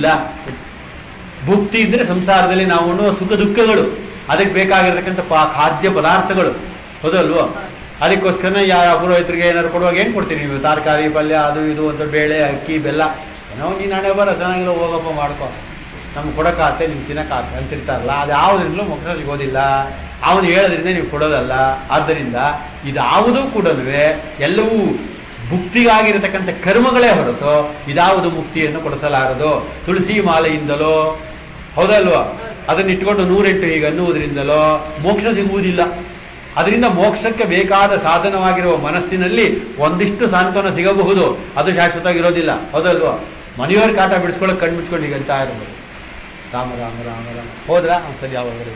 ಭುಕ್ತಿ ಇದ್ರೆ ಸಂಸಾರದಲ್ಲಿ ನಾವು ಉಣ್ಣುವ ಸುಖ ದುಃಖಗಳು ಅದಕ್ಕೆ ಬೇಕಾಗಿರ್ತಕ್ಕಂಥ ಪಾ ಖಾದ್ಯ ಪದಾರ್ಥಗಳು ಹೌದಲ್ವೋ ಅದಕ್ಕೋಸ್ಕರ ಯಾವ ಪುರೋಹಿತರಿಗೆ ಏನಾದ್ರು ಕೊಡುವಾಗ ಏನು ಕೊಡ್ತೀರಿ ನೀವು ತರಕಾರಿ ಪಲ್ಯ ಅದು ಇದು ಅಂತ ಬೇಳೆ ಅಕ್ಕಿ ಬೆಲ್ಲ ಏನೋ ನೀನು ಹಣೆ ಬರ ಚೆನ್ನಾಗಿಲ್ಲ ಹೋಗಪ್ಪ ಮಾಡ್ಕೊ ನಮ್ಗೆ ಕೊಡೋಕ್ಕಾಗತ್ತೆ ನೀವು ತಿನ್ನಕ್ಕಾಗತ್ತೆ ಅಂತಿರ್ತಾರಲ್ಲ ಅದು ಯಾವುದ್ರಿಂದಲೂ ಮೋಕ್ಷ ಸಿಗೋದಿಲ್ಲ ಅವನು ಹೇಳೋದ್ರಿಂದ ನೀವು ಕೊಡೋದಲ್ಲ ಆದ್ದರಿಂದ ಇದಾವುದೂ ಕೂಡ ಎಲ್ಲವೂ ಭುಕ್ತಿಗಾಗಿರತಕ್ಕಂಥ ಕರ್ಮಗಳೇ ಹೊರತು ಇದಾವುದು ಮುಕ್ತಿಯನ್ನು ಕೊಡಿಸಲಾರದು ತುಳಸಿ ಮಾಲೆಯಿಂದಲೋ ಹೌದಲ್ವಾ ಅದನ್ನ ಇಟ್ಕೊಂಡು ನೂರೆಂಟು ಹೀಗೆ ಅನ್ನುವುದರಿಂದಲೋ ಮೋಕ್ಷ ಸಿಗುವುದಿಲ್ಲ ಅದರಿಂದ ಮೋಕ್ಷಕ್ಕೆ ಬೇಕಾದ ಸಾಧನವಾಗಿರುವ ಮನಸ್ಸಿನಲ್ಲಿ ಒಂದಿಷ್ಟು ಸಾಂತ್ವನ ಸಿಗಬಹುದು ಅದು ಶಾಶ್ವತವಾಗಿರೋದಿಲ್ಲ ಹೌದಲ್ವಾ ಮನೆಯವ್ರ ಕಾಟ ಬಿಡಿಸ್ಕೊಳ್ಳೋಕೆ ಕಣ್ಣು ಮುಚ್ಕೊಂಡು ಹೀಗೆ ಅಂತ ಇರ್ಬೋದು ರಾಮ ರಾಮ ರಾಮ ರಾಮ ಹೋದ್ರಾ ಹಾಂ ಸರಿ ಯಾವಾಗ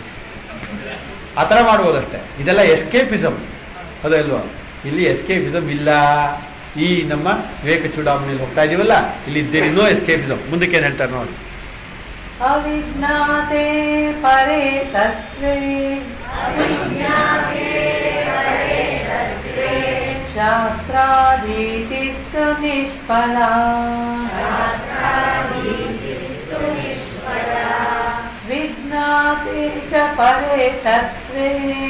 ಆ ಥರ ಮಾಡ್ಬೋದಷ್ಟೇ ಇದೆಲ್ಲ ಎಸ್ಕೇಪಿಸಮ್ ಹೌದಲ್ವಾ ಇಲ್ಲಿ ಎಸ್ಕೇಪಿಸಮ್ ಇಲ್ಲ ಈ ನಮ್ಮ ವಿವೇಕ ಚೂಡಾಮಣಿಯಲ್ಲಿ ಹೋಗ್ತಾ ಇದೀವಲ್ಲ ಇಲ್ಲಿ ಇದ್ದೇನೆ ನೋ ಎಸ್ಕೇಪಿಸಮ್ ಮುಂದಕ್ಕೆ ಏನು ಹೇಳ್ತಾರೆ ನೋಡಿ ಅವಿಜ್ಞಾತೆ ಪರೇ ತತ್ವೇ ಶಾಸ್ತ್ರಾಧೀತಿಸ್ತು ನಿಷ್ಫಲ ವಿಜ್ಞಾತೆ ಚ ಪರೇ ತತ್ವೇ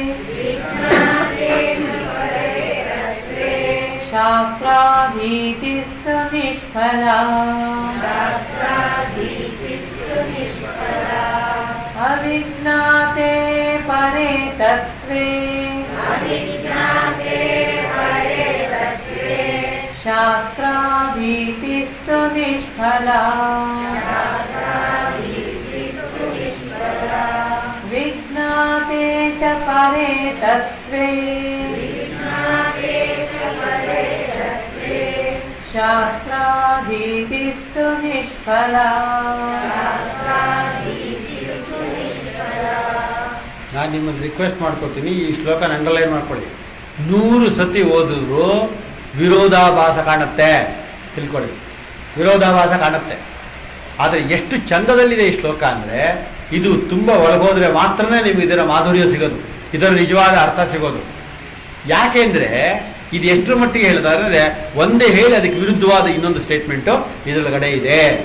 ಶಾಸ್ತ್ರಾಧೀತಿಸ್ತು ನಿಷ್ಫಲ अविज्ञाते परे तत्त्वे शास्त्राधीतिस्तु निष्फला विज्ञाते च परे तत्त्वे शास्त्राधीतिस्तु निष्फला ನಾನು ನಿಮ್ಮನ್ನು ರಿಕ್ವೆಸ್ಟ್ ಮಾಡ್ಕೊತೀನಿ ಈ ಶ್ಲೋಕನ ಅಂಡರ್ಲೈನ್ ಮಾಡ್ಕೊಳ್ಳಿ ನೂರು ಸತಿ ಓದಿದ್ರು ವಿರೋಧಾಭಾಸ ಕಾಣುತ್ತೆ ತಿಳ್ಕೊಳ್ಳಿ ವಿರೋಧಾಭಾಸ ಕಾಣುತ್ತೆ ಆದರೆ ಎಷ್ಟು ಚಂದದಲ್ಲಿದೆ ಈ ಶ್ಲೋಕ ಅಂದರೆ ಇದು ತುಂಬ ಒಳಗೋದ್ರೆ ಮಾತ್ರನೇ ನಿಮ್ಗೆ ಇದರ ಮಾಧುರ್ಯ ಸಿಗೋದು ಇದರ ನಿಜವಾದ ಅರ್ಥ ಸಿಗೋದು ಯಾಕೆಂದ್ರೆ ಇದು ಎಷ್ಟರ ಮಟ್ಟಿಗೆ ಹೇಳಿದಾರೆ ಒಂದೇ ಹೇಳಿ ಅದಕ್ಕೆ ವಿರುದ್ಧವಾದ ಇನ್ನೊಂದು ಸ್ಟೇಟ್ಮೆಂಟು ಇದರೊಳಗಡೆ ಇದೆ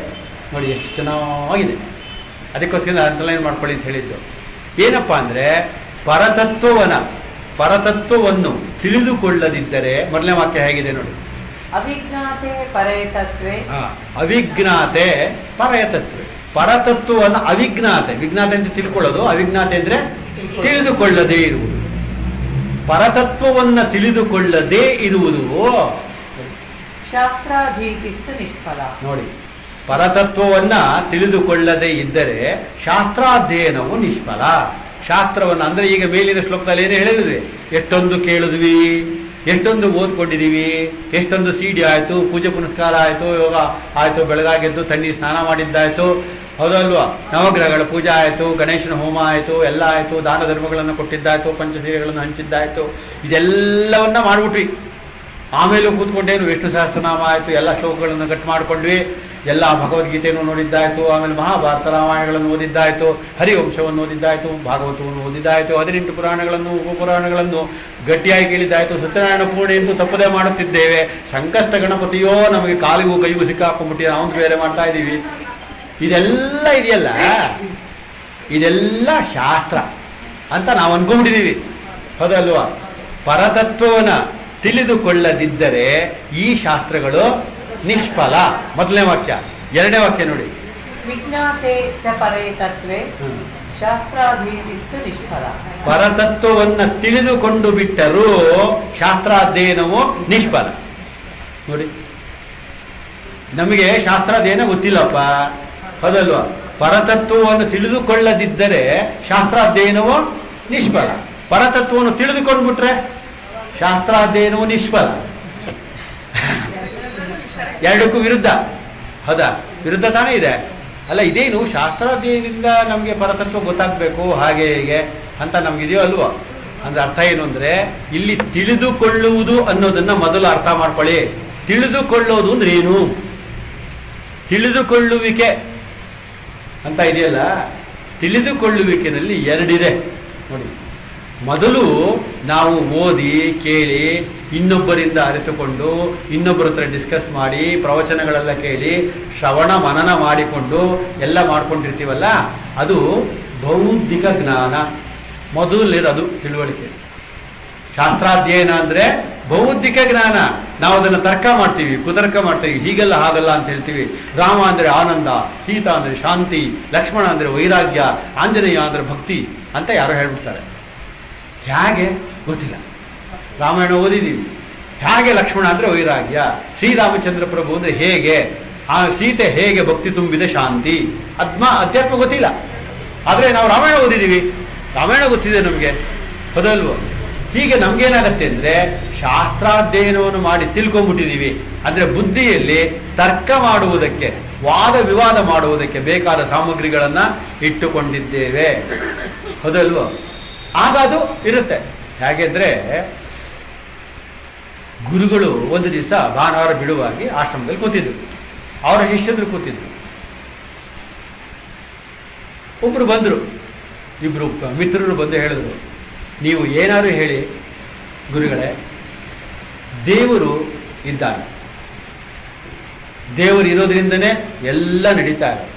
ನೋಡಿ ಎಷ್ಟು ಚೆನ್ನಾಗಿದೆ ಅದಕ್ಕೋಸ್ಕರ ಅಂಡರ್ಲೈನ್ ಮಾಡ್ಕೊಳ್ಳಿ ಅಂತ ಹೇಳಿದ್ದು ಏನಪ್ಪ ಅಂದರೆ ಪರತತ್ವವನ ಪರತತ್ವವನ್ನು ತಿಳಿದುಕೊಳ್ಳದಿದ್ದರೆ ಮೊದಲನೇ ವಾಕ್ಯ ಹೇಗಿದೆ ನೋಡಿ ಅವಿಜ್ಞಾತೆ ಪರೇತತ್ವೆ ಆ, ಅವಿಜ್ಞಾತೆ ಪರಯತತ್ವ ಪರತತ್ವವನ್ನು ಅವಿಜ್ಞಾತೆ ವಿಜ್ಞಾತೆ ಅಂತ ತಿಳ್ಕೊಳ್ಳೋದು ಅವಿಜ್ಞಾತೆ ಅಂದ್ರೆ ತಿಳಿದುಕೊಳ್ಳದೇ ಇರುವುದು ಪರತತ್ವವನ್ನ ತಿಳಿದುಕೊಳ್ಳದೇ ಇರುವುದು ಶಾಸ್ತ್ರಾಧೀತಿಸ್ತು ನಿಷ್ಫಲ ನೋಡಿ ಪರತತ್ವವನ್ನ ತಿಳಿದುಕೊಳ್ಳದೇ ಇದ್ದರೆ ಶಾಸ್ತ್ರಾಧ್ಯಯನವು ನಿಷ್ಫಲ ಶಾಸ್ತ್ರವನ್ನು ಅಂದ್ರೆ ಈಗ ಮೇಲಿನ ಶ್ಲೋಕದಲ್ಲಿ ಏನು ಹೇಳಿದ್ವಿ ಎಷ್ಟೊಂದು ಕೇಳಿದ್ವಿ ಎಷ್ಟೊಂದು ಓದ್ಕೊಂಡಿದೀವಿ ಎಷ್ಟೊಂದು ಸಿಡಿ ಆಯ್ತು ಪೂಜೆ ಪುನಸ್ಕಾರ ಆಯ್ತು ಯೋಗ ಆಯ್ತು ಬೆಳಗಾಗೆದ್ದು ತಣ್ಣಿ ಸ್ನಾನ ಮಾಡಿದ್ದಾಯ್ತು ಹೌದಲ್ವಾ ನವಗ್ರಹಗಳ ಪೂಜೆ ಆಯಿತು ಗಣೇಶನ ಹೋಮ ಆಯಿತು ಎಲ್ಲ ಆಯಿತು ದಾನ ಧರ್ಮಗಳನ್ನು ಕೊಟ್ಟಿದ್ದಾಯ್ತು ಪಂಚಸೀರೆಗಳನ್ನು ಹಂಚಿದ್ದಾಯ್ತು ಇದೆಲ್ಲವನ್ನ ಮಾಡ್ಬಿಟ್ವಿ ಆಮೇಲೆ ಕೂತ್ಕೊಂಡೇನು ವಿಷ್ಣು ಸಹಸ್ರನಾಮ ಆಯಿತು ಎಲ್ಲ ಶ್ಲೋಕಗಳನ್ನು ಕಟ್ ಮಾಡ್ಕೊಂಡ್ವಿ ಎಲ್ಲ ಭಗವದ್ಗೀತೆಯನ್ನು ನೋಡಿದ್ದಾಯ್ತು ಆಮೇಲೆ ಮಹಾಭಾರತ ರಾಮಾಯಣಗಳನ್ನು ಓದಿದ್ದಾಯ್ತು ಹರಿವಂಶವನ್ನು ಓದಿದ್ದಾಯ್ತು ಭಾಗವತವನ್ನು ಓದಿದ್ದಾಯ್ತು ಹದಿನೆಂಟು ಪುರಾಣಗಳನ್ನು ಉಪಪುರಾಣಗಳನ್ನು ಗಟ್ಟಿಯಾಗಿ ಕೇಳಿದ್ದಾಯ್ತು ಸತ್ಯನಾರಾಯಣ ಪೂರ್ಣೆ ಎಂದು ತಪ್ಪದೇ ಮಾಡುತ್ತಿದ್ದೇವೆ ಸಂಕಷ್ಟ ಗಣಪತಿಯೋ ನಮಗೆ ಕಾಲಿಗೂ ಕೈಗೂ ಸಿಕ್ಕಾಕೊಂಡ್ಬಿಟ್ಟು ನಾವು ಬೇರೆ ಮಾಡ್ತಾ ಇದ್ದೀವಿ ಇದೆಲ್ಲ ಇದೆಯಲ್ಲ ಇದೆಲ್ಲ ಶಾಸ್ತ್ರ ಅಂತ ನಾವು ಅನ್ಕೊಂಡ್ಬಿಟ್ಟಿದ್ದೀವಿ ಹೌದಲ್ವಾ ಪರತತ್ವವನ್ನ ತಿಳಿದುಕೊಳ್ಳದಿದ್ದರೆ ಈ ಶಾಸ್ತ್ರಗಳು ನಿಷ್ಫಲ ಮೊದಲನೇ ವಾಕ್ಯ ಎರಡನೇ ವಾಕ್ಯ ನೋಡಿ ವಿಜ್ಞಾತೆ ಚ ಪರೇತತ್ವೆ ಶಾಸ್ತ್ರಾಧೀತಿಸ್ತು ನಿಷ್ಫಲ ಪರತತ್ವವನ್ನ ತಿಳಿದುಕೊಂಡು ಬಿಟ್ಟರೂ ಶಾಸ್ತ್ರಾಧ್ಯಯನವು ನಿಷ್ಫಲ ನೋಡಿ ನಮಗೆ ಶಾಸ್ತ್ರಾಧ್ಯಯನ ಗೊತ್ತಿಲ್ಲಪ್ಪ ಹೌದಲ್ವಾ ಪರತತ್ವವನ್ನು ತಿಳಿದುಕೊಳ್ಳದಿದ್ದರೆ ಶಾಸ್ತ್ರಾಧ್ಯಯನವು ನಿಷ್ಫಲ ಪರತತ್ವವನ್ನು ತಿಳಿದುಕೊಂಡು ಬಿಟ್ರೆ ಶಾಸ್ತ್ರಾಧ್ಯಯನವು ನಿಷ್ಫಲ ಎರಡಕ್ಕೂ ವಿರುದ್ಧ ಹೌದಾ ವಿರುದ್ಧ ತಾನೇ ಇದೆ ಅಲ್ಲ ಇದೇನು ಶಾಸ್ತ್ರಾಧ್ಯಯನದಿಂದ ನಮಗೆ ಪರತತ್ವ ಗೊತ್ತಾಗಬೇಕು ಹಾಗೆ ಹೀಗೆ ಅಂತ ನಮ್ಗಿದೆಯೋ ಅಲ್ವೋ ಅಂದ್ರೆ ಅರ್ಥ ಏನು ಅಂದ್ರೆ ಇಲ್ಲಿ ತಿಳಿದುಕೊಳ್ಳುವುದು ಅನ್ನೋದನ್ನ ಮೊದಲು ಅರ್ಥ ಮಾಡ್ಕೊಳ್ಳಿ ತಿಳಿದುಕೊಳ್ಳೋದು ಅಂದ್ರೆ ಏನು ತಿಳಿದುಕೊಳ್ಳುವಿಕೆ ಅಂತ ಇದೆಯಲ್ಲ ತಿಳಿದುಕೊಳ್ಳುವಿಕೆನಲ್ಲಿ ಎರಡಿದೆ ನೋಡಿ ಮೊದಲು ನಾವು ಓದಿ ಕೇಳಿ ಇನ್ನೊಬ್ಬರಿಂದ ಅರಿತುಕೊಂಡು ಇನ್ನೊಬ್ಬರ ಹತ್ರ ಡಿಸ್ಕಸ್ ಮಾಡಿ ಪ್ರವಚನಗಳೆಲ್ಲ ಕೇಳಿ ಶ್ರವಣ ಮನನ ಮಾಡಿಕೊಂಡು ಎಲ್ಲ ಮಾಡ್ಕೊಂಡಿರ್ತೀವಲ್ಲ ಅದು ಬೌದ್ಧಿಕ ಜ್ಞಾನ ಮೊದಲಿರೋದು ತಿಳುವಳಿಕೆ ಶಾಸ್ತ್ರಾಧ್ಯಯನ ಅಂದ್ರೆ ಬೌದ್ಧಿಕ ಜ್ಞಾನ ನಾವು ಅದನ್ನು ತರ್ಕ ಮಾಡ್ತೀವಿ ಕುತರ್ಕ ಮಾಡ್ತೀವಿ ಹೀಗೆಲ್ಲ ಹಾಗಲ್ಲ ಅಂತ ಹೇಳ್ತೀವಿ ರಾಮ ಅಂದ್ರೆ ಆನಂದ ಸೀತಾ ಅಂದ್ರೆ ಶಾಂತಿ ಲಕ್ಷ್ಮಣ ಅಂದ್ರೆ ವೈರಾಗ್ಯ ಆಂಜನೇಯ ಅಂದ್ರೆ ಭಕ್ತಿ ಅಂತ ಯಾರೋ ಹೇಳ್ಬಿಡ್ತಾರೆ ಹೇಗೆ ಗೊತ್ತಿಲ್ಲ ರಾಮಾಯಣ ಓದಿದ್ದೀವಿ ಹೇಗೆ ಲಕ್ಷ್ಮಣ ಅಂದ್ರೆ ವೈರಾಗ್ಯ ಶ್ರೀರಾಮಚಂದ್ರ ಪ್ರಭು ಅಂದ್ರೆ ಹೇಗೆ ಆ ಸೀತೆ ಹೇಗೆ ಭಕ್ತಿ ತುಂಬಿದ ಶಾಂತಿ ಅದ್ಮ ಅಧ್ಯಾತ್ಮ ಗೊತ್ತಿಲ್ಲ ಆದ್ರೆ ನಾವು ರಾಮಾಯಣ ಓದಿದ್ದೀವಿ ರಾಮಾಯಣ ಗೊತ್ತಿದೆ ನಮಗೆ ಹೌದಲ್ವೋ ಹೀಗೆ ನಮ್ಗೇನಾಗತ್ತೆ ಅಂದ್ರೆ ಶಾಸ್ತ್ರಾಧ್ಯಯನವನ್ನು ಮಾಡಿ ತಿಳ್ಕೊಂಡ್ಬಿಟ್ಟಿದೀವಿ ಅಂದ್ರೆ ಬುದ್ಧಿಯಲ್ಲಿ ತರ್ಕ ಮಾಡುವುದಕ್ಕೆ ವಾದ ವಿವಾದ ಮಾಡುವುದಕ್ಕೆ ಬೇಕಾದ ಸಾಮಗ್ರಿಗಳನ್ನ ಇಟ್ಟುಕೊಂಡಿದ್ದೇವೆ ಹೌದಲ್ವೋ ಆಗ ಅದು ಇರುತ್ತೆ ಹೇಗೆಂದ್ರೆ ಗುರುಗಳು ಒಂದು ದಿವಸ ಭಾನುವಾರ ಬಿಡುವಾಗಿ ಆಶ್ರಮದಲ್ಲಿ ಕೂತಿದ್ರು ಅವರ ಶಿಷ್ಯರು ಕೂತಿದ್ರು ಒಬ್ರು ಬಂದರು ಇಬ್ರು ಪ- ಮಿತ್ರರು ಬಂದು ಹೇಳಿದ್ರು ನೀವು ಏನಾದ್ರು ಹೇಳಿ ಗುರುಗಳೇ ದೇವರು ಇದ್ದಾನೆ ದೇವರು ಇರೋದ್ರಿಂದನೇ ಎಲ್ಲ ನಡೀತಾ ಇದೆ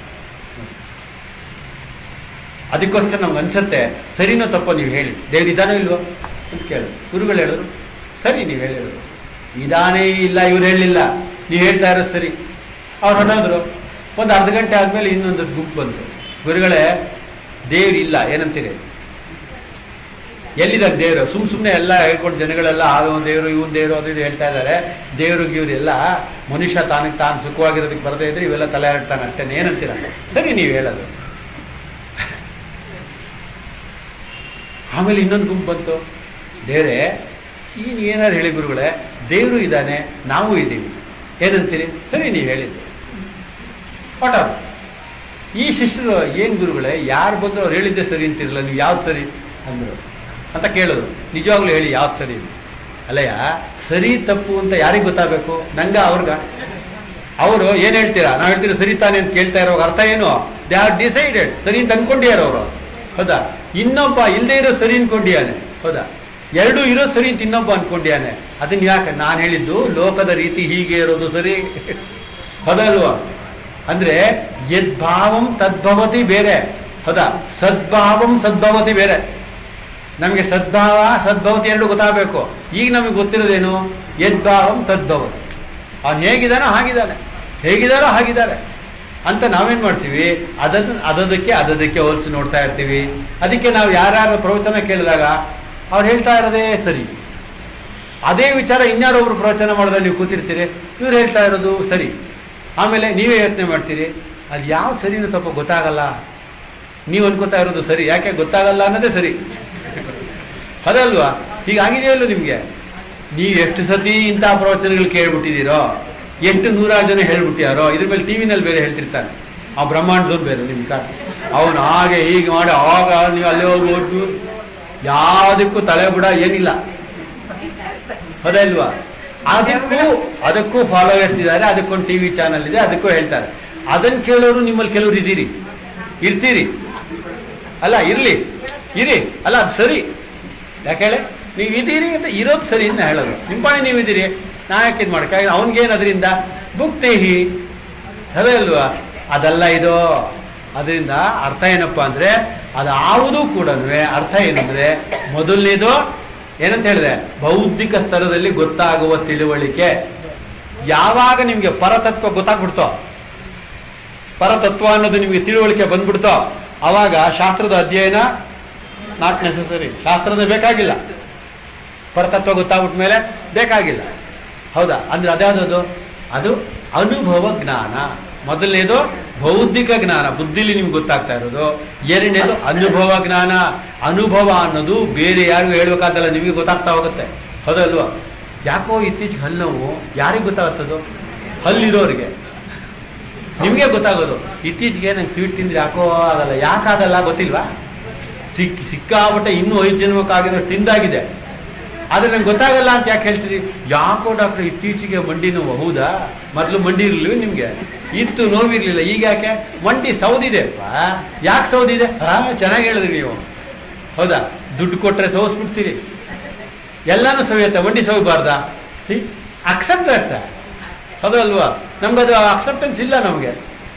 ಅದಕ್ಕೋಸ್ಕರ ನಮ್ಗೆ ಅನ್ಸತ್ತೆ ಸರಿನೋ ತಪ್ಪೋ ನೀವು ಹೇಳಿ ದೇವ್ರು ಇದ್ದಾನೋ ಇಲ್ವೋ ಅಂತ ಕೇಳಿದ್ರು ಗುರುಗಳು ಹೇಳಿದ್ರು ಸರಿ ನೀವು ಹೇಳಿದ್ರು ಇದಾನೇ ಇಲ್ಲ ಇವ್ರು ಹೇಳಲಿಲ್ಲ ನೀವು ಹೇಳ್ತಾ ಇರೋದು ಸರಿ ಅವ್ರು ಹೊರಟೋದ್ರು ಒಂದು ಅರ್ಧ ಗಂಟೆ ಆದಮೇಲೆ ಇನ್ನೊಂದು ಗುಂಪು ಬಂತು ಗುರುಗಳೇ ದೇವ್ರು ಇಲ್ಲ ಏನಂತೀರಿ ಎಲ್ಲಿದ್ದಾರೆ ದೇವರು ಸುಮ್ ಸುಮ್ಮನೆ ಎಲ್ಲ ಹೇಳ್ಕೊಂಡು ಜನಗಳೆಲ್ಲ ಅದೊಂದು ದೇವರು ಇವನ್ ದೇವರು ಅದು ಇದು ಹೇಳ್ತಾ ಇದ್ದಾರೆ ದೇವರು ಇವ್ರು ಎಲ್ಲ ಮನುಷ್ಯ ತಾನಿಗೆ ತಾನು ಸುಖವಾಗಿರೋದಕ್ಕೆ ಬರದೇ ಇದ್ರೆ ಇವೆಲ್ಲ ತಲೆ ಹರಡ್ತಾನೆ ಅಷ್ಟೇ ಏನಂತೀರ ಸರಿ ನೀವು ಹೇಳೋದು ಆಮೇಲೆ ಇನ್ನೊಂದು ಗುಂಪು ಬಂತು ದೇವರೇ ಈಗ ಏನಾರು ಹೇಳಿ ಗುರುಗಳೇ ದೇವರು ಇದ್ದಾನೆ ನಾವು ಇದ್ದೀವಿ ಏನಂತೀರಿ ಸರಿ ನೀವು ಹೇಳಿದ್ದು ಹೊಟ್ಟರು ಈ ಶಿಷ್ಯರು ಏನು ಗುರುಗಳೇ ಯಾರು ಬಂದ್ರು ಅವ್ರು ಹೇಳಿದ್ದೆ ಸರಿ ಅಂತಿರಲ್ಲ ನೀವು ಯಾವ್ದು ಸರಿ ಅಂದರು ಅಂತ ಕೇಳೋದು ನಿಜವಾಗ್ಲೂ ಹೇಳಿ ಯಾವ್ದು ಸರಿ ಅಲ್ಲಯ್ಯ ಸರಿ ತಪ್ಪು ಅಂತ ಯಾರಿಗೆ ಗೊತ್ತಾಗಬೇಕು ನಂಗ ಅವ್ರಿಗ ಅವರು ಏನು ಹೇಳ್ತೀರಾ ನಾವು ಹೇಳ್ತೀರಾ ಸರಿ ತಾನೆ ಅಂತ ಕೇಳ್ತಾ ಇರೋ ಅರ್ಥ ಏನು ದೇ ಆರ್ ಡಿಸೈಡೆಡ್ ಸರಿ ಅಂತ ಅನ್ಕೊಂಡಿಯಾರ ಅವರು ಹೌದಾ ಇನ್ನೊಬ್ಬ ಇಲ್ಲದೆ ಇರೋ ಸರಿ ಅನ್ಕೊಂಡಿಯಾನೆ ಹೌದಾ ಎರಡು ಇರೋ ಸರಿ ಅಂತ ಇನ್ನೊಬ್ಬ ಅನ್ಕೊಂಡಿಯಾನೆ ಅದನ್ನ ಯಾಕೆ ನಾನು ಹೇಳಿದ್ದು ಲೋಕದ ರೀತಿ ಹೀಗೆ ಇರೋದು ಸರಿ ಹೌದಲ್ವಾ ಅಂದ್ರೆ ಯದ್ಭಾವಂ ತದ್ಭವತಿ ಬೇರೆ ಹೌದಾ ಸದ್ಭಾವಂ ಸದ್ಭವತಿ ಬೇರೆ ನಮಗೆ ಸದ್ಭಾವ ಸದ್ಭವತಿ ಎರಡು ಗೊತ್ತಾಗಬೇಕು ಈಗ ನಮಗೆ ಗೊತ್ತಿರೋದೇನು ಯದ್ಭಾವಂ ತದ್ಭವತಿ ಅವನು ಹೇಗಿದ್ದಾನೋ ಹಾಗಿದ್ದಾನೆ ಹೇಗಿದ್ದಾರೋ ಹಾಗಿದ್ದಾರೆ ಅಂತ ನಾವೇನ್ ಮಾಡ್ತೀವಿ ಅದನ್ನು ಅದದಕ್ಕೆ ಅದದಕ್ಕೆ ಹೋಲಿಸಿ ನೋಡ್ತಾ ಇರ್ತೀವಿ ಅದಕ್ಕೆ ನಾವು ಯಾರ್ಯಾರ ಪ್ರವಚನ ಕೇಳಿದಾಗ ಅವ್ರು ಹೇಳ್ತಾ ಇರೋದೇ ಸರಿ ಅದೇ ವಿಚಾರ ಇನ್ಯಾರೊಬ್ರು ಪ್ರವಚನ ಮಾಡಿದಾಗ ನೀವು ಕೂತಿರ್ತೀರಿ ಇವ್ರು ಹೇಳ್ತಾ ಇರೋದು ಸರಿ ಆಮೇಲೆ ನೀವೇ ಯೋಚನೆ ಮಾಡ್ತೀರಿ ಅದು ಯಾವ ಸರಿನೂ ತಪ್ಪು ಗೊತ್ತಾಗಲ್ಲ ನೀವು ಅನ್ಕೋತಾ ಇರೋದು ಸರಿ ಯಾಕೆ ಗೊತ್ತಾಗಲ್ಲ ಅನ್ನೋದೇ ಸರಿ ಅದಲ್ವಾ ಹೀಗಾಗಿದೆಯಲ್ಲೋ ನಿಮಗೆ ನೀವು ಎಷ್ಟು ಸತಿ ಇಂತಹ ಪ್ರವಚನಗಳು ಕೇಳ್ಬಿಟ್ಟಿದ್ದೀರೋ ಎಷ್ಟು ನೂರಾರು ಜನ ಹೇಳ್ಬಿಟ್ಟಿಯಾರೋ ಇದ್ರ ಮೇಲೆ ಟಿವಿನಲ್ಲಿ ಬೇರೆ ಹೇಳ್ತಿರ್ತಾನೆ ಆ ಬ್ರಹ್ಮಾಂಡದವ್ನು ಬೇರೆ ನಿಮ್ಗೆ ಅವನು ಹಾಗೆ ಹೀಗೆ ಮಾಡಿ ಆಗ ನೀವು ಅಲ್ಲೇ ಹೋಗ್ಬೋದು ಯಾವುದಕ್ಕೂ ತಲೆ ಬುಡ ಏನಿಲ್ಲ ಹೌದಲ್ವಾ ಅದಕ್ಕೂ ಅದಕ್ಕೂ ಫಾಲೋವರ್ಸ್ ಇದ್ದಾರೆ ಅದಕ್ಕೊಂದು ಟಿವಿ ಚಾನಲ್ ಇದೆ ಅದಕ್ಕೂ ಹೇಳ್ತಾರೆ ಅದನ್ನ ಕೇಳೋರು ನಿಮ್ಮಲ್ಲಿ ಕೆಲವರು ಇದ್ದೀರಿ ಇರ್ತೀರಿ ಅಲ್ಲ ಇರ್ಲಿ ಇರಿ ಅಲ್ಲ ಅದು ಸರಿ ಯಾಕೆ ಹೇಳಿ ನೀವು ಇದೀರಿ ಅಂತ ಇರೋದು ಸರಿ ಅಂತ ಹೇಳೋದು ನಿಮ್ಮ ಪಾಣಿ ನೀವು ಇದೀರಿ ನಾ ಯಾಕೆ ಇದು ಮಾಡಕ್ಕೆ ಅವನಿಗೇನು ಅದರಿಂದ ಭುಕ್ತೇಹಿ ಅದೇ ಅಲ್ವಾ ಅದಲ್ಲ ಇದು ಅದರಿಂದ ಅರ್ಥ ಏನಪ್ಪಾ ಅಂದ್ರೆ ಅದಾವುದೂ ಕೂಡ ಅರ್ಥ ಏನಂದ್ರೆ ಮೊದಲನೇದು ಏನಂತ ಹೇಳಿದೆ ಬೌದ್ಧಿಕ ಸ್ತರದಲ್ಲಿ ಗೊತ್ತಾಗುವ ತಿಳುವಳಿಕೆ ಯಾವಾಗ ನಿಮ್ಗೆ ಪರತತ್ವ ಗೊತ್ತಾಗ್ಬಿಡ್ತೋ ಪರತತ್ವ ಅನ್ನೋದು ನಿಮಗೆ ತಿಳುವಳಿಕೆ ಬಂದ್ಬಿಡ್ತೋ ಅವಾಗ ಶಾಸ್ತ್ರದ ಅಧ್ಯಯನ ನಾಟ್ ನೆಸಸರಿ ಶಾಸ್ತ್ರದ ಬೇಕಾಗಿಲ್ಲ ಪರತತ್ವ ಗೊತ್ತಾಗ್ಬಿಟ್ಟ ಮೇಲೆ ಬೇಕಾಗಿಲ್ಲ ಹೌದಾ ಅಂದ್ರೆ ಅದ್ಯಾವ್ದದು ಅದು ಅನುಭವ ಜ್ಞಾನ ಮೊದಲನೇದು ಬೌದ್ಧಿಕ ಜ್ಞಾನ ಬುದ್ಧಿಲಿ ನಿಮ್ಗೆ ಗೊತ್ತಾಗ್ತಾ ಇರೋದು ಎರಡನೇದು ಅನುಭವ ಜ್ಞಾನ ಅನುಭವ ಅನ್ನೋದು ಬೇರೆ ಯಾರಿಗೂ ಹೇಳ್ಬೇಕಾದಲ್ಲ ನಿಮಗೆ ಗೊತ್ತಾಗ್ತಾ ಹೋಗುತ್ತೆ ಹೌದಲ್ವಾ ಯಾಕೋ ಇತ್ತೀಚೆಗೆ ಹಲ್ಲು ನೋವು ಯಾರಿಗೆ ಗೊತ್ತಾಗುತ್ತದು ಹಲ್ಲಿರೋರಿಗೆ ನಿಮಗೆ ಗೊತ್ತಾಗೋದು ಇತ್ತೀಚೆಗೆ ನಂಗೆ ಸ್ವೀಟ್ ತಿಂದ್ರೆ ಯಾಕೋ ಆಗಲ್ಲ ಯಾಕಾಗಲ್ಲ ಗೊತ್ತಿಲ್ವಾ ಸಿಕ್ ಸಿಕ್ಕಾಬಿಟ್ಟೆ ಇನ್ನೂ ಐದು ಜನ್ಮಕ್ಕಾಗಿರೋ ತಿಂದಾಗಿದೆ ಆದ್ರೆ ನಂಗೆ ಗೊತ್ತಾಗಲ್ಲ ಅಂತ ಯಾಕೆ ಹೇಳ್ತೀರಿ ಯಾಕೋ ಡಾಕ್ಟರ್ ಇತ್ತೀಚೆಗೆ ಮಂಡಿ ನೋವು ಹೌದಾ ಮೊದಲು ಮಂಡಿ ಇರ್ಲಿಲ್ಲ ನಿಮ್ಗೆ ಇತ್ತು ನೋವಿರ್ಲಿಲ್ಲ ಈಗ ಯಾಕೆ ಮಂಡಿ ಸೌದಿದೆ ಯಾಕೆ ಸೌದಿದೆ ಹಾ ಚೆನ್ನಾಗಿ ಹೇಳಿದ್ರಿ ನೀವು ಹೌದಾ ದುಡ್ಡು ಕೊಟ್ರೆ ಸೌಸ್ಬಿಡ್ತೀರಿ ಎಲ್ಲಾನು ಸವಿಯತ್ತೆ ಮಂಡಿ ಸವಿಬಾರ್ದಾ ಸಿ ಅಕ್ಸೆಪ್ಟ್ ಅರ್ಥ ಹೌದಲ್ವಾ ನಮ್ಗದು ಅಕ್ಸೆಪ್ಟೆನ್ಸ್ ಇಲ್ಲ ನಮಗೆ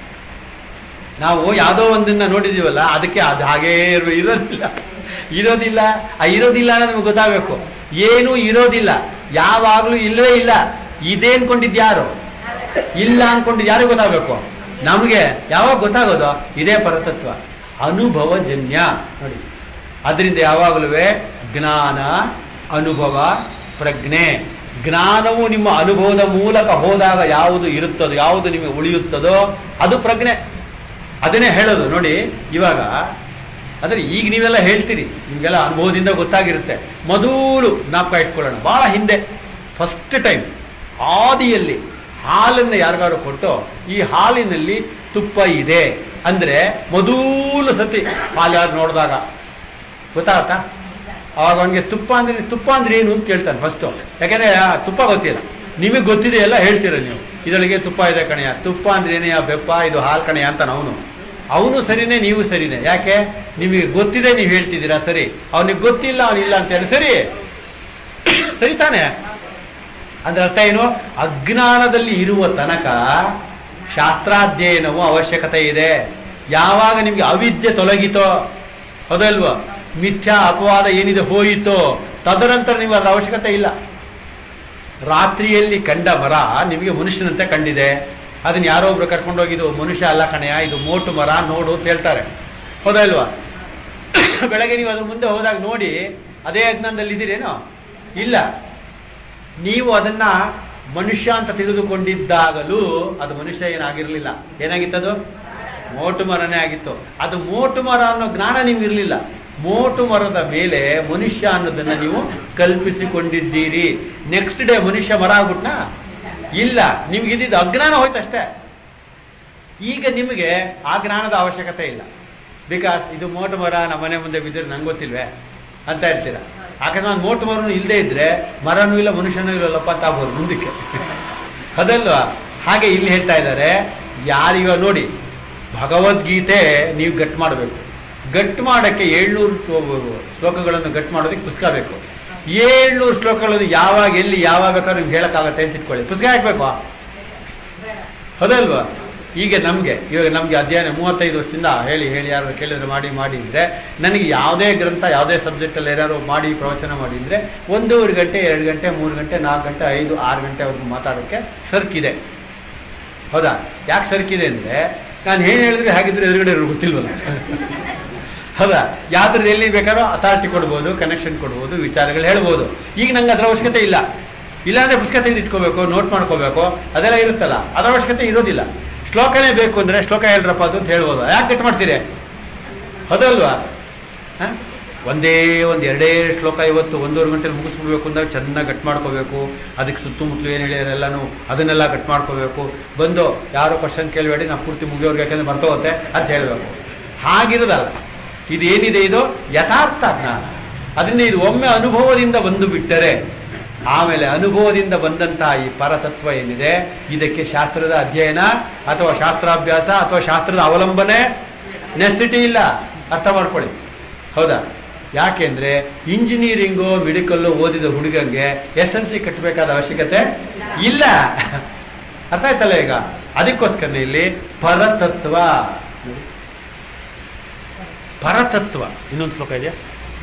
ನಾವು ಯಾವುದೋ ಒಂದನ್ನ ನೋಡಿದೀವಲ್ಲ ಅದಕ್ಕೆ ಅದು ಹಾಗೇ ಇರ್ಬೇಕು ಇರೋದಿಲ್ಲ ಇರೋದಿಲ್ಲ ಆ ಇರೋದಿಲ್ಲ ಅನ್ನೋದು ನಮ್ಗೆ ಗೊತ್ತಾಗಬೇಕು ಏನೂ ಇರೋದಿಲ್ಲ ಯಾವಾಗಲೂ ಇಲ್ಲವೇ ಇಲ್ಲ ಇದೆ ಅನ್ಕೊಂಡಿದ್ ಯಾರು ಇಲ್ಲ ಅನ್ಕೊಂಡಿದ್ ಯಾರಿಗೆ ಗೊತ್ತಾಗಬೇಕು ನಮಗೆ ಯಾವಾಗ ಗೊತ್ತಾಗೋದು ಇದೇ ಪರತತ್ವ ಅನುಭವಜನ್ಯ ನೋಡಿ ಅದರಿಂದ ಯಾವಾಗಲೂ ಜ್ಞಾನ ಅನುಭವ ಪ್ರಜ್ಞೆ ಜ್ಞಾನವು ನಿಮ್ಮ ಅನುಭವದ ಮೂಲಕ ಹೋದಾಗ ಯಾವುದು ಇರುತ್ತದೋ ಯಾವುದು ನಿಮಗೆ ಉಳಿಯುತ್ತದೋ ಅದು ಪ್ರಜ್ಞೆ ಅದನ್ನೇ ಹೇಳೋದು ನೋಡಿ ಇವಾಗ ಆದರೆ ಈಗ ನೀವೆಲ್ಲ ಹೇಳ್ತೀರಿ ನಿಮಗೆಲ್ಲ ಅನುಭವದಿಂದ ಗೊತ್ತಾಗಿರುತ್ತೆ ಮೊದಲು ಜ್ಞಾಪಕ ಇಟ್ಕೊಳ್ಳೋಣ ಭಾಳ ಹಿಂದೆ ಫಸ್ಟ್ ಟೈಮ್ ಆದಿಯಲ್ಲಿ ಹಾಲನ್ನು ಯಾರಿಗಾರು ಕೊಟ್ಟು ಈ ಹಾಲಿನಲ್ಲಿ ತುಪ್ಪ ಇದೆ ಅಂದ್ರೆ ಮೊದಲು ಸತಿ ಹಾಲು ಯಾರು ನೋಡಿದಾಗ ಗೊತ್ತಾಗತ್ತಾ ಅವಾಗ ಅವನಿಗೆ ತುಪ್ಪ ಅಂದ್ರೆ ತುಪ್ಪ ಅಂದ್ರೆ ಏನು ಅಂತ ಕೇಳ್ತಾನೆ ಫಸ್ಟು ಯಾಕೆಂದ್ರೆ ಆ ತುಪ್ಪ ಗೊತ್ತಿಲ್ಲ ನಿಮಗೆ ಗೊತ್ತಿದೆ ಎಲ್ಲ ಹೇಳ್ತೀರ ನೀವು ಇದರೊಳಗೆ ತುಪ್ಪ ಇದೆ ಕಣೆಯ ತುಪ್ಪ ಅಂದ್ರೆ ಏನೇ ಬೆಪ್ಪ ಇದು ಹಾಲು ಕಣೆಯ ಅಂತ ಅವನು ಅವನು ಸರಿನೇ ನೀವು ಸರಿನೇ ಯಾಕೆ ನಿಮಗೆ ಗೊತ್ತಿದೆ ನೀವು ಹೇಳ್ತಿದ್ದೀರಾ ಸರಿ ಅವನಿಗೆ ಗೊತ್ತಿಲ್ಲ ಅವನಿಲ್ಲ ಅಂತ ಹೇಳಿ ಸರಿ ಸರಿ ತಾನೆ ಅಂದ್ರೆ ಅರ್ಥ ಏನು ಅಜ್ಞಾನದಲ್ಲಿ ಇರುವ ತನಕ ಶಾಸ್ತ್ರಾಧ್ಯಯನವು ಅವಶ್ಯಕತೆ ಇದೆ ಯಾವಾಗ ನಿಮ್ಗೆ ಅವಿದ್ಯೆ ತೊಲಗಿತೋ ಹೌದಲ್ವಾ ಮಿಥ್ಯಾ ಅಪವಾದ ಏನಿದೆ ಹೋಯಿತೋ ತದನಂತರ ನೀವು ಅದರ ಅವಶ್ಯಕತೆ ಇಲ್ಲ ರಾತ್ರಿಯಲ್ಲಿ ಕಂಡ ಮರ ನಿಮಗೆ ಮನುಷ್ಯನಂತೆ ಕಂಡಿದೆ ಅದನ್ನ ಯಾರೋ ಒಬ್ರು ಕರ್ಕೊಂಡೋಗಿದ್ದು ಮನುಷ್ಯ ಅಲ್ಲ ಕಣೆಯ ಇದು ಮೋಟು ಮರ ನೋಡು ಅಂತ ಹೇಳ್ತಾರೆ ಹೌದಾ ಇಲ್ವಾ ಬೆಳಗ್ಗೆ ನೀವು ಅದ್ರ ಮುಂದೆ ಹೋದಾಗ ನೋಡಿ ಅದೇ ಅಜ್ಞಾನದಲ್ಲಿ ಇದ್ದೀರೇನೋ ಇಲ್ಲ ನೀವು ಅದನ್ನ ಮನುಷ್ಯ ಅಂತ ತಿಳಿದುಕೊಂಡಿದ್ದಾಗಲೂ ಅದು ಮನುಷ್ಯ ಏನಾಗಿರ್ಲಿಲ್ಲ ಏನಾಗಿತ್ತದು ಮೋಟು ಮರನೇ ಆಗಿತ್ತು ಅದು ಮೋಟು ಮರ ಅನ್ನೋ ಜ್ಞಾನ ನಿಮ್ಗೆ ಇರಲಿಲ್ಲ ಮೋಟು ಮರದ ಮೇಲೆ ಮನುಷ್ಯ ಅನ್ನೋದನ್ನ ನೀವು ಕಲ್ಪಿಸಿಕೊಂಡಿದ್ದೀರಿ ನೆಕ್ಸ್ಟ್ ಡೇ ಮನುಷ್ಯ ಮರ ಆಗ್ಬಿಟ್ನಾ ಇಲ್ಲ ನಿಮ್ಗೆ ಇದ್ದಿದ್ದು ಅಜ್ಞಾನ ಹೋಯ್ತಷ್ಟೇ ಈಗ ನಿಮಗೆ ಆ ಜ್ಞಾನದ ಅವಶ್ಯಕತೆ ಇಲ್ಲ ಬಿಕಾಸ್ ಇದು ಮೋಟು ಮರ ನಮ್ಮ ಮನೆ ಮುಂದೆ ಬಿದ್ದರೆ ನಂಗೆ ಗೊತ್ತಿಲ್ವೇ ಅಂತ ಇರ್ತೀರ ಅಕಸ್ಮಾತ್ ಮೋಟು ಮರನು ಇಲ್ಲದೆ ಇದ್ರೆ ಮರನೂ ಇಲ್ಲ ಮನುಷ್ಯನೂ ಇಲ್ಲಲ್ಲಪ್ಪ ಅಂತ ಆಗ್ಬೋದು ಮುಂದಕ್ಕೆ ಅದಲ್ವಾ ಹಾಗೆ ಇಲ್ಲಿ ಹೇಳ್ತಾ ಇದ್ದಾರೆ ಯಾರಿಗ ನೋಡಿ ಭಗವದ್ಗೀತೆ ನೀವು ಗಟ್ ಮಾಡಬೇಕು ಗಟ್ ಮಾಡಕ್ಕೆ ಏಳ್ನೂರು ಶ್ಲೋಕಗಳನ್ನು ಗಟ್ ಮಾಡೋದಕ್ಕೆ ಪುಸ್ತಕ ಬೇಕು ಏಳ್ನೂರು ಶ್ಲೋಕಗಳನ್ನು ಯಾವಾಗ ಎಲ್ಲಿ ಯಾವಾಗ ಬೇಕಾದ್ರೂ ನಿಮ್ಗೆ ಹೇಳಕ್ಕಾಗತ್ತೆ ಅಂತ ಇಟ್ಕೊಳ್ಳಿ ಪುಸ್ತಕ ಹಾಕ್ಬೇಕು ಹೌದಲ್ವಾ ಈಗ ನಮಗೆ ಇವಾಗ ನಮಗೆ ಅಧ್ಯಯನ ಮೂವತ್ತೈದು ವರ್ಷದಿಂದ ಹೇಳಿ ಹೇಳಿ ಯಾರು ಕೇಳಿದ್ರೆ ಮಾಡಿ ಮಾಡಿ ಅಂದರೆ ನನಗೆ ಯಾವುದೇ ಗ್ರಂಥ ಯಾವುದೇ ಸಬ್ಜೆಕ್ಟಲ್ಲಿ ಏನಾದ್ರು ಮಾಡಿ ಪ್ರವಚನ ಮಾಡಿ ಅಂದರೆ ಒಂದೂವರೆ ಗಂಟೆ ಎರಡು ಗಂಟೆ ಮೂರು ಗಂಟೆ ನಾಲ್ಕು ಗಂಟೆ ಐದು ಆರು ಗಂಟೆವರೆಗೂ ಮಾತಾಡೋಕ್ಕೆ ಸರ್ಕಿದೆ ಹೌದಾ ಯಾಕೆ ಸರ್ಕಿದೆ ಅಂದರೆ ನಾನು ಏನು ಹೇಳಿದ್ರೆ ಹಾಗಿದ್ರೆ ಎದುರುಗಡೆ ಇರೋರು ಗೊತ್ತಿಲ್ವಲ್ಲ ಹೌದಾ ಯಾವ್ದ್ರದ್ದು ಎಲ್ಲಿ ಬೇಕಾದ್ರೂ ಅಥಾರಿಟಿ ಕೊಡ್ಬೋದು ಕನೆಕ್ಷನ್ ಕೊಡ್ಬೋದು ವಿಚಾರಗಳು ಹೇಳ್ಬೋದು ಈಗ ನಂಗೆ ಅದರ ಅವಶ್ಯಕತೆ ಇಲ್ಲ ಇಲ್ಲಾಂದ್ರೆ ಪುಸ್ತಕ ತೆಗೆದು ಇಟ್ಕೋಬೇಕು ನೋಟ್ ಮಾಡ್ಕೋಬೇಕು ಅದೆಲ್ಲ ಇರುತ್ತಲ್ಲ ಅದರ ಅವಶ್ಯಕತೆ ಇರೋದಿಲ್ಲ ಶ್ಲೋಕನೇ ಬೇಕು ಅಂದರೆ ಶ್ಲೋಕ ಹೇಳ್ರಪ್ಪ ಅದು ಅಂತ ಹೇಳ್ಬೋದು ಯಾಕೆ ಕಟ್ ಮಾಡ್ತೀರಿ ಹೌದಲ್ವಾ ಹ? ಒಂದೇ ಒಂದು ಎರಡೇ ಶ್ಲೋಕ ಇವತ್ತು ಒಂದೂವರೆ ಗಂಟೆಲಿ ಮುಗಿಸ್ಬಿಡ್ಬೇಕು ಅಂದಾಗ ಚೆನ್ನಾಗಿ ಕಟ್ ಮಾಡ್ಕೋಬೇಕು ಅದಕ್ಕೆ ಸುತ್ತಮುತ್ತಲು ಏನು ಹೇಳ್ಯಾರೆಲ್ಲನೂ ಅದನ್ನೆಲ್ಲ ಕಟ್ ಮಾಡ್ಕೋಬೇಕು ಬಂದು ಯಾರು ಕ್ವಶನ್ ಕೇಳಬೇಡಿ ನಾವು ಪೂರ್ತಿ ಮುಗಿಯೋರ್ಗೆ ಯಾಕೆಂದ್ರೆ ಬರ್ತೋಗುತ್ತೆ ಅಂತ ಹೇಳಬೇಕು ಹಾಗಿರೋದಲ್ಲ ಇದು ಏನಿದೆ ಇದು ಯಥಾರ್ಥ ಜ್ಞಾನ ಅದನ್ನ ಇದು ಒಮ್ಮೆ ಅನುಭವದಿಂದ ಬಂದು ಬಿಟ್ಟರೆ ಆಮೇಲೆ ಅನುಭವದಿಂದ ಬಂದಂತಹ ಈ ಪರತತ್ವ ಏನಿದೆ ಇದಕ್ಕೆ ಶಾಸ್ತ್ರದ ಅಧ್ಯಯನ ಅಥವಾ ಶಾಸ್ತ್ರಾಭ್ಯಾಸ ಅಥವಾ ಶಾಸ್ತ್ರದ ಅವಲಂಬನೆ ನೆಸಿಟಿ ಇಲ್ಲ ಅರ್ಥ ಮಾಡ್ಕೊಳ್ಳಿ ಹೌದಾ ಯಾಕೆಂದ್ರೆ ಇಂಜಿನಿಯರಿಂಗು ಮೆಡಿಕಲ್ಲು ಓದಿದ ಹುಡುಗಂಗೆ ಎಸ್ ಎಲ್ ಸಿ ಕಟ್ಟಬೇಕಾದ ಅವಶ್ಯಕತೆ ಇಲ್ಲ ಅರ್ಥ ಆಯ್ತಲ್ಲ ಈಗ ಅದಕ್ಕೋಸ್ಕರನೇ ಇಲ್ಲಿ ಪರತತ್ವ ನೋಡಿ. ಪರತತ್ವ ಇನ್ನೊಂದು ಶ್ಲೋಕ ಇದೆಯಾ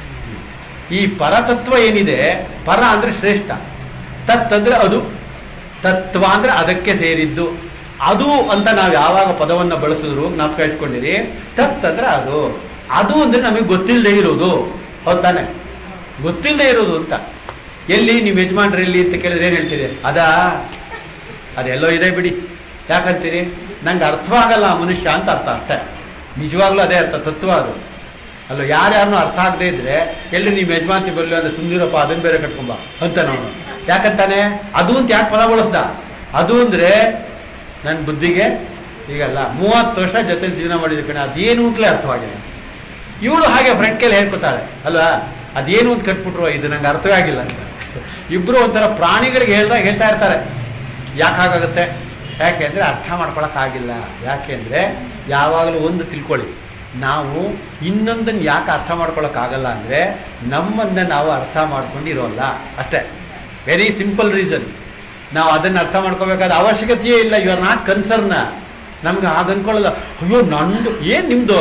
ಈ ಪರತತ್ವ ಏನಿದೆ ಪರ ಅಂದ್ರೆ ಶ್ರೇಷ್ಠ ತತ್ ಅಂದ್ರೆ ಅದು ತತ್ವ ಅಂದ್ರೆ ಅದಕ್ಕೆ ಸೇರಿದ್ದು ಅದು ಅಂತ ನಾವು ಯಾವಾಗ ಪದವನ್ನು ಬಳಸಿದ್ರು ಜ್ಞಾಪಕ ಇಟ್ಕೊಂಡಿರಿ ತತ್ ಅಂದ್ರೆ ಅದು ಅದು ಅಂದ್ರೆ ನಮಗೆ ಗೊತ್ತಿಲ್ಲದೆ ಇರೋದು ಹೌದ್ ತಾನೆ ಗೊತ್ತಿಲ್ಲದೆ ಇರೋದು ಅಂತ ಎಲ್ಲಿ ನೀವು ಯಜಮಾನ್ರು ಎಲ್ಲಿ ಅಂತ ಕೇಳಿದ್ರೆ ಏನ್ ಹೇಳ್ತೀರಿ ಅದಾ ಅದೆಲ್ಲೋ ಇದೆ ಬಿಡಿ ಯಾಕಂತೀರಿ ನಂಗೆ ಅರ್ಥವಾಗಲ್ಲ ಆ ಮನುಷ್ಯ ಅಂತ ಅರ್ಥ ಅಷ್ಟೇ ನಿಜವಾಗ್ಲೂ ಅದೇ ಅರ್ಥ ತತ್ವ ಅದು ಅಲ್ಲ ಯಾರ್ಯಾರನ್ನೂ ಅರ್ಥ ಆಗದೆ ಇದ್ರೆ ಎಲ್ಲಿ ನೀವು ಯಜಮಾನ್ತಿ ಬರಲಿ ಅಂದ್ರೆ ಸುಂದಿರಪ್ಪ ಅದನ್ನ ಬೇರೆ ಕಟ್ಕೊಂಬ ಅಂತ ನಾವು ಯಾಕಂತಾನೆ ಅದು ಅಂತ ಯಾಕೆ ಪದ ಬಳಸ್ದ ಅದು ಅಂದ್ರೆ ನನ್ನ ಬುದ್ಧಿಗೆ ಈಗಲ್ಲ ಮೂವತ್ತು ವರ್ಷ ಜೊತೆ ಜೀವನ ಮಾಡಿದ ಕಣ ಅದೇನು ಅಂತಲೇ ಅರ್ಥವಾಗಿಲ್ಲ ಇವಳು ಹಾಗೆ ಫ್ರೆಂಡ್ಕೆಲ್ಲ ಹೇಳ್ಕೊತಾಳೆ ಅಲ್ವಾ ಅದೇನು ಅಂತ ಕಟ್ಬಿಟ್ರು ಇದು ನಂಗೆ ಅರ್ಥವೇ ಆಗಿಲ್ಲ ಅಂತ ಇಬ್ರು ಒಂಥರ ಪ್ರಾಣಿಗಳಿಗೆ ಹೇಳ್ದಾಗ ಹೇಳ್ತಾ ಇರ್ತಾರೆ ಯಾಕೆ ಹಾಗಾಗುತ್ತೆ ಯಾಕೆ ಅಂದರೆ ಅರ್ಥ ಮಾಡ್ಕೊಳಕ್ಕಾಗಿಲ್ಲ ಯಾಕೆ ಅಂದರೆ ಯಾವಾಗಲೂ ಒಂದು ತಿಳ್ಕೊಳ್ಳಿ ನಾವು ಇನ್ನೊಂದನ್ನು ಯಾಕೆ ಅರ್ಥ ಮಾಡ್ಕೊಳಕ್ಕಾಗಲ್ಲ ಅಂದರೆ ನಮ್ಮನ್ನ ನಾವು ಅರ್ಥ ಮಾಡ್ಕೊಂಡಿರೋಲ್ಲ ಅಷ್ಟೇ ವೆರಿ ಸಿಂಪಲ್ ರೀಸನ್ ನಾವು ಅದನ್ನು ಅರ್ಥ ಮಾಡ್ಕೋಬೇಕಾದ ಅವಶ್ಯಕತೆಯೇ ಇಲ್ಲ ಯು ಆರ್ ನಾಟ್ ಕನ್ಸರ್ನ್ ನಮ್ಗೆ ಹಾಗೆ ಅನ್ಕೊಳ್ಳಲ್ಲ ಅಯ್ಯೋ ನಂದು ಏನು ನಿಮ್ಮದು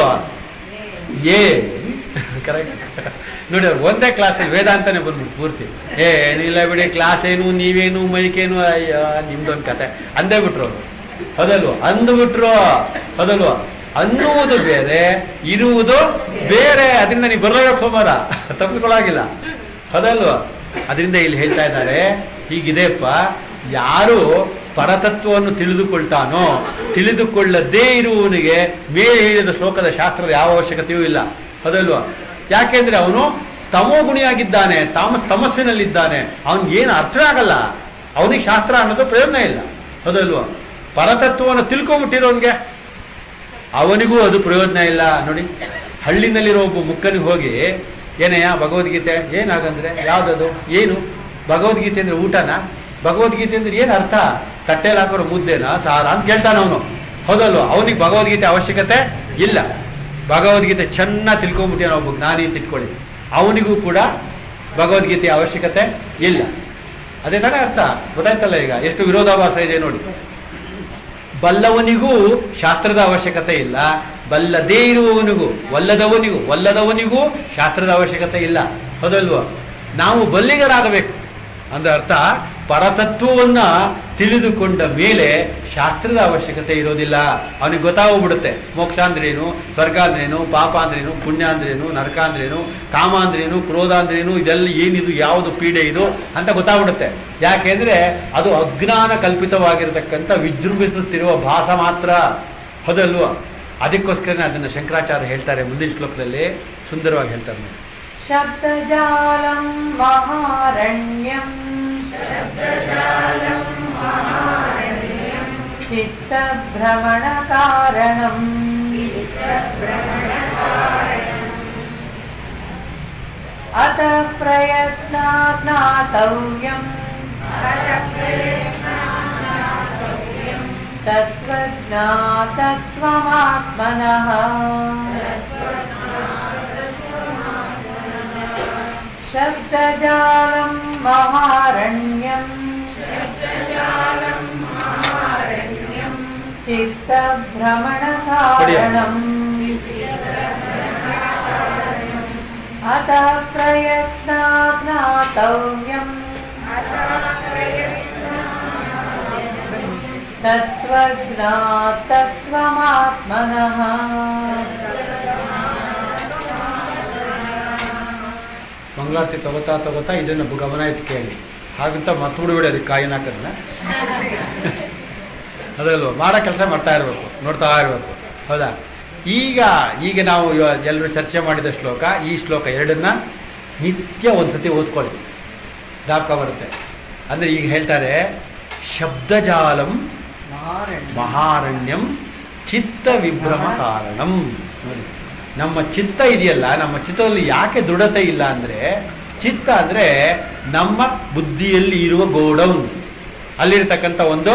ಏ ಕರೆಕ್ಟ್ ನೋಡಿ ಅವ್ರು ಒಂದೇ ಕ್ಲಾಸಲ್ಲಿ ವೇದಾಂತನೇ ಬಂದ್ಬಿಟ್ಟು ಪೂರ್ತಿ ಏನಿಲ್ಲ ಬಿಡಿ ಕ್ಲಾಸ್ ಏನು ನೀವೇನು ಮೈಕೇನು ಅಯ್ಯೋ ನಿಮ್ದೊಂದು ಕತೆ ಅಂದೇ ಬಿಟ್ರು ಅವರು ಹೌದಲ್ವ ಅಂದ್ಬಿಟ್ರು ಹೌದಲ್ವ ಅನ್ನುವುದು ಬೇರೆ ಇರುವುದು ಬೇರೆ ಅದರಿಂದ ನೀವು ಬರಲೇಬೇಕು ಸೋಮವಾರ ತಪ್ಪಿಕೊಳ್ಳಾಗಿಲ್ಲ ಹೌದಲ್ವ ಅದರಿಂದ ಇಲ್ಲಿ ಹೇಳ್ತಾ ಇದ್ದಾರೆ ಹೀಗಿದೆಪ್ಪ ಯಾರು ಪರತತ್ವವನ್ನು ತಿಳಿದುಕೊಳ್ತಾನೋ ತಿಳಿದುಕೊಳ್ಳದೇ ಇರುವವನಿಗೆ ಮೇಲೆ ಹೇಳಿದ ಶ್ಲೋಕದ ಶಾಸ್ತ್ರದ ಯಾವ ಅವಶ್ಯಕತೆಯೂ ಇಲ್ಲ ಹೌದಲ್ವಾ ಯಾಕೆಂದ್ರೆ ಅವನು ತಮೋಗುಣಿಯಾಗಿದ್ದಾನೆ ತಾಮಸ್ ತಮಸ್ಸಿನಲ್ಲಿದ್ದಾನೆ ಅವನಿಗೆ ಏನು ಅರ್ಥ ಆಗಲ್ಲ ಅವನಿಗೆ ಶಾಸ್ತ್ರ ಅನ್ನೋದು ಪ್ರಯೋಜನ ಇಲ್ಲ ಹೌದಲ್ವಾ ಪರತತ್ವವನ್ನು ತಿಳ್ಕೊಂಬಿಟ್ಟಿರೋನ್ಗೆ ಅವನಿಗೂ ಅದು ಪ್ರಯೋಜನ ಇಲ್ಲ ನೋಡಿ ಹಳ್ಳಿನಲ್ಲಿರೋ ಒಬ್ಬ ಮುಕ್ಕನಿಗೆ ಹೋಗಿ ಏನಯ್ಯ ಭಗವದ್ಗೀತೆ ಏನಾಗಂದ್ರೆ ಯಾವ್ದದು ಏನು ಭಗವದ್ಗೀತೆ ಅಂದ್ರೆ ಊಟನ ಭಗವದ್ಗೀತೆ ಅಂದ್ರೆ ಏನು ಅರ್ಥ ತಟ್ಟೆಲಿ ಹಾಕೋರು ಮುದ್ದೆನಾ ಸಾರ ಅಂತ ಕೇಳ್ತಾನ ಅವನು ಹೌದಲ್ವ ಅವನಿಗೆ ಭಗವದ್ಗೀತೆ ಅವಶ್ಯಕತೆ ಇಲ್ಲ ಭಗವದ್ಗೀತೆ ಚೆನ್ನಾಗಿ ತಿಳ್ಕೊಂಬಿಟ್ಟಿನ ಒಬ್ಬ ಜ್ಞಾನಿ ಅಂತ ಇಟ್ಕೊಳ್ಳಿ ಅವನಿಗೂ ಕೂಡ ಭಗವದ್ಗೀತೆಯ ಅವಶ್ಯಕತೆ ಇಲ್ಲ ಅದೇ ತಾನೇ ಅರ್ಥ ಗೊತ್ತಾಯ್ತಲ್ಲ ಈಗ ಎಷ್ಟು ವಿರೋಧಾಭಾಸ ಇದೆ ನೋಡಿ ಬಲ್ಲವನಿಗೂ ಶಾಸ್ತ್ರದ ಅವಶ್ಯಕತೆ ಇಲ್ಲ ಬಲ್ಲದೇ ಇರುವವನಿಗೂ ಒಲ್ಲದವನಿಗೂ ಒಲ್ಲದವನಿಗೂ ಶಾಸ್ತ್ರದ ಅವಶ್ಯಕತೆ ಇಲ್ಲ ಹೌದಲ್ವ ನಾವು ಬಲ್ಲಿಗರಾಗಬೇಕು ಅಂದ್ರೆ ಅರ್ಥ ಪರತತ್ವವನ್ನ ತಿಳಿದುಕೊಂಡ ಮೇಲೆ ಶಾಸ್ತ್ರದ ಅವಶ್ಯಕತೆ ಇರೋದಿಲ್ಲ ಅವನಿಗೆ ಗೊತ್ತಾಗೋಗ್ಬಿಡುತ್ತೆ ಮೋಕ್ಷ ಅಂದ್ರೇನು ಸ್ವರ್ಗ ಅಂದ್ರೇನು ಪಾಪ ಅಂದ್ರೇನು ಪುಣ್ಯ ಅಂದ್ರೇನು ನರಕ ಅಂದ್ರೇನು ಕಾಮ ಅಂದ್ರೇನು ಕ್ರೋಧ ಅಂದ್ರೇನು ಇದೆಲ್ಲ ಏನಿದು ಯಾವುದು ಪೀಡೆ ಇದು ಅಂತ ಗೊತ್ತಾಗ್ಬಿಡುತ್ತೆ ಯಾಕೆಂದ್ರೆ ಅದು ಅಜ್ಞಾನ ಕಲ್ಪಿತವಾಗಿರತಕ್ಕಂಥ ವಿಜೃಂಭಿಸುತ್ತಿರುವ ಭಾಸ ಮಾತ್ರ ಹೌದಲ್ವಾ ಅದಕ್ಕೋಸ್ಕರನೇ ಅದನ್ನು ಶಂಕರಾಚಾರ್ಯ ಹೇಳ್ತಾರೆ ಮುಂದಿನ ಶ್ಲೋಕದಲ್ಲಿ ಸುಂದರವಾಗಿ ಹೇಳ್ತಾರೆ ನೋಡಿ. शब्दजालं महारण्यम् चित्तभ्रमणकारणम् अत प्रयत्नात् ज्ञातव्यम् तत्त्वज्ञातत्वमात्मनः शब्दजालं महारण्यम् चित्तभ्रमणकारणम् अतः प्रयत्नात् ज्ञातव्यम् तत्त्वज्ञात् तत्त्वमात्मनः ಮಂಗಳಾರತಿ ತಗೋತಾ ತಗೋತಾ ಇದನ್ನು ಬು- ಗಮನ ಇಟ್ಟು ಕೇಳಿ ಹಾಗಂತ ಮರ್ತು ಬಿಡಬೇಡಿ ಅದಕ್ಕೆ ಕಾಯಿನ ಹಾಕೋದನ್ನ ಅದಲ್ವ ಮಾಡೋ ಕೆಲಸ ಮಾಡ್ತಾ ಇರಬೇಕು ನೋಡ್ತಾ ಇರಬೇಕು ಹೌದಾ ಈಗ ಈಗ ನಾವು ಎಲ್ಲರೂ ಚರ್ಚೆ ಮಾಡಿದ ಶ್ಲೋಕ ಈ ಶ್ಲೋಕ ಎರಡನ್ನ ನಿತ್ಯ ಒಂದ್ಸತಿ ಓದ್ಕೊಳ್ಳಿ ಜ್ಞಾಪಕ ಬರುತ್ತೆ ಅಂದರೆ ಈಗ ಹೇಳ್ತಾರೆ ಶಬ್ದಜಾಲಂ ಮಾರಣ್ಯ ಮಹಾರಣ್ಯಂ ಚಿತ್ತ ವಿಭ್ರಮ ಕಾರಣಂ ನೋಡಿ ನಮ್ಮ ಚಿತ್ತ ಇದೆಯಲ್ಲ ನಮ್ಮ ಚಿತ್ತದಲ್ಲಿ ಯಾಕೆ ದೃಢತೆ ಇಲ್ಲ ಅಂದರೆ ಚಿತ್ತ ಅಂದರೆ ನಮ್ಮ ಬುದ್ಧಿಯಲ್ಲಿ ಇರುವ ಗೋಡೌನ್ ಅಲ್ಲಿರ್ತಕ್ಕಂಥ ಒಂದು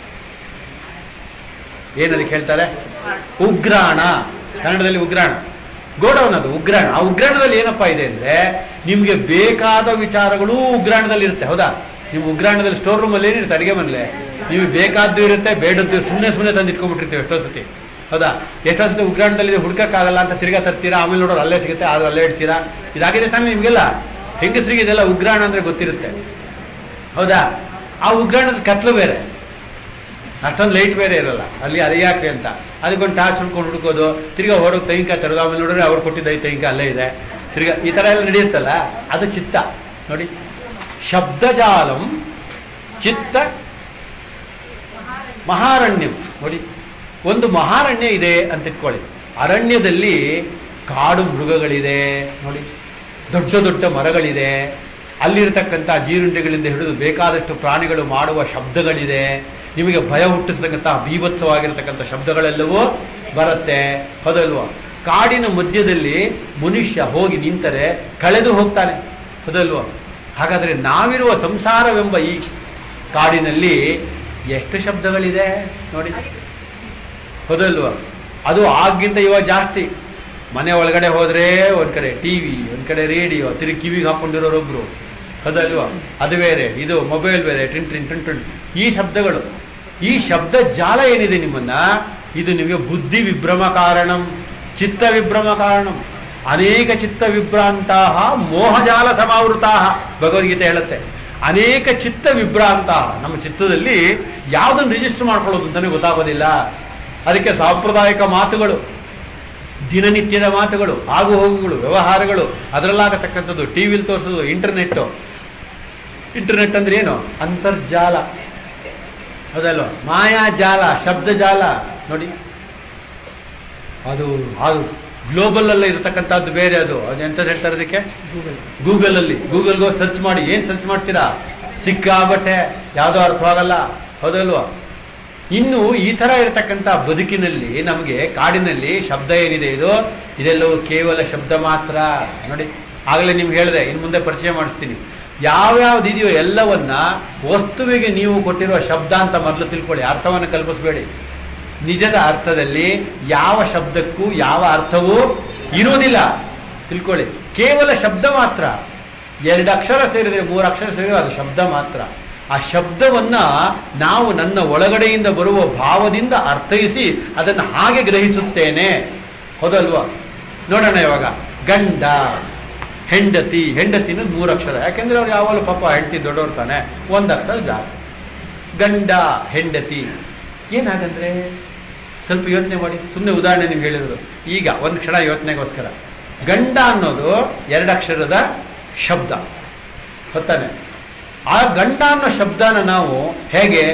ಏನದಕ್ಕೆ ಹೇಳ್ತಾರೆ ಉಗ್ರಾಣ ಕನ್ನಡದಲ್ಲಿ ಉಗ್ರಾಣ ಗೋಡೌನ್ ಅದು ಉಗ್ರಾಣ ಆ ಉಗ್ರಾಣದಲ್ಲಿ ಏನಪ್ಪಾ ಇದೆ ಅಂದ್ರೆ ನಿಮ್ಗೆ ಬೇಕಾದ ವಿಚಾರಗಳು ಉಗ್ರಾಣದಲ್ಲಿ ಇರುತ್ತೆ ಹೌದಾ ನೀವು ಉಗ್ರಾಣದಲ್ಲಿ ಸ್ಟೋರ್ ರೂಮ್ ಅಲ್ಲಿ ಏನಿರುತ್ತೆ ಅಡಿಗೆ ಮನೇಲಿ ನಿಮಗೆ ಬೇಕಾದ್ದು ಇರುತ್ತೆ ಬೇಡದ್ದು ಸುಮ್ಮನೆ ಸುಮ್ಮನೆ ತಂದು ಇಟ್ಕೊಂಡ್ಬಿಟ್ಟಿರ್ತೀವಿ ಎಷ್ಟೋ ಸತಿ ಹೌದಾ ಎಷ್ಟೋ ಸತಿ ಉಗ್ರಾಣದಲ್ಲಿ ಹುಡ್ಕಕ್ಕಾಗಲ್ಲ ಅಂತ ತಿರ್ಗಾ ತರ್ತೀರಾ ಆಮೇಲೆ ನೋಡೋರು ಅಲ್ಲೇ ಸಿಗುತ್ತೆ ಅದು ಅಲ್ಲೇ ಇಡ್ತೀರಾ ಇದಾಗಿದೆ ತಾನೇ ನಿಮ್ಗೆಲ್ಲ ಹೆಂಗಸರಿಗೆ ಇದೆಲ್ಲ ಉಗ್ರಾಣ ಅಂದ್ರೆ ಗೊತ್ತಿರುತ್ತೆ ಹೌದಾ ಆ ಉಗ್ರಾಣದ ಕತ್ಲು ಬೇರೆ ಅಷ್ಟೊಂದು ಲೈಟ್ ಬೇರೆ ಇರಲ್ಲ ಅಲ್ಲಿ ಅದು ಯಾಕೆ ಅಂತ ಅದಕ್ಕೊಂದು ಟಾರ್ಚ್ ಹುಡ್ಕೊಂಡು ಹುಡ್ಕೋದು ತಿರ್ಗಾ ಹೊರಗೆ ತೆಂಗಿನಕಾಯಿ ತರೋದು ಆಮೇಲೆ ನೋಡಿದ್ರೆ ಅವ್ರು ಕೊಟ್ಟಿದ್ದ ಈ ತೆಂಗಿನಕಾಯಿ ಅಲ್ಲೇ ಇದೆ ತಿರ್ಗಾ ಈ ಥರ ಎಲ್ಲ ನಡೆಯುತ್ತಲ್ಲ ಅದು ಚಿತ್ತ ನೋಡಿ ಶಬ್ದಜಾಲಂ ಚಿತ್ತ ಮಹಾರಣ್ಯಂ ನೋಡಿ ಒಂದು ಮಹಾರಣ್ಯ ಇದೆ ಅಂತ ಇಟ್ಕೊಳ್ಳಿ ಅರಣ್ಯದಲ್ಲಿ ಕಾಡು ಮೃಗಗಳಿದೆ ನೋಡಿ ದೊಡ್ಡ ದೊಡ್ಡ ಮರಗಳಿದೆ ಅಲ್ಲಿರ್ತಕ್ಕಂಥ ಜೀರುಂಡೆಗಳಿಂದ ಹಿಡಿದು ಬೇಕಾದಷ್ಟು ಪ್ರಾಣಿಗಳು ಮಾಡುವ ಶಬ್ದಗಳಿದೆ ನಿಮಗೆ ಭಯ ಹುಟ್ಟಿಸ್ತಕ್ಕಂಥ ಬೀಭತ್ಸವಾಗಿರ್ತಕ್ಕಂಥ ಶಬ್ದಗಳೆಲ್ಲವೂ ಬರುತ್ತೆ ಹೌದಲ್ವಾ ಕಾಡಿನ ಮಧ್ಯದಲ್ಲಿ ಮನುಷ್ಯ ಹೋಗಿ ನಿಂತರೆ ಕಳೆದು ಹೋಗ್ತಾನೆ ಹೌದಲ್ವಾ ಹಾಗಾದರೆ ನಾವಿರುವ ಸಂಸಾರವೆಂಬ ಈ ಕಾಡಿನಲ್ಲಿ ಎಷ್ಟು ಶಬ್ದಗಳಿದೆ ನೋಡಿ ಹೌದಲ್ವಾ ಅದು ಆಗಿಂತ ಇವಾಗ ಜಾಸ್ತಿ ಮನೆ ಒಳಗಡೆ ಹೋದ್ರೆ ಒಂದ್ ಕಡೆ ಟಿವಿ ಒಂದ್ ಕಡೆ ರೇಡಿಯೋ ತಿರುಗಿ ಕಿವಿಗೆ ಹಾಕೊಂಡಿರೋರೊಬ್ರು ಹೌದಲ್ವಾ ಅದು ಬೇರೆ ಇದು ಮೊಬೈಲ್ ಬೇರೆ ಟಿನ್ ಟಿನ್ ಟಿನ್ ಟಿನ್ ಈ ಶಬ್ದಗಳು ಈ ಶಬ್ದ ಜಾಲ ಏನಿದೆ ನಿಮ್ಮನ್ನ ಇದು ನಿಮಗೆ ಬುದ್ಧಿ ವಿಭ್ರಮ ಕಾರಣಂ ಚಿತ್ತ ವಿಭ್ರಮ ಕಾರಣಂ ಅನೇಕ ಚಿತ್ತ ವಿಭ್ರಾಂತಹ ಮೋಹಜಾಲ ಸಮಾವೃತಾ ಭಗವದ್ಗೀತೆ ಹೇಳುತ್ತೆ ಅನೇಕ ಚಿತ್ತ ವಿಭ್ರಾಂತಹ ನಮ್ಮ ಚಿತ್ತದಲ್ಲಿ ಯಾವುದನ್ನು ರಿಜಿಸ್ಟರ್ ಮಾಡ್ಕೊಳ್ಳೋದು ಅಂತಾನೆ ಗೊತ್ತಾಗೋದಿಲ್ಲ ಅದಕ್ಕೆ ಸಾಂಪ್ರದಾಯಿಕ ಮಾತುಗಳು ದಿನನಿತ್ಯದ ಮಾತುಗಳು ಆಗು ಹೋಗುಗಳು ವ್ಯವಹಾರಗಳು ಅದರಲ್ಲಾಗತಕ್ಕಂಥದ್ದು ಟಿ ವಿಲಿ ತೋರಿಸೋದು ಇಂಟರ್ನೆಟ್ಟು ಇಂಟರ್ನೆಟ್ ಅಂದ್ರೆ ಏನು ಅಂತರ್ಜಾಲ ಹೌದಲ್ವ ಮಾಯಾಜಾಲ ಶಬ್ದಜಾಲ ನೋಡಿ ಅದು ಅದು ಗ್ಲೋಬಲ್ ಅಲ್ಲ ಇರತಕ್ಕಂಥದ್ದು ಬೇರೆ ಅದು ಅದು ಎಂತದ್ದು ಹೇಳ್ತಾರೆ ಅದಕ್ಕೆ ಗೂಗಲ್ ಗೂಗಲ್ ಅಲ್ಲಿ ಗೂಗಲ್ಗೋ ಸರ್ಚ್ ಮಾಡಿ ಏನ್ ಸರ್ಚ್ ಮಾಡ್ತೀರಾ ಸಿಕ್ಕಾಬಟ್ಟೆ ಯಾವುದೋ ಅರ್ಥವಾಗಲ್ಲ ಹೌದಲ್ವಾ ಇನ್ನು ಈ ತರ ಇರತಕ್ಕಂಥ ಬದುಕಿನಲ್ಲಿ ನಮಗೆ ಕಾಡಿನಲ್ಲಿ ಶಬ್ದ ಏನಿದೆ ಇದು ಇದೆಲ್ಲವೂ ಕೇವಲ ಶಬ್ದ ಮಾತ್ರ ನೋಡಿ ಆಗಲೇ ನಿಮ್ಗೆ ಹೇಳಿದೆ ಇನ್ನು ಮುಂದೆ ಪರಿಚಯ ಮಾಡಿಸ್ತೀನಿ ಯಾವ್ಯಾವ್ದು ಇದೆಯೋ ಎಲ್ಲವನ್ನ ವಸ್ತುವಿಗೆ ನೀವು ಕೊಟ್ಟಿರುವ ಶಬ್ದ ಅಂತ ಮೊದಲು ತಿಳ್ಕೊಳ್ಳಿ ಅರ್ಥವನ್ನು ಕಲ್ಪಿಸಬೇಡಿ ನಿಜದ ಅರ್ಥದಲ್ಲಿ ಯಾವ ಶಬ್ದಕ್ಕೂ ಯಾವ ಅರ್ಥವೂ ಇರುವುದಿಲ್ಲ ತಿಳ್ಕೊಳ್ಳಿ ಕೇವಲ ಶಬ್ದ ಮಾತ್ರ ಎರಡು ಅಕ್ಷರ ಸೇರಿದ್ರೆ ಮೂರು ಅಕ್ಷರ ಸೇರಿದ್ರೆ ಅದು ಶಬ್ದ ಮಾತ್ರ ಆ ಶಬ್ದವನ್ನ ನಾವು ನನ್ನ ಒಳಗಡೆಯಿಂದ ಬರುವ ಭಾವದಿಂದ ಅರ್ಥೈಸಿ ಅದನ್ನು ಹಾಗೆ ಗ್ರಹಿಸುತ್ತೇನೆ ಹೌದಲ್ವಾ ನೋಡೋಣ ಇವಾಗ ಗಂಡ ಹೆಂಡತಿ ಹೆಂಡತಿನ ಮೂರು ಅಕ್ಷರ ಯಾಕೆಂದ್ರೆ ಅವ್ರು ಯಾವಾಗಲೂ ಪಾಪ ಹೆಂಡತಿ ದೊಡ್ಡವ್ರು ತಾನೆ ಒಂದು ಅಕ್ಷರ ಜಾಸ್ತಿ ಗಂಡ ಹೆಂಡತಿ ಏನಾಗಂದ್ರೆ ಸ್ವಲ್ಪ ಯೋಚನೆ ಮಾಡಿ ಸುಮ್ಮನೆ ಉದಾಹರಣೆ ನಿಮ್ಗೆ ಹೇಳಿರೋದು ಈಗ ಒಂದು ಕ್ಷಣ ಯೋಚನೆಗೋಸ್ಕರ ಗಂಡ ಅನ್ನೋದು ಎರಡು ಅಕ್ಷರದ ಶಬ್ದ ಗೊತ್ತಾನೆ ಆ ಗಂಡ ಅನ್ನೋ ಶಬ್ದನ ನಾವು ಹೇಗೆ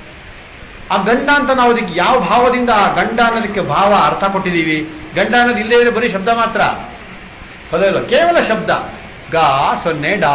ಆ ಗಂಡ ಅಂತ ನಾವು ಅದಕ್ಕೆ ಯಾವ ಭಾವದಿಂದ ಆ ಗಂಡ ಅನ್ನೋದಕ್ಕೆ ಭಾವ ಅರ್ಥ ಕೊಟ್ಟಿದ್ದೀವಿ ಗಂಡ ಅನ್ನೋದು ಇಲ್ಲದೇ ಇದ್ರೆ ಬರೀ ಶಬ್ದ ಮಾತ್ರ ಹೌದಲ್ಲ ಕೇವಲ ಶಬ್ದ ಗಾ ಸೊನ್ನೆ ಡಾ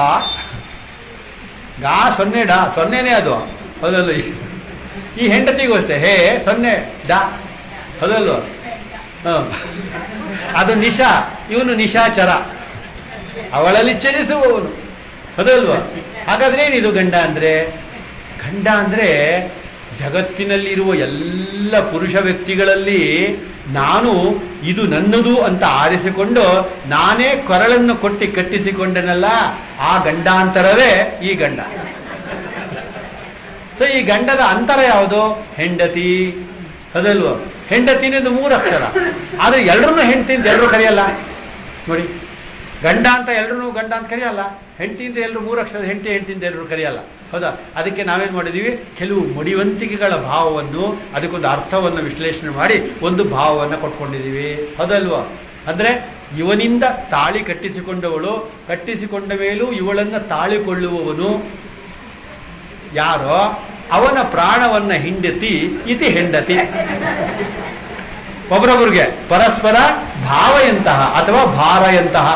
ಗಾ ಸೊನ್ನೆ ಡಾ ಸೊನ್ನೆನೇ ಅದು ಹೌದಲ್ಲ ಈ- ಈ ಹೆಂಡತಿಗೂ ಅಷ್ಟೇ ಹೇ ಸೊನ್ನೆ ಡಾ ಹೌದಲ್ವ ಹ. ಅದು ನಿಶಾ ಇವನು ನಿಶಾಚರ ಅವಳಲ್ಲಿ ಚಲಿಸುವವನು ಹೌದಲ್ವಾ ಹಾಗಾದ್ರೆ ಏನಿದು ಗಂಡ ಅಂದ್ರೆ ಗಂಡ ಅಂದ್ರೆ ಜಗತ್ತಿನಲ್ಲಿರುವ ಎಲ್ಲ ಪುರುಷ ವ್ಯಕ್ತಿಗಳಲ್ಲಿ ನಾನು ಇದು ನನ್ನದು ಅಂತ ಆರಿಸಿಕೊಂಡು ನಾನೇ ಕೊರಳನ್ನು ಕೊಟ್ಟಿ ಕಟ್ಟಿಸಿಕೊಂಡನಲ್ಲ ಆ ಗಂಡಾಂತರವೇ ಈ ಗಂಡ ಸೊ ಈ ಗಂಡದ ಅಂತರ ಯಾವುದು ಹೆಂಡತಿ ಅದಲ್ವ ಹೆಂಡತಿನ ಇದು ಮೂರು ಅಕ್ಷರ ಆದ್ರೆ ಎಲ್ಲರನ್ನೂ ಹೆಂಡತಿ ಅಂತ ಎಲ್ಲರೂ ಕರೆಯಲ್ಲ ನೋಡಿ ಗಂಡ ಅಂತ ಎಲ್ಲರೂ ಗಂಡ ಅಂತ ಕರೆಯಲ್ಲ ಹೆಂಡತಿ ಅಂತ ಎಲ್ಲರೂ ಮೂರು ಅಕ್ಷರ ಹೆಂಡತಿ ಹೆಂಡತಿ ಅಂತ ಎಲ್ಲರೂ ಕರೆಯಲ್ಲ ಹೌದಾ ಅದಕ್ಕೆ ನಾವೇನ್ ಮಾಡಿದೀವಿ ಕೆಲವು ಮಡಿವಂತಿಕೆಗಳ ಭಾವವನ್ನು ಅದಕ್ಕೊಂದು ಅರ್ಥವನ್ನು ವಿಶ್ಲೇಷಣೆ ಮಾಡಿ ಒಂದು ಭಾವವನ್ನು ಕೊಟ್ಕೊಂಡಿದ್ದೀವಿ ಹೌದಲ್ವಾ ಅಂದ್ರೆ ಇವನಿಂದ ತಾಳಿ ಕಟ್ಟಿಸಿಕೊಂಡವಳು ಕಟ್ಟಿಸಿಕೊಂಡ ಮೇಲೂ ಇವಳನ್ನ ತಾಳಿಕೊಳ್ಳುವವನು ಯಾರೋ ಅವನ ಪ್ರಾಣವನ್ನ ಹಿಂಡತಿ ಇತಿ ಹೆಂಡತಿ ಒಬ್ರೊಬ್ರಿಗೆ ಪರಸ್ಪರ ಭಾವ ಎಂತಹ ಅಥವಾ ಭಾರ ಎಂತಹ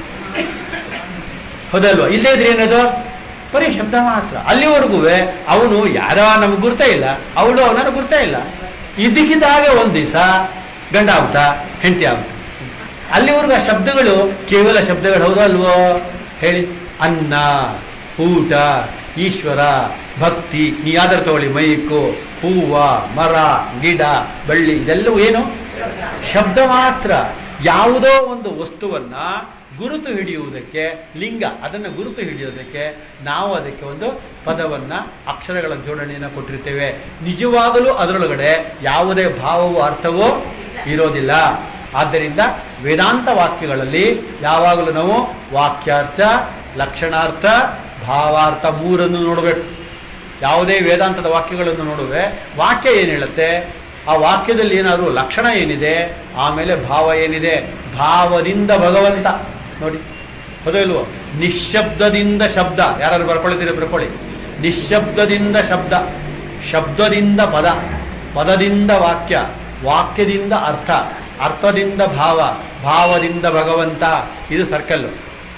ಹೌದಲ್ವಾ ಇಲ್ಲೇ ಇದ್ರೆ ಏನದು ಬರೀ ಶಬ್ದ ಮಾತ್ರ ಅಲ್ಲಿವರೆಗೂ ಅವನು ಯಾರೋ ನಮ್ಗೆ ಗುರ್ತೇ ಇಲ್ಲ ಅವಳು ಅವನನ್ನು ಗುರ್ತೇ ಇಲ್ಲ ಇದಕ್ಕಿದ್ದಾಗ ಒಂದ್ ದಿವಸ ಗಂಡ ಆಗ್ತಾ ಹೆಂಡತಿ ಆಗ್ತಾ ಅಲ್ಲಿವರೆಗೂ ಆ ಶಬ್ದಗಳು ಕೇವಲ ಶಬ್ದಗಳು ಹೌದಲ್ವೋ ಹೇಳಿ ಅನ್ನ ಊಟ ಈಶ್ವರ ಭಕ್ತಿ ನೀ ಯಾವ್ದಾರು ತಗೊಳ್ಳಿ ಮೈಕು ಹೂವ ಮರ ಗಿಡ ಬಳ್ಳಿ ಇದೆಲ್ಲವೂ ಏನು ಶಬ್ದ ಮಾತ್ರ ಯಾವುದೋ ಒಂದು ವಸ್ತುವನ್ನ ಗುರುತು ಹಿಡಿಯುವುದಕ್ಕೆ ಲಿಂಗ ಅದನ್ನು ಗುರುತು ಹಿಡಿಯೋದಕ್ಕೆ ನಾವು ಅದಕ್ಕೆ ಒಂದು ಪದವನ್ನ ಅಕ್ಷರಗಳ ಜೋಡಣೆಯನ್ನು ಕೊಟ್ಟಿರ್ತೇವೆ ನಿಜವಾಗಲೂ ಅದರೊಳಗಡೆ ಯಾವುದೇ ಭಾವವೋ ಅರ್ಥವೋ ಇರೋದಿಲ್ಲ ಆದ್ದರಿಂದ ವೇದಾಂತ ವಾಕ್ಯಗಳಲ್ಲಿ ಯಾವಾಗಲೂ ನಾವು ವಾಕ್ಯಾರ್ಥ ಲಕ್ಷಣಾರ್ಥ ಭಾವಾರ್ಥ ಮೂರನ್ನು ನೋಡಬೇಕು ಯಾವುದೇ ವೇದಾಂತದ ವಾಕ್ಯಗಳನ್ನು ನೋಡುವೆ ವಾಕ್ಯ ಏನು ಹೇಳುತ್ತೆ ಆ ವಾಕ್ಯದಲ್ಲಿ ಏನಾದರೂ ಲಕ್ಷಣ ಏನಿದೆ ಆಮೇಲೆ ಭಾವ ಏನಿದೆ ಭಾವದಿಂದ ಭಗವಂತ ನೋಡಿ ಹೌದೋ ಇಲ್ವೋ ನಿಶ್ಶಬ್ದದಿಂದ ಶಬ್ದ ಯಾರು ಬರ್ಕೊಳ್ತೀರಿ ಬರ್ಕೊಳ್ಳಿ ನಿಶ್ಶಬ್ದದಿಂದ ಶಬ್ದ ಶಬ್ದದಿಂದ ಪದ ಪದದಿಂದ ವಾಕ್ಯ ವಾಕ್ಯದಿಂದ ಅರ್ಥ ಅರ್ಥದಿಂದ ಭಾವ ಭಾವದಿಂದ ಭಗವಂತ ಇದು ಸರ್ಕಲ್ಲು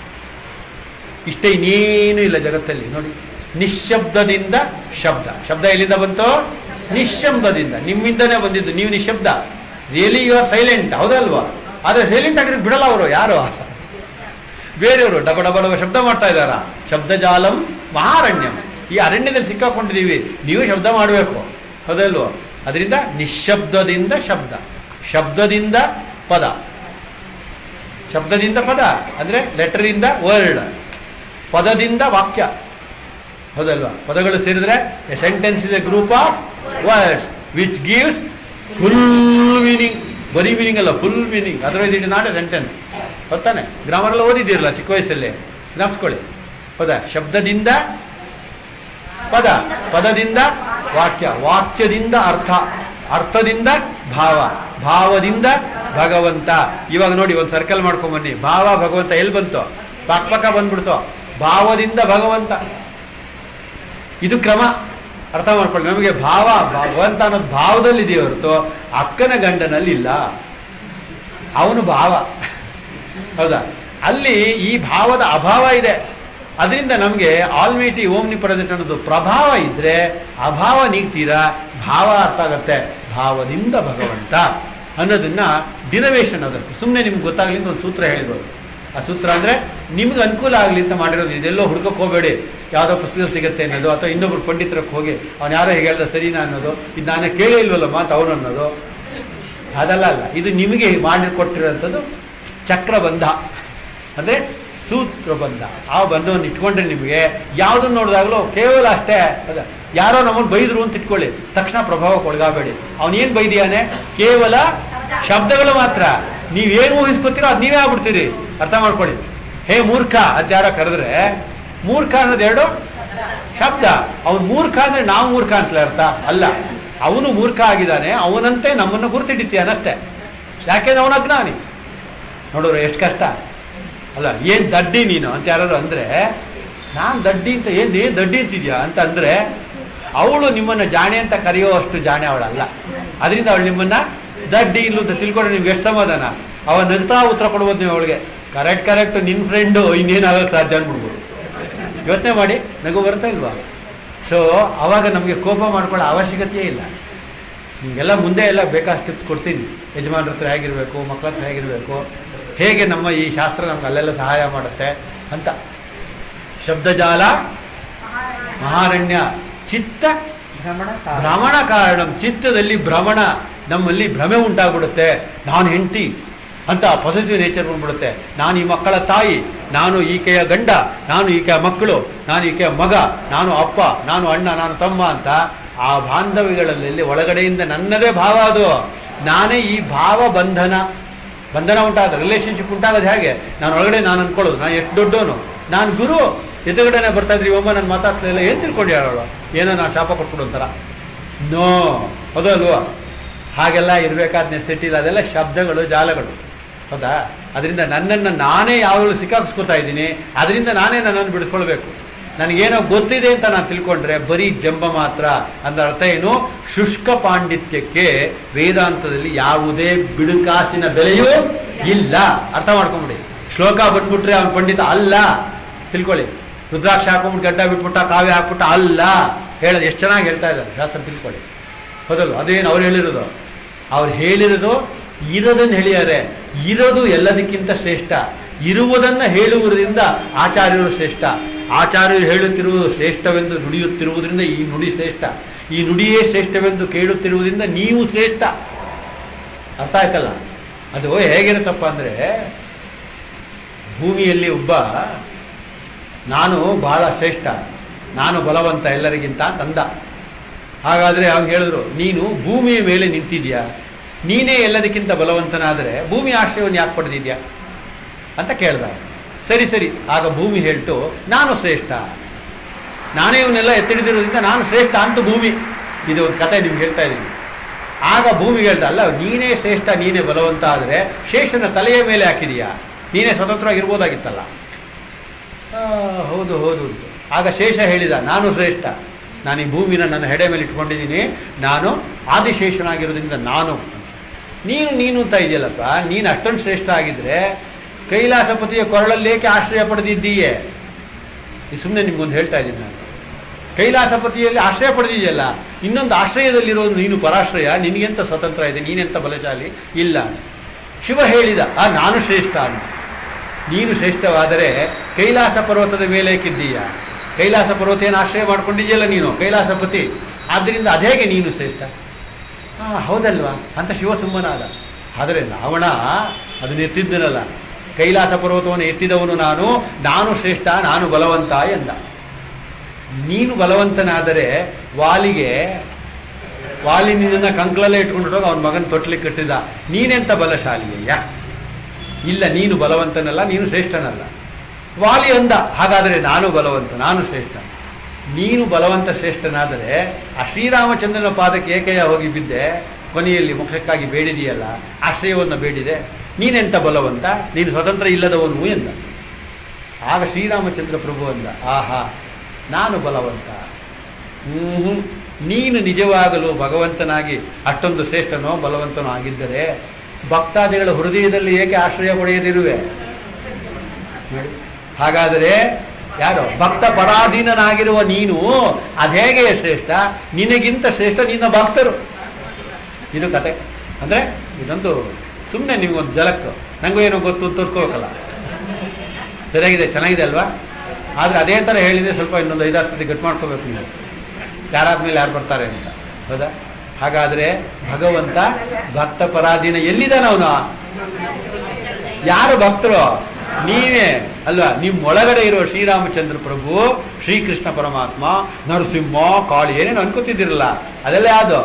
ಇಷ್ಟೇ ಇನ್ನೇನು ಇಲ್ಲ ಜಗತ್ತಲ್ಲಿ ನೋಡಿ ನಿಶ್ಶಬ್ದದಿಂದ ಶಬ್ದ ಶಬ್ದ ಎಲ್ಲಿಂದ ಬಂತು ನಿಶ್ಶಬ್ದದಿಂದ ನಿಮ್ಮಿಂದನೇ ಬಂದಿದ್ದು ನೀವು ನಿಶ್ಶಬ್ದ ರಿಯಲಿ ಯು ಆರ್ ಸೈಲೆಂಟ್ ಹೌದಲ್ವಾ ಆದ್ರೆ ಸೈಲೆಂಟ್ ಆಗಿರೋ ಬಿಡಲ್ಲ ಅವರು ಯಾರು ಬೇರೆಯವರು ಡಬ ಡಬ ಡಬ ಶಬ್ದ ಮಾಡ್ತಾ ಇದ್ದಾರ ಶಬ್ದಜಾಲಂ ಮಹಾರಣ್ಯಂ ಈ ಅರಣ್ಯದಲ್ಲಿ ಸಿಕ್ಕಾಕೊಂಡಿದ್ದೀವಿ ನೀವು ಶಬ್ದ ಮಾಡಬೇಕು ಹೌದಲ್ವೋ ಅದರಿಂದ ನಿಶ್ಶಬ್ದದಿಂದ ಶಬ್ದ ಶಬ್ದದಿಂದ ಪದ ಶಬ್ದದಿಂದ ಪದ ಅಂದ್ರೆ ಲೆಟರಿಂದ ವರ್ಡ್ ಪದದಿಂದ ವಾಕ್ಯ ಹೌದಲ್ವಾ ಪದಗಳು ಸೇರಿದ್ರೆ a sentence is a group of words which gives full meaning ಬರೀ ಮೀನಿಂಗ್ ಅಲ್ಲ full meaning otherwise it is not a sentence ಗೊತ್ತಾನೆ ಗ್ರಾಮರ್ ಎಲ್ಲ ಓದಿದ್ದೀರಲ್ಲ ಚಿಕ್ಕ ವಯಸ್ಸಲ್ಲಿ ಜ್ಞಾಪಿಸ್ಕೊಳ್ಳಿ ಹೌದಾ ಶಬ್ದದಿಂದ ಪದ ಪದದಿಂದ ವಾಕ್ಯ ವಾಕ್ಯದಿಂದ ಅರ್ಥ ಅರ್ಥದಿಂದ ಭಾವ ಭಾವದಿಂದ ಭಗವಂತ ಇವಾಗ ನೋಡಿ ಒಂದು ಸರ್ಕಲ್ ಮಾಡ್ಕೊಂಡ್ ಬನ್ನಿ ಭಾವ ಭಗವಂತ ಎಲ್ಲಿ ಬಂತು ಪಕ್ಕ ಪಕ್ಕ ಬಂದ್ಬಿಡ್ತು ಭಾವದಿಂದ ಭಗವಂತ ಇದು ಕ್ರಮ ಅರ್ಥ ಮಾಡ್ಕೊಳ್ಳಿ ನಮಗೆ ಭಾವ ಭಗವಂತ ಅನ್ನೋದು ಭಾವದಲ್ಲಿ ಇದೆಯೇ ಹೊರತು ಅಕ್ಕನ ಗಂಡನಲ್ಲಿ ಇಲ್ಲ ಅವನು ಭಾವ ಹೌದಾ ಅಲ್ಲಿ ಈ ಭಾವದ ಅಭಾವ ಇದೆ ಅದರಿಂದ ನಮಗೆ ಆಲ್ಮೇಟಿ ಓಮ್ನಿ ಪ್ರೆಸೆಂಟ್ ಅನ್ನೋದು ಪ್ರಭಾವ ಇದ್ರೆ ಅಭಾವ ನೀಗ್ತೀರಾ ಭಾವ ಅರ್ಥ ಆಗತ್ತೆ ಭಾವದಿಂದ ಭಗವಂತ ಅನ್ನೋದನ್ನ ಡಿನವೇಶನ್ ಅದಕ್ಕೆ ಸುಮ್ಮನೆ ನಿಮ್ಗೆ ಗೊತ್ತಾಗ್ಲಿ ಅಂತ ಒಂದು ಸೂತ್ರ ಹೇಳಿರೋದು ಆ ಸೂತ್ರ ಅಂದ್ರೆ ನಿಮ್ಗೆ ಅನುಕೂಲ ಆಗಲಿ ಅಂತ ಮಾಡಿರೋದು ಇದೆಲ್ಲೋ ಹುಡ್ಕಕ್ಕೆ ಹೋಗಬೇಡಿ ಯಾವುದೋ ಪುಸ್ತಕ ಸಿಗುತ್ತೆ ಅನ್ನೋದು ಅಥವಾ ಇನ್ನೊಬ್ರು ಪಂಡಿತರಕ್ಕೆ ಹೋಗಿ ಅವ್ನು ಯಾರೋ ಹೇಗೆ ಹೇಳ್ದ ಸರಿನಾ ಅನ್ನೋದು ಇದು ನಾನೇ ಕೇಳೇ ಇಲ್ವಲ್ಲ ಮಾತು ಅವನು ಅನ್ನೋದು ಅದಲ್ಲ ಅಲ್ಲ ಇದು ನಿಮಗೆ ಮಾಡಿ ಕೊಟ್ಟಿರೋಂಥದ್ದು ಚಕ್ರಬಂಧ ಅಂದ್ರೆ ಸೂತ್ರಬಂಧ ಆ ಬಂಧವನ್ನು ಇಟ್ಕೊಂಡ್ರೆ ನಿಮಗೆ ಯಾವುದನ್ನು ನೋಡಿದಾಗಲೂ ಕೇವಲ ಅಷ್ಟೇ ಅದ ಯಾರೋ ನಮ್ಮನ್ನು ಬೈದ್ರು ಅಂತ ಇಟ್ಕೊಳ್ಳಿ ತಕ್ಷಣ ಪ್ರಭಾವಕ್ಕೆ ಒಳಗಾಗಬೇಡಿ ಅವನೇನು ಬೈದಿಯಾನೆ ಕೇವಲ ಶಬ್ದಗಳು ಮಾತ್ರ ನೀವೇನು ಊಹಿಸ್ಕೊತೀರೋ ಅದು ನೀವೇ ಆಗ್ಬಿಡ್ತೀರಿ ಅರ್ಥ ಮಾಡ್ಕೊಳ್ಳಿ ಹೇ ಮೂರ್ಖ ಅಂತ ಯಾರೋ ಕರೆದ್ರೆ ಮೂರ್ಖ ಅನ್ನೋದು ಎರಡು ಶಬ್ದ ಅವನು ಮೂರ್ಖ ಅಂದ್ರೆ ನಾವು ಮೂರ್ಖ ಅಂತಲೇ ಅರ್ಥ ಅಲ್ಲ ಅವನು ಮೂರ್ಖ ಆಗಿದ್ದಾನೆ ಅವನಂತೆ ನಮ್ಮನ್ನು ಗುರುತಿಡಿತೀಯನಷ್ಟೇ ಯಾಕೆಂದ್ರೆ ಅವನ ಅಜ್ಞಾನಿ ನೋಡೋರು ಎಷ್ಟು ಕಷ್ಟ ಅಲ್ಲ ಏನ್ ದಡ್ಡಿ ನೀನು ಅಂತ ಯಾರು ಅಂದ್ರೆ ನಾನ್ ದಡ್ಡಿ ಅಂತ ಏನ್ ಏನ್ ದಡ್ಡಿ ಅಂತಿದ್ಯಾ ಅಂತ ಅಂದ್ರೆ ಅವಳು ನಿಮ್ಮನ್ನ ಜಾಣೆ ಅಂತ ಕರೆಯೋ ಅಷ್ಟು ಜಾಣೆ ಅವಳಲ್ಲ ಅದರಿಂದ ಅವಳು ನಿಮ್ಮನ್ನ ದಡ್ಡಿ ಇಲ್ಲು ಅಂತ ತಿಳ್ಕೊಂಡ್ರೆ ನಿಮ್ಗೆ ಎಷ್ಟು ಸಮಾಧಾನ ಅವ ನಗ್ತಾ ಉತ್ತರ ಕೊಡ್ಬೋದು ನೀವು ಅವಳಿಗೆ ಕರೆಕ್ಟ್ ಕರೆಕ್ಟ್ ನಿನ್ ಫ್ರೆಂಡು ಇನ್ನೇನಾಗಕ್ಕೆ ಸಾಧ್ಯ ಅನ್ಬಿಡ್ಬೋದು ಯೋಚನೆ ಮಾಡಿ ನಗು ಬರ್ತಾ ಇಲ್ವಾ ಸೊ ಅವಾಗ ನಮಗೆ ಕೋಪ ಮಾಡ್ಕೊಳ್ಳೋ ಅವಶ್ಯಕತೆಯೇ ಇಲ್ಲ ನಿಮಗೆಲ್ಲ ಮುಂದೆ ಎಲ್ಲ ಬೇಕಾಷ್ಟು ಟಿಪ್ಸ್ ಕೊಡ್ತೀನಿ ಯಜಮಾನ್ರ ಹತ್ರ ಹೇಗಿರಬೇಕು ಮಕ್ಕಳ ಹತ್ರ ಹೇಗಿರಬೇಕು ಹೇಗೆ ನಮ್ಮ ಈ ಶಾಸ್ತ್ರ ನಮ್ಗೆ ಅಲ್ಲೆಲ್ಲ ಸಹಾಯ ಮಾಡುತ್ತೆ ಅಂತ ಶಬ್ದಜಾಲ ಮಹಾರಣ್ಯ ಚಿತ್ತ ಭ್ರಮಣ ಭ್ರಮಣ ಕಾರಣ ಚಿತ್ತದಲ್ಲಿ ಭ್ರಮಣ ನಮ್ಮಲ್ಲಿ ಭ್ರಮೆ ಉಂಟಾಗ್ಬಿಡುತ್ತೆ ನಾನು ಹೆಂಡತಿ ಅಂತ ಪೊಸೆಸಿವ್ ನೇಚರ್ ಬಂದ್ಬಿಡುತ್ತೆ ನಾನು ಈ ಮಕ್ಕಳ ತಾಯಿ ನಾನು ಈಕೆಯ ಗಂಡ ನಾನು ಈಕೆಯ ಮಕ್ಕಳು ನಾನು ಈಕೆಯ ಮಗ ನಾನು ಅಪ್ಪ ನಾನು ಅಣ್ಣ ನಾನು ತಮ್ಮ ಅಂತ ಆ ಬಾಂಧವ್ಯಗಳಲ್ಲಿ ಒಳಗಡೆಯಿಂದ ನನ್ನದೇ ಭಾವ ಅದು ನಾನೇ ಈ ಭಾವ ಬಂಧನ ಬಂಧನ ಉಂಟಾದ ರಿಲೇಶನ್ಶಿಪ್ ಉಂಟಾಗೋದು ಹೇಗೆ ನಾನು ಒಳಗಡೆ ನಾನು ಅನ್ಕೊಳ್ಳೋದು ನಾನು ಎಷ್ಟು ದೊಡ್ಡವನು ನಾನು ಗುರು ಎದುರುಗಡೆನೆ ಬರ್ತಾ ಇದ್ರಿ ಒಮ್ಮ ನಾನು ಮಾತಾಡ್ಲಿಲ್ಲ ಏನು ತಿಳ್ಕೊಂಡು ಹೇಳೋಳು ಏನೋ ನಾನು ಶಾಪ ಕೊಟ್ಬಿಡು ಅಂತಾರ ನೋ ಹೌದಲ್ವಾ ಹಾಗೆಲ್ಲ ಇರಬೇಕಾದ ನೆಸೆಟಿ ಇಲ್ಲ ಅದೆಲ್ಲ ಶಬ್ದಗಳು ಜಾಲಗಳು ಹೌದಾ ಅದರಿಂದ ನನ್ನನ್ನು ನಾನೇ ಯಾವಾಗಲೂ ಸಿಕ್ಕಾಕ್ಸ್ಕೊತಾ ಇದ್ದೀನಿ ಅದರಿಂದ ನಾನೇ ನನ್ನನ್ನು ಬಿಡಿಸ್ಕೊಳ್ಬೇಕು ನನಗೇನೋ ಗೊತ್ತಿದೆ ಅಂತ ನಾನು ತಿಳ್ಕೊಂಡ್ರೆ ಬರೀ ಜಂಬ ಮಾತ್ರ ಅಂದ ಅರ್ಥ ಏನು ಶುಷ್ಕ ಪಾಂಡಿತ್ಯಕ್ಕೆ ವೇದಾಂತದಲ್ಲಿ ಯಾವುದೇ ಬಿಡುಕಾಸಿನ ಬೆಲೆಯೂ ಇಲ್ಲ ಅರ್ಥ ಮಾಡ್ಕೊಂಬಿಡಿ ಶ್ಲೋಕ ಬಂದ್ಬಿಟ್ರೆ ಅವನು ಪಂಡಿತ ಅಲ್ಲ ತಿಳ್ಕೊಳ್ಳಿ ರುದ್ರಾಕ್ಷ ಹಾಕೊಂಬಿಟ್ಟು ಗಡ್ಡ ಬಿಟ್ಬಿಟ್ಟ ಕಾವ್ಯ ಹಾಕ್ಬಿಟ್ಟ ಅಲ್ಲ ಹೇಳೋದು ಎಷ್ಟು ಚೆನ್ನಾಗಿ ಹೇಳ್ತಾ ಇದ್ದಾರೆ ಶಾಸ್ತ್ರ ತಿಳ್ಕೊಳ್ಳಿ ಹೌದಲ್ವ ಅದೇನು ಅವ್ರು ಹೇಳಿರೋದು ಅವ್ರು ಹೇಳಿರೋದು ಇರೋದನ್ನು ಹೇಳಿದ್ದಾರೆ ಇರೋದು ಎಲ್ಲದಕ್ಕಿಂತ ಶ್ರೇಷ್ಠ ಇರುವುದನ್ನು ಹೇಳುವುದರಿಂದ ಆಚಾರ್ಯರು ಶ್ರೇಷ್ಠ ಆಚಾರ್ಯರು ಹೇಳುತ್ತಿರುವುದು ಶ್ರೇಷ್ಠವೆಂದು ನುಡಿಯುತ್ತಿರುವುದರಿಂದ ಈ ನುಡಿ ಶ್ರೇಷ್ಠ ಈ ನುಡಿಯೇ ಶ್ರೇಷ್ಠವೆಂದು ಕೇಳುತ್ತಿರುವುದರಿಂದ ನೀವು ಶ್ರೇಷ್ಠ ಅರ್ಥ ಆಯ್ತಲ್ಲ ಅದು ಹೇಗಿರುತ್ತಪ್ಪ ಅಂದರೆ ಭೂಮಿಯಲ್ಲಿ ಒಬ್ಬ ನಾನು ಬಹಳ ಶ್ರೇಷ್ಠ ನಾನು ಬಲವಂತ ಎಲ್ಲರಿಗಿಂತ ತಂದ ಹಾಗಾದರೆ ಅವ್ನು ಹೇಳಿದ್ರು ನೀನು ಭೂಮಿಯ ಮೇಲೆ ನಿಂತಿದ್ಯಾ ನೀನೇ ಎಲ್ಲದಕ್ಕಿಂತ ಬಲವಂತನಾದರೆ ಭೂಮಿ ಆಶ್ರಯವನ್ನು ಯಾಕೆ ಪಡೆದಿದ್ಯಾ ಅಂತ ಕೇಳ್ದ ಸರಿ ಸರಿ ಆಗ ಭೂಮಿ ಹೇಳ್ತು ನಾನು ಶ್ರೇಷ್ಠ ನಾನೇ ಇವನ್ನೆಲ್ಲ ಎತ್ತಿಡಿದಿರೋದ್ರಿಂದ ನಾನು ಶ್ರೇಷ್ಠ ಅಂತ ಭೂಮಿ ಇದು ಒಂದು ಕತೆ ನಿಮ್ಗೆ ಹೇಳ್ತಾ ಇದ್ದೀನಿ ಆಗ ಭೂಮಿ ಹೇಳ್ದ ಅಲ್ಲ ನೀನೇ ಶ್ರೇಷ್ಠ ನೀನೇ ಬಲವಂತ ಆದರೆ ಶೇಷನ ತಲೆಯ ಮೇಲೆ ಹಾಕಿದೀಯಾ ನೀನೇ ಸ್ವತಂತ್ರವಾಗಿರ್ಬೋದಾಗಿತ್ತಲ್ಲ ಆ, ಹೌದು ಹೌದು ಆಗ ಶೇಷ ಹೇಳಿದ ನಾನು ಶ್ರೇಷ್ಠ ನಾನು ಈ ಭೂಮಿನ ನನ್ನ ಹೆಡೆ ಮೇಲೆ ಇಟ್ಕೊಂಡಿದ್ದೀನಿ ನಾನು ಆದಿಶೇಷನಾಗಿರೋದ್ರಿಂದ ನಾನು ನೀನು ನೀನು ಅಂತ ಇದೆಯಲ್ಲಪ್ಪ ನೀನು ಅಷ್ಟೊಂದು ಶ್ರೇಷ್ಠ ಆಗಿದ್ರೆ ಕೈಲಾಸಪತಿಯ ಕೊರಳಲ್ಲಿ ಏಕೆ ಆಶ್ರಯ ಪಡೆದಿದ್ದೀಯೇ ಈ ಸುಮ್ಮನೆ ನಿಮ್ಗೊಂದು ಹೇಳ್ತಾ ಇದ್ದೀನಿ ನಾನು ಕೈಲಾಸಪತಿಯಲ್ಲಿ ಆಶ್ರಯ ಪಡೆದಿದೆಯಲ್ಲ ಇನ್ನೊಂದು ಆಶ್ರಯದಲ್ಲಿರೋದು ನೀನು ಪರಾಶ್ರಯ ನಿನಗೆಂತ ಸ್ವತಂತ್ರ ಇದೆ ನೀನೆಂತ ಬಲಶಾಲಿ ಇಲ್ಲ ಶಿವ ಹೇಳಿದ ಆ ನಾನು ಶ್ರೇಷ್ಠ ಅಂತ ನೀನು ಶ್ರೇಷ್ಠವಾದರೆ ಕೈಲಾಸ ಪರ್ವತದ ಮೇಲೆ ಏಕಿದ್ದೀಯ ಕೈಲಾಸ ಪರ್ವತ ಏನು ಆಶ್ರಯ ಮಾಡ್ಕೊಂಡಿದೆಯಲ್ಲ ನೀನು ಕೈಲಾಸಪತಿ ಆದ್ದರಿಂದ ಅದೇಗೆ ನೀನು ಶ್ರೇಷ್ಠ ಹಾಂ ಹೌದಲ್ವಾ ಅಂತ ಶಿವ ಸುಮ್ಮನಾದ ಆದರೆ ರಾವಣ ಅದನ್ನ ಎತ್ತಿದ್ದನಲ್ಲ ಕೈಲಾಸ ಪರ್ವತವನ್ನು ಎತ್ತಿದವನು ನಾನು ನಾನು ಶ್ರೇಷ್ಠ ನಾನು ಬಲವಂತ ಎಂದ ನೀನು ಬಲವಂತನಾದರೆ ವಾಲಿಗೆ ವಾಲಿ ನಿನ್ನ ಕಂಕ್ಳಲ್ಲೇ ಇಟ್ಕೊಂಡು ಅವನ ಮಗನ ತೊಟ್ಲಿಕ್ಕೆ ಕಟ್ಟಿದ ನೀನೆಂತ ಬಲಶಾಲಿಯಯ್ಯ ಇಲ್ಲ ನೀನು ಬಲವಂತನಲ್ಲ ನೀನು ಶ್ರೇಷ್ಠನಲ್ಲ ವಾಲಿ ಅಂದ ಹಾಗಾದರೆ ನಾನು ಬಲವಂತ ನಾನು ಶ್ರೇಷ್ಠ ನೀನು ಬಲವಂತ ಶ್ರೇಷ್ಠನಾದರೆ ಆ ಶ್ರೀರಾಮಚಂದ್ರನ ಪಾದಕ್ಕೆ ಏಕೆಯ ಹೋಗಿ ಬಿದ್ದೆ ಕೊನೆಯಲ್ಲಿ ಮುಖಕ್ಕಾಗಿ ಬೇಡಿದೆಯಲ್ಲ ಆಶ್ರಯವನ್ನು ಬೇಡಿದೆ ನೀನೆಂತ ಬಲವಂತ ನೀನು ಸ್ವತಂತ್ರ ಇಲ್ಲದವನು ಎಂದ ಆಗ ಶ್ರೀರಾಮಚಂದ್ರ ಪ್ರಭು ಅಂದ ಆಹಾ ನಾನು ಬಲವಂತ ಹ್ಞೂ ನೀನು ನಿಜವಾಗಲು ಭಗವಂತನಾಗಿ ಅಷ್ಟೊಂದು ಶ್ರೇಷ್ಠನೋ ಬಲವಂತನೋ ಆಗಿದ್ದರೆ ಭಕ್ತಾದಿಗಳ ಹೃದಯದಲ್ಲಿ ಏಕೆ ಆಶ್ರಯ ಪಡೆಯದಿರುವೆ ನೋಡಿ ಹಾಗಾದರೆ ಯಾರು ಭಕ್ತ ಪರಾಧೀನನಾಗಿರುವ ನೀನು ಅದೇಗೆ ಶ್ರೇಷ್ಠ ನಿನಗಿಂತ ಶ್ರೇಷ್ಠ ನಿನ್ನ ಭಕ್ತರು ಇದು ಕತೆ ಅಂದರೆ ಇದೊಂದು ಸುಮ್ಮನೆ ನಿಮ್ಗೊಂದು ಜಲಕ್ಕು ನನಗೂ ಏನೋ ಗೊತ್ತು ಅಂತ ತೋರಿಸ್ಕೋಬೇಕಲ್ಲ ಸರಿಯಾಗಿದೆ ಚೆನ್ನಾಗಿದೆ ಅಲ್ವಾ ಆದರೆ ಅದೇ ಥರ ಹೇಳಿದರೆ ಸ್ವಲ್ಪ ಇನ್ನೊಂದು ಐದಾರು ಸತಿ ಗಟ್ಟು ಮಾಡ್ಕೋಬೇಕು ನೀವು ಯಾರಾದ್ಮೇಲೆ ಯಾರು ಬರ್ತಾರೆ ಅಂತ ಹೌದಾ ಹಾಗಾದರೆ ಭಗವಂತ ಭಕ್ತ ಪರಾಧೀನ ಎಲ್ಲಿದ್ದಾನ ಅವನು ಯಾರು ಭಕ್ತರು ನೀವೇ ಅಲ್ವಾ ನಿಮ್ಮ ಒಳಗಡೆ ಇರೋ ಶ್ರೀರಾಮಚಂದ್ರ ಪ್ರಭು ಶ್ರೀಕೃಷ್ಣ ಪರಮಾತ್ಮ ನರಸಿಂಹ ಕಾಳಿ ಏನೇನು ಅನ್ಕೋತಿದ್ದೀರಲ್ಲ ಅದೆಲ್ಲ ಯಾವುದು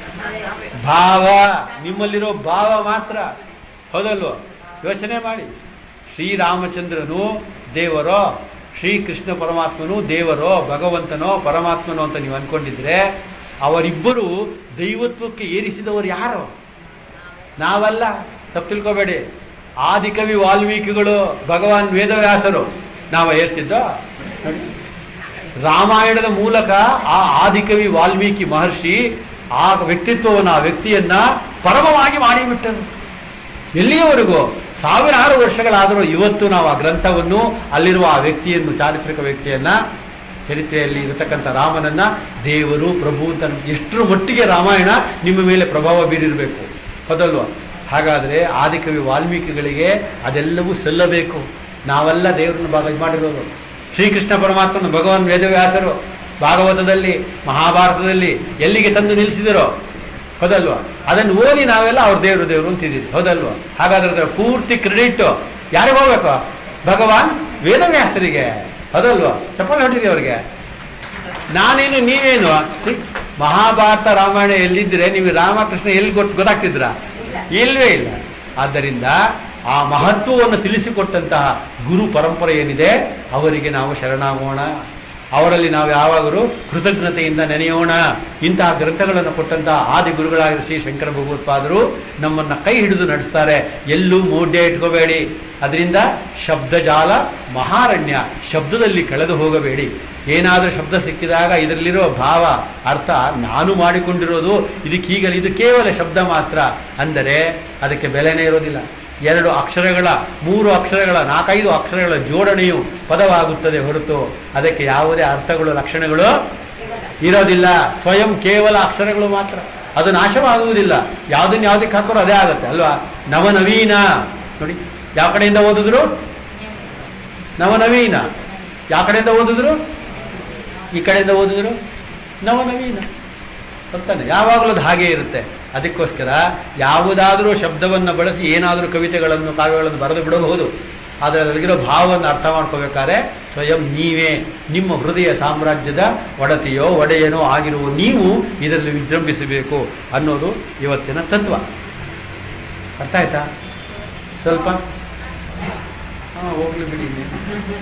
ಭಾವ ನಿಮ್ಮಲ್ಲಿರೋ ಭಾವ ಮಾತ್ರ ಹೌದಲ್ವೋ ಯೋಚನೆ ಮಾಡಿ ಶ್ರೀರಾಮಚಂದ್ರನು ದೇವರೋ ಶ್ರೀಕೃಷ್ಣ ಪರಮಾತ್ಮನು ದೇವರೋ ಭಗವಂತನೋ ಪರಮಾತ್ಮನೋ ಅಂತ ನೀವು ಅನ್ಕೊಂಡಿದ್ರೆ ಅವರಿಬ್ಬರು ದೈವತ್ವಕ್ಕೆ ಏರಿಸಿದವರು ಯಾರು ನಾವಲ್ಲ ತಪ್ಪು ತಿಳ್ಕೊಬೇಡಿ ಆದಿಕವಿ ವಾಲ್ಮೀಕಿಗಳು ಭಗವಾನ್ ವೇದವ್ಯಾಸರು ನಾವು ಏರಿಸಿದ್ದ ನೋಡಿ ರಾಮಾಯಣದ ಮೂಲಕ ಆ ಆದಿಕವಿ ವಾಲ್ಮೀಕಿ ಮಹರ್ಷಿ ಆ ವ್ಯಕ್ತಿತ್ವವನ್ನು ಆ ವ್ಯಕ್ತಿಯನ್ನ ಪರಮವಾಗಿ ಮಾಡಿಬಿಟ್ಟರು ಎಲ್ಲಿಯವರೆಗೂ ಸಾವಿರಾರು ವರ್ಷಗಳಾದರೂ ಇವತ್ತು ನಾವು ಆ ಗ್ರಂಥವನ್ನು ಅಲ್ಲಿರುವ ಆ ವ್ಯಕ್ತಿಯನ್ನು ಚಾರಿತ್ರಿಕ ವ್ಯಕ್ತಿಯನ್ನ ಚರಿತ್ರೆಯಲ್ಲಿ ಇರತಕ್ಕಂಥ ರಾಮನನ್ನ ದೇವರು ಪ್ರಭು ಅಂತ ನಮ್ಗೆ ಎಷ್ಟರ ಮಟ್ಟಿಗೆ ರಾಮಾಯಣ ನಿಮ್ಮ ಮೇಲೆ ಪ್ರಭಾವ ಬೀರಿರಬೇಕು ಹೌದಲ್ವಾ ಹಾಗಾದರೆ ಆದಿಕವಿ ವಾಲ್ಮೀಕಿಗಳಿಗೆ ಅದೆಲ್ಲವೂ ಸಲ್ಲಬೇಕು ನಾವೆಲ್ಲ ದೇವರನ್ನು ಭಾಗ ಇದು ಮಾಡಿರೋದು ಶ್ರೀಕೃಷ್ಣ ಪರಮಾತ್ಮನ ಭಗವಾನ್ ವೇದವ್ಯಾಸರು ಭಾಗವತದಲ್ಲಿ ಮಹಾಭಾರತದಲ್ಲಿ ಎಲ್ಲಿಗೆ ತಂದು ನಿಲ್ಲಿಸಿದರೋ ಹೌದಲ್ವಾ ಅದನ್ನು ಓದಿ ನಾವೆಲ್ಲ ಅವ್ರ ದೇವರು ದೇವರು ಅಂತಿದ್ದೀವಿ ಹೌದಲ್ವಾ ಹಾಗಾದ್ರೆ ಅದರ ಪೂರ್ತಿ ಕ್ರೆಡಿಟ್ ಯಾರಿಗೆ ಹೋಗ್ಬೇಕು ಭಗವಾನ್ ವೇದವ್ಯಾಸರಿಗೆ ಹೌದಲ್ವಾ ಚಪ್ಪಲ್ ಹೊಟ್ಟಿದೆ ಅವ್ರಿಗೆ ನಾನೇನು ನೀವೇನು ಶ್ರೀ ಮಹಾಭಾರತ ರಾಮಾಯಣ ಎಲ್ಲಿದ್ರೆ ನಿಮಗೆ ರಾಮಕೃಷ್ಣ ಎಲ್ಲಿ ಗೊತ್ತು ಗೊತ್ತಾಗ್ತಿದ್ರ ಇಲ್ವೇ ಇಲ್ಲ ಆದ್ದರಿಂದ ಆ ಮಹತ್ವವನ್ನು ತಿಳಿಸಿಕೊಟ್ಟಂತಹ ಗುರು ಪರಂಪರೆ ಏನಿದೆ ಅವರಿಗೆ ನಾವು ಶರಣಾಗೋಣ ಅವರಲ್ಲಿ ನಾವು ಯಾವಾಗಲೂ ಕೃತಜ್ಞತೆಯಿಂದ ನೆನೆಯೋಣ ಇಂತಹ ಗ್ರಂಥಗಳನ್ನು ಕೊಟ್ಟಂತಹ ಆದಿ ಗುರುಗಳಾಗಿರೋ ಶ್ರೀ ಶಂಕರ ಭಗವತ್ಪಾದರು ನಮ್ಮನ್ನ ಕೈ ಹಿಡಿದು ನಡೆಸ್ತಾರೆ ಎಲ್ಲೂ ಮೋಡ್ಯ ಇಟ್ಕೋಬೇಡಿ ಅದರಿಂದ ಶಬ್ದಜಾಲ ಮಹಾರಣ್ಯ ಶಬ್ದದಲ್ಲಿ ಕಳೆದು ಹೋಗಬೇಡಿ ಏನಾದರೂ ಶಬ್ದ ಸಿಕ್ಕಿದಾಗ ಇದರಲ್ಲಿರೋ ಭಾವ ಅರ್ಥ ನಾನು ಮಾಡಿಕೊಂಡಿರೋದು ಇದಕ್ಕೆ ಹೀಗಲ್ಲ ಇದು ಕೇವಲ ಶಬ್ದ ಮಾತ್ರ ಅಂದರೆ ಅದಕ್ಕೆ ಬೆಲೆನೇ ಇರೋದಿಲ್ಲ ಎರಡು ಅಕ್ಷರಗಳ ಮೂರು ಅಕ್ಷರಗಳ ನಾಲ್ಕೈದು ಅಕ್ಷರಗಳ ಜೋಡಣೆಯು ಪದವಾಗುತ್ತದೆ ಹೊರತು ಅದಕ್ಕೆ ಯಾವುದೇ ಅರ್ಥಗಳು ಲಕ್ಷಣಗಳು ಇರೋದಿಲ್ಲ ಸ್ವಯಂ ಕೇವಲ ಅಕ್ಷರಗಳು ಮಾತ್ರ ಅದು ನಾಶವಾಗುವುದಿಲ್ಲ ಯಾವುದನ್ನ ಯಾವುದಕ್ಕೆ ಹಾಕೋರು ಅದೇ ಆಗುತ್ತೆ ಅಲ್ವಾ ನವನವೀನ ನೋಡಿ ಯಾವ ಕಡೆಯಿಂದ ಓದಿದ್ರು ನವನವೀನ ಯಾವ ಕಡೆಯಿಂದ ಓದಿದ್ರು ಈ ಕಡೆಯಿಂದ ಓದಿದ್ರು ನವನವೀನ ಗೊತ್ತಾನೆ ಯಾವಾಗಲೂ ಅದು ಹಾಗೆ ಇರುತ್ತೆ ಅದಕ್ಕೋಸ್ಕರ ಯಾವುದಾದರೂ ಶಬ್ದವನ್ನು ಬಳಸಿ ಏನಾದರೂ ಕವಿತೆಗಳನ್ನು ಕಾವ್ಯಗಳನ್ನು ಬರೆದು ಬಿಡಬಹುದು ಆದರೆ ಅದರಲ್ಲಿರೋ ಭಾವವನ್ನು ಅರ್ಥ ಮಾಡ್ಕೋಬೇಕಾದ್ರೆ ಸ್ವಯಂ ನೀವೇ ನಿಮ್ಮ ಹೃದಯ ಸಾಮ್ರಾಜ್ಯದ ಒಡತಿಯೋ ಒಡೆಯನೋ ಆಗಿರುವ ನೀವು ಇದರಲ್ಲಿ ವಿಜೃಂಭಿಸಬೇಕು ಅನ್ನೋದು ಇವತ್ತಿನ ತತ್ವ ಅರ್ಥ ಆಯ್ತಾ ಸ್ವಲ್ಪ ಹಾಂ ಹೋಗ್ಲಿ ಬಿಡಿ ಇನ್ನೇನು.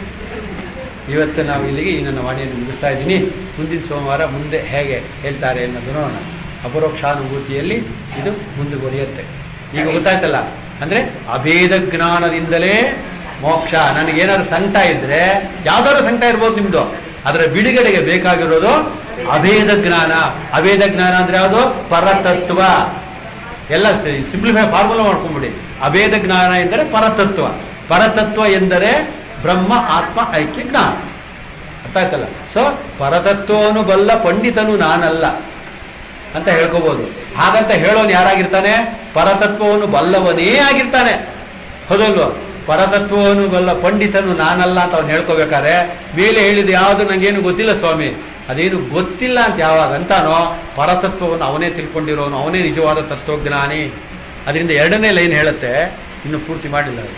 ಇವತ್ತು ನಾವು ಇಲ್ಲಿಗೆ ಈ ನನ್ನ ವಾಣಿಯನ್ನು ಮುಗಿಸ್ತಾ ಇದ್ದೀನಿ ಮುಂದಿನ ಸೋಮವಾರ ಮುಂದೆ ಹೇಗೆ ಹೇಳ್ತಾರೆ ಅನ್ನೋದು ನೋಡೋಣ ಅಪರೋಕ್ಷಾನುಭೂತಿಯಲ್ಲಿ ಇದು ಮುಂದುವರಿಯುತ್ತೆ ಈಗ ಗೊತ್ತಾಯ್ತಲ್ಲ ಅಂದರೆ ಅಭೇದ ಜ್ಞಾನದಿಂದಲೇ ಮೋಕ್ಷ ನನಗೇನಾದ್ರು ಸಂಕಟ ಇದ್ರೆ ಯಾವ್ದಾದ್ರು ಸಂಕಟ ಇರ್ಬೋದು ನಿಮ್ದು ಅದರ ಬಿಡುಗಡೆಗೆ ಬೇಕಾಗಿರೋದು ಅಭೇದ ಜ್ಞಾನ ಅಭೇದ ಜ್ಞಾನ ಅಂದ್ರೆ ಯಾವುದು ಪರತತ್ವ ಎಲ್ಲ ಸಿಂಪ್ಲಿಫೈ ಫಾರ್ಮುಲಾ ಮಾಡ್ಕೊಂಬಿಡಿ ಅಭೇದ ಜ್ಞಾನ ಎಂದರೆ ಪರತತ್ವ ಪರತತ್ವ ಎಂದರೆ ಬ್ರಹ್ಮ ಆತ್ಮ ಐಕ್ಯ ಜ್ಞಾನ ಅರ್ಥ ಆಯ್ತಲ್ಲ ಸೊ ಪರತತ್ವವನ್ನು ಬಲ್ಲ ಪಂಡಿತನು ನಾನಲ್ಲ ಅಂತ ಹೇಳ್ಕೋಬಹುದು ಹಾಗಂತ ಹೇಳೋನು ಯಾರಾಗಿರ್ತಾನೆ ಪರತತ್ವವನ್ನು ಬಲ್ಲವನೇ ಆಗಿರ್ತಾನೆ ಹೌದಲ್ವ ಪರತತ್ವವನ್ನು ಬಲ್ಲ ಪಂಡಿತನು ನಾನಲ್ಲ ಅಂತ ಅವ್ನು ಹೇಳ್ಕೋಬೇಕಾದ್ರೆ ಮೇಲೆ ಹೇಳಿದ ಯಾವುದು ನಂಗೇನು ಗೊತ್ತಿಲ್ಲ ಸ್ವಾಮಿ ಅದೇನು ಗೊತ್ತಿಲ್ಲ ಅಂತ ಯಾವಾಗ ಅಂತಾನೋ ಪರತತ್ವವನ್ನು ಅವನೇ ತಿಳ್ಕೊಂಡಿರೋನು ಅವನೇ ನಿಜವಾದ ತತ್ವಜ್ಞಾನಿ ಅದರಿಂದ ಎರಡನೇ ಲೈನ್ ಹೇಳುತ್ತೆ ಇನ್ನು ಪೂರ್ತಿ ಮಾಡಿಲ್ಲ ಅದು.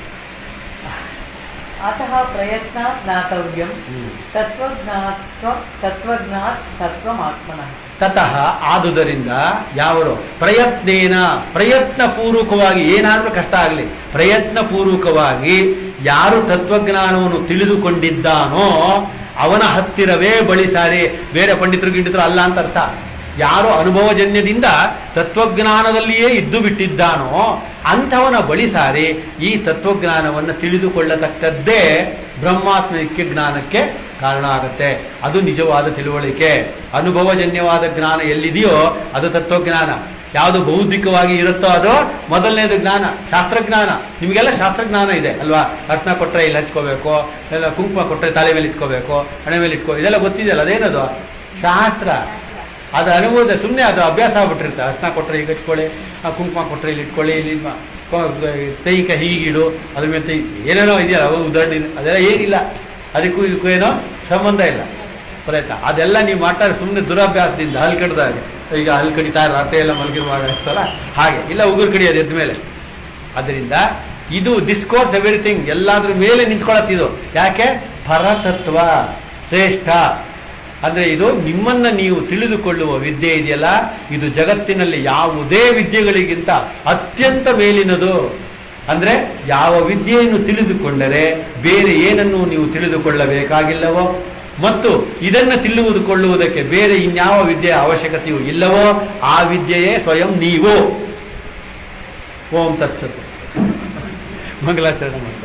ಅತಃ ಪ್ರಯತ್ನ ಜ್ಞಾತವ್ಯಂ ಹ್ಮ್. ತತ್ವಜ್ಞಾತ್ವ ತತ್ವಜ್ಞಾತ್ ತತ್ವಮಾತ್ಮನಃ ತತಃ ಆದುದರಿಂದ ಯಾವರು ಪ್ರಯತ್ನೇನ ಪ್ರಯತ್ನ ಪೂರ್ವಕವಾಗಿ ಏನಾದರೂ ಕಷ್ಟ ಆಗಲಿ ಪ್ರಯತ್ನ ಪೂರ್ವಕವಾಗಿ ಯಾರು ತತ್ವಜ್ಞಾನವನ್ನು ತಿಳಿದುಕೊಂಡಿದ್ದಾನೋ ಅವನ ಹತ್ತಿರವೇ ಬಳಿ ಸಾರಿ ಬೇರೆ ಪಂಡಿತರು ಗಿಂಡಿತರು ಅಲ್ಲ ಅಂತ ಅರ್ಥ ಯಾರು ಅನುಭವಜನ್ಯದಿಂದ ತತ್ವಜ್ಞಾನದಲ್ಲಿಯೇ ಇದ್ದು ಬಿಟ್ಟಿದ್ದಾನೋ ಅಂಥವನ ಬಳಿ ಸಾರಿ ಈ ತತ್ವಜ್ಞಾನವನ್ನು ತಿಳಿದುಕೊಳ್ಳತಕ್ಕದ್ದೇ ಬ್ರಹ್ಮಾತ್ಮೈಕ್ಯ ಜ್ಞಾನಕ್ಕೆ ಕಾರಣ ಆಗುತ್ತೆ ಅದು ನಿಜವಾದ ತಿಳುವಳಿಕೆ ಅನುಭವಜನ್ಯವಾದ ಜ್ಞಾನ ಎಲ್ಲಿದೆಯೋ ಅದು ತತ್ವಜ್ಞಾನ ಯಾವುದು ಬೌದ್ಧಿಕವಾಗಿ ಇರುತ್ತೋ ಅದು ಮೊದಲನೇದು ಜ್ಞಾನ ಶಾಸ್ತ್ರಜ್ಞಾನ ನಿಮಗೆಲ್ಲ ಶಾಸ್ತ್ರಜ್ಞಾನ ಇದೆ ಅಲ್ವಾ ಅರ್ಶನ ಕೊಟ್ಟರೆ ಇಲ್ಲಿ ಹಚ್ಕೋಬೇಕು ಇಲ್ಲ ಕುಂಕುಮ ಕೊಟ್ಟರೆ ತಲೆ ಮೇಲೆ ಇಟ್ಕೋಬೇಕು ಹಣೆ ಮೇಲೆ ಇಟ್ಕೋ ಇದೆಲ್ಲ ಗೊತ್ತಿದೆಯಲ್ಲ ಅದೇನದು ಶಾಸ್ತ್ರ ಅದು ಅನುಭವದ ಸುಮ್ಮನೆ ಅದು ಅಭ್ಯಾಸ ಆಗ್ಬಿಟ್ಟಿರುತ್ತೆ ಅರ್ಶನ ಕೊಟ್ಟರೆ ಈಗ ಹಚ್ಕೊಳ್ಳಿ ಆ ಕುಂಕುಮ ಕೊಟ್ಟರೆ ಇಲ್ಲಿ ಇಟ್ಕೊಳ್ಳಿ ಇಲ್ಲಿ ಮ- ಕೊ- ತೈಕ ಹೀಗಿಡು ಅದ್ರ ಮೇಲೆ ತೈ ಏನೇನೋ ಇದೆಯಲ್ಲ ಅವು ಉದಾಹರಣೆ ಇದೆ. ಅದೆಲ್ಲ ಏನಿಲ್ಲ ಅದಕ್ಕೂ ಇದಕ್ಕೂ ಏನೋ ಸಂಬಂಧ ಇಲ್ಲ ಗೊತ್ತಾಯ್ತಾ ಅದೆಲ್ಲ ನೀವು ಮಾಡ್ತಾರೆ ಸುಮ್ಮನೆ ದುರಭ್ಯಾಸದಿಂದ ಹಲ್ ಕಡ್ದಾಗ ಈಗ ಹಲ್ ಕಡಿತಾ ರಾತ್ರಿ ಎಲ್ಲ ಮಲಗಿರುವಾಗ ಇರ್ತಲ್ಲ ಹಾಗೆ ಇಲ್ಲ ಉಗುರು ಕಡಿಯೋದು ಎದ್ದ ಮೇಲೆ ಅದರಿಂದ ಇದು ಡಿಸ್ಕೋರ್ಸ್ ಎವ್ರಿಥಿಂಗ್ ಎಲ್ಲಾದ್ರ ಮೇಲೆ ನಿಂತ್ಕೊಳತ್ತಿದು ಯಾಕೆ ಪರತತ್ವ ಶ್ರೇಷ್ಠ ಅಂದ್ರೆ ಇದು ನಿಮ್ಮನ್ನ ನೀವು ತಿಳಿದುಕೊಳ್ಳುವ ವಿದ್ಯೆ ಇದೆಯಲ್ಲ ಇದು ಜಗತ್ತಿನಲ್ಲಿ ಯಾವುದೇ ವಿದ್ಯೆಗಳಿಗಿಂತ ಅತ್ಯಂತ ಮೇಲಿನದು ಅಂದ್ರೆ ಯಾವ ವಿದ್ಯೆಯನ್ನು ತಿಳಿದುಕೊಂಡರೆ ಬೇರೆ ಏನನ್ನು ನೀವು ತಿಳಿದುಕೊಳ್ಳಬೇಕಾಗಿಲ್ಲವೋ ಮತ್ತು ಇದನ್ನು ತಿಳಿದುಕೊಳ್ಳುವುದಕ್ಕೆ ಬೇರೆ ಇನ್ಯಾವ ವಿದ್ಯೆಯ ಅವಶ್ಯಕತೆಯೂ ಇಲ್ಲವೋ ಆ ವಿದ್ಯೆಯೇ ಸ್ವಯಂ ನೀವು ಓಂ ತತ್ಸತ್ ಮಂಗಲಾಚರಣೆ ಮಾಡಿ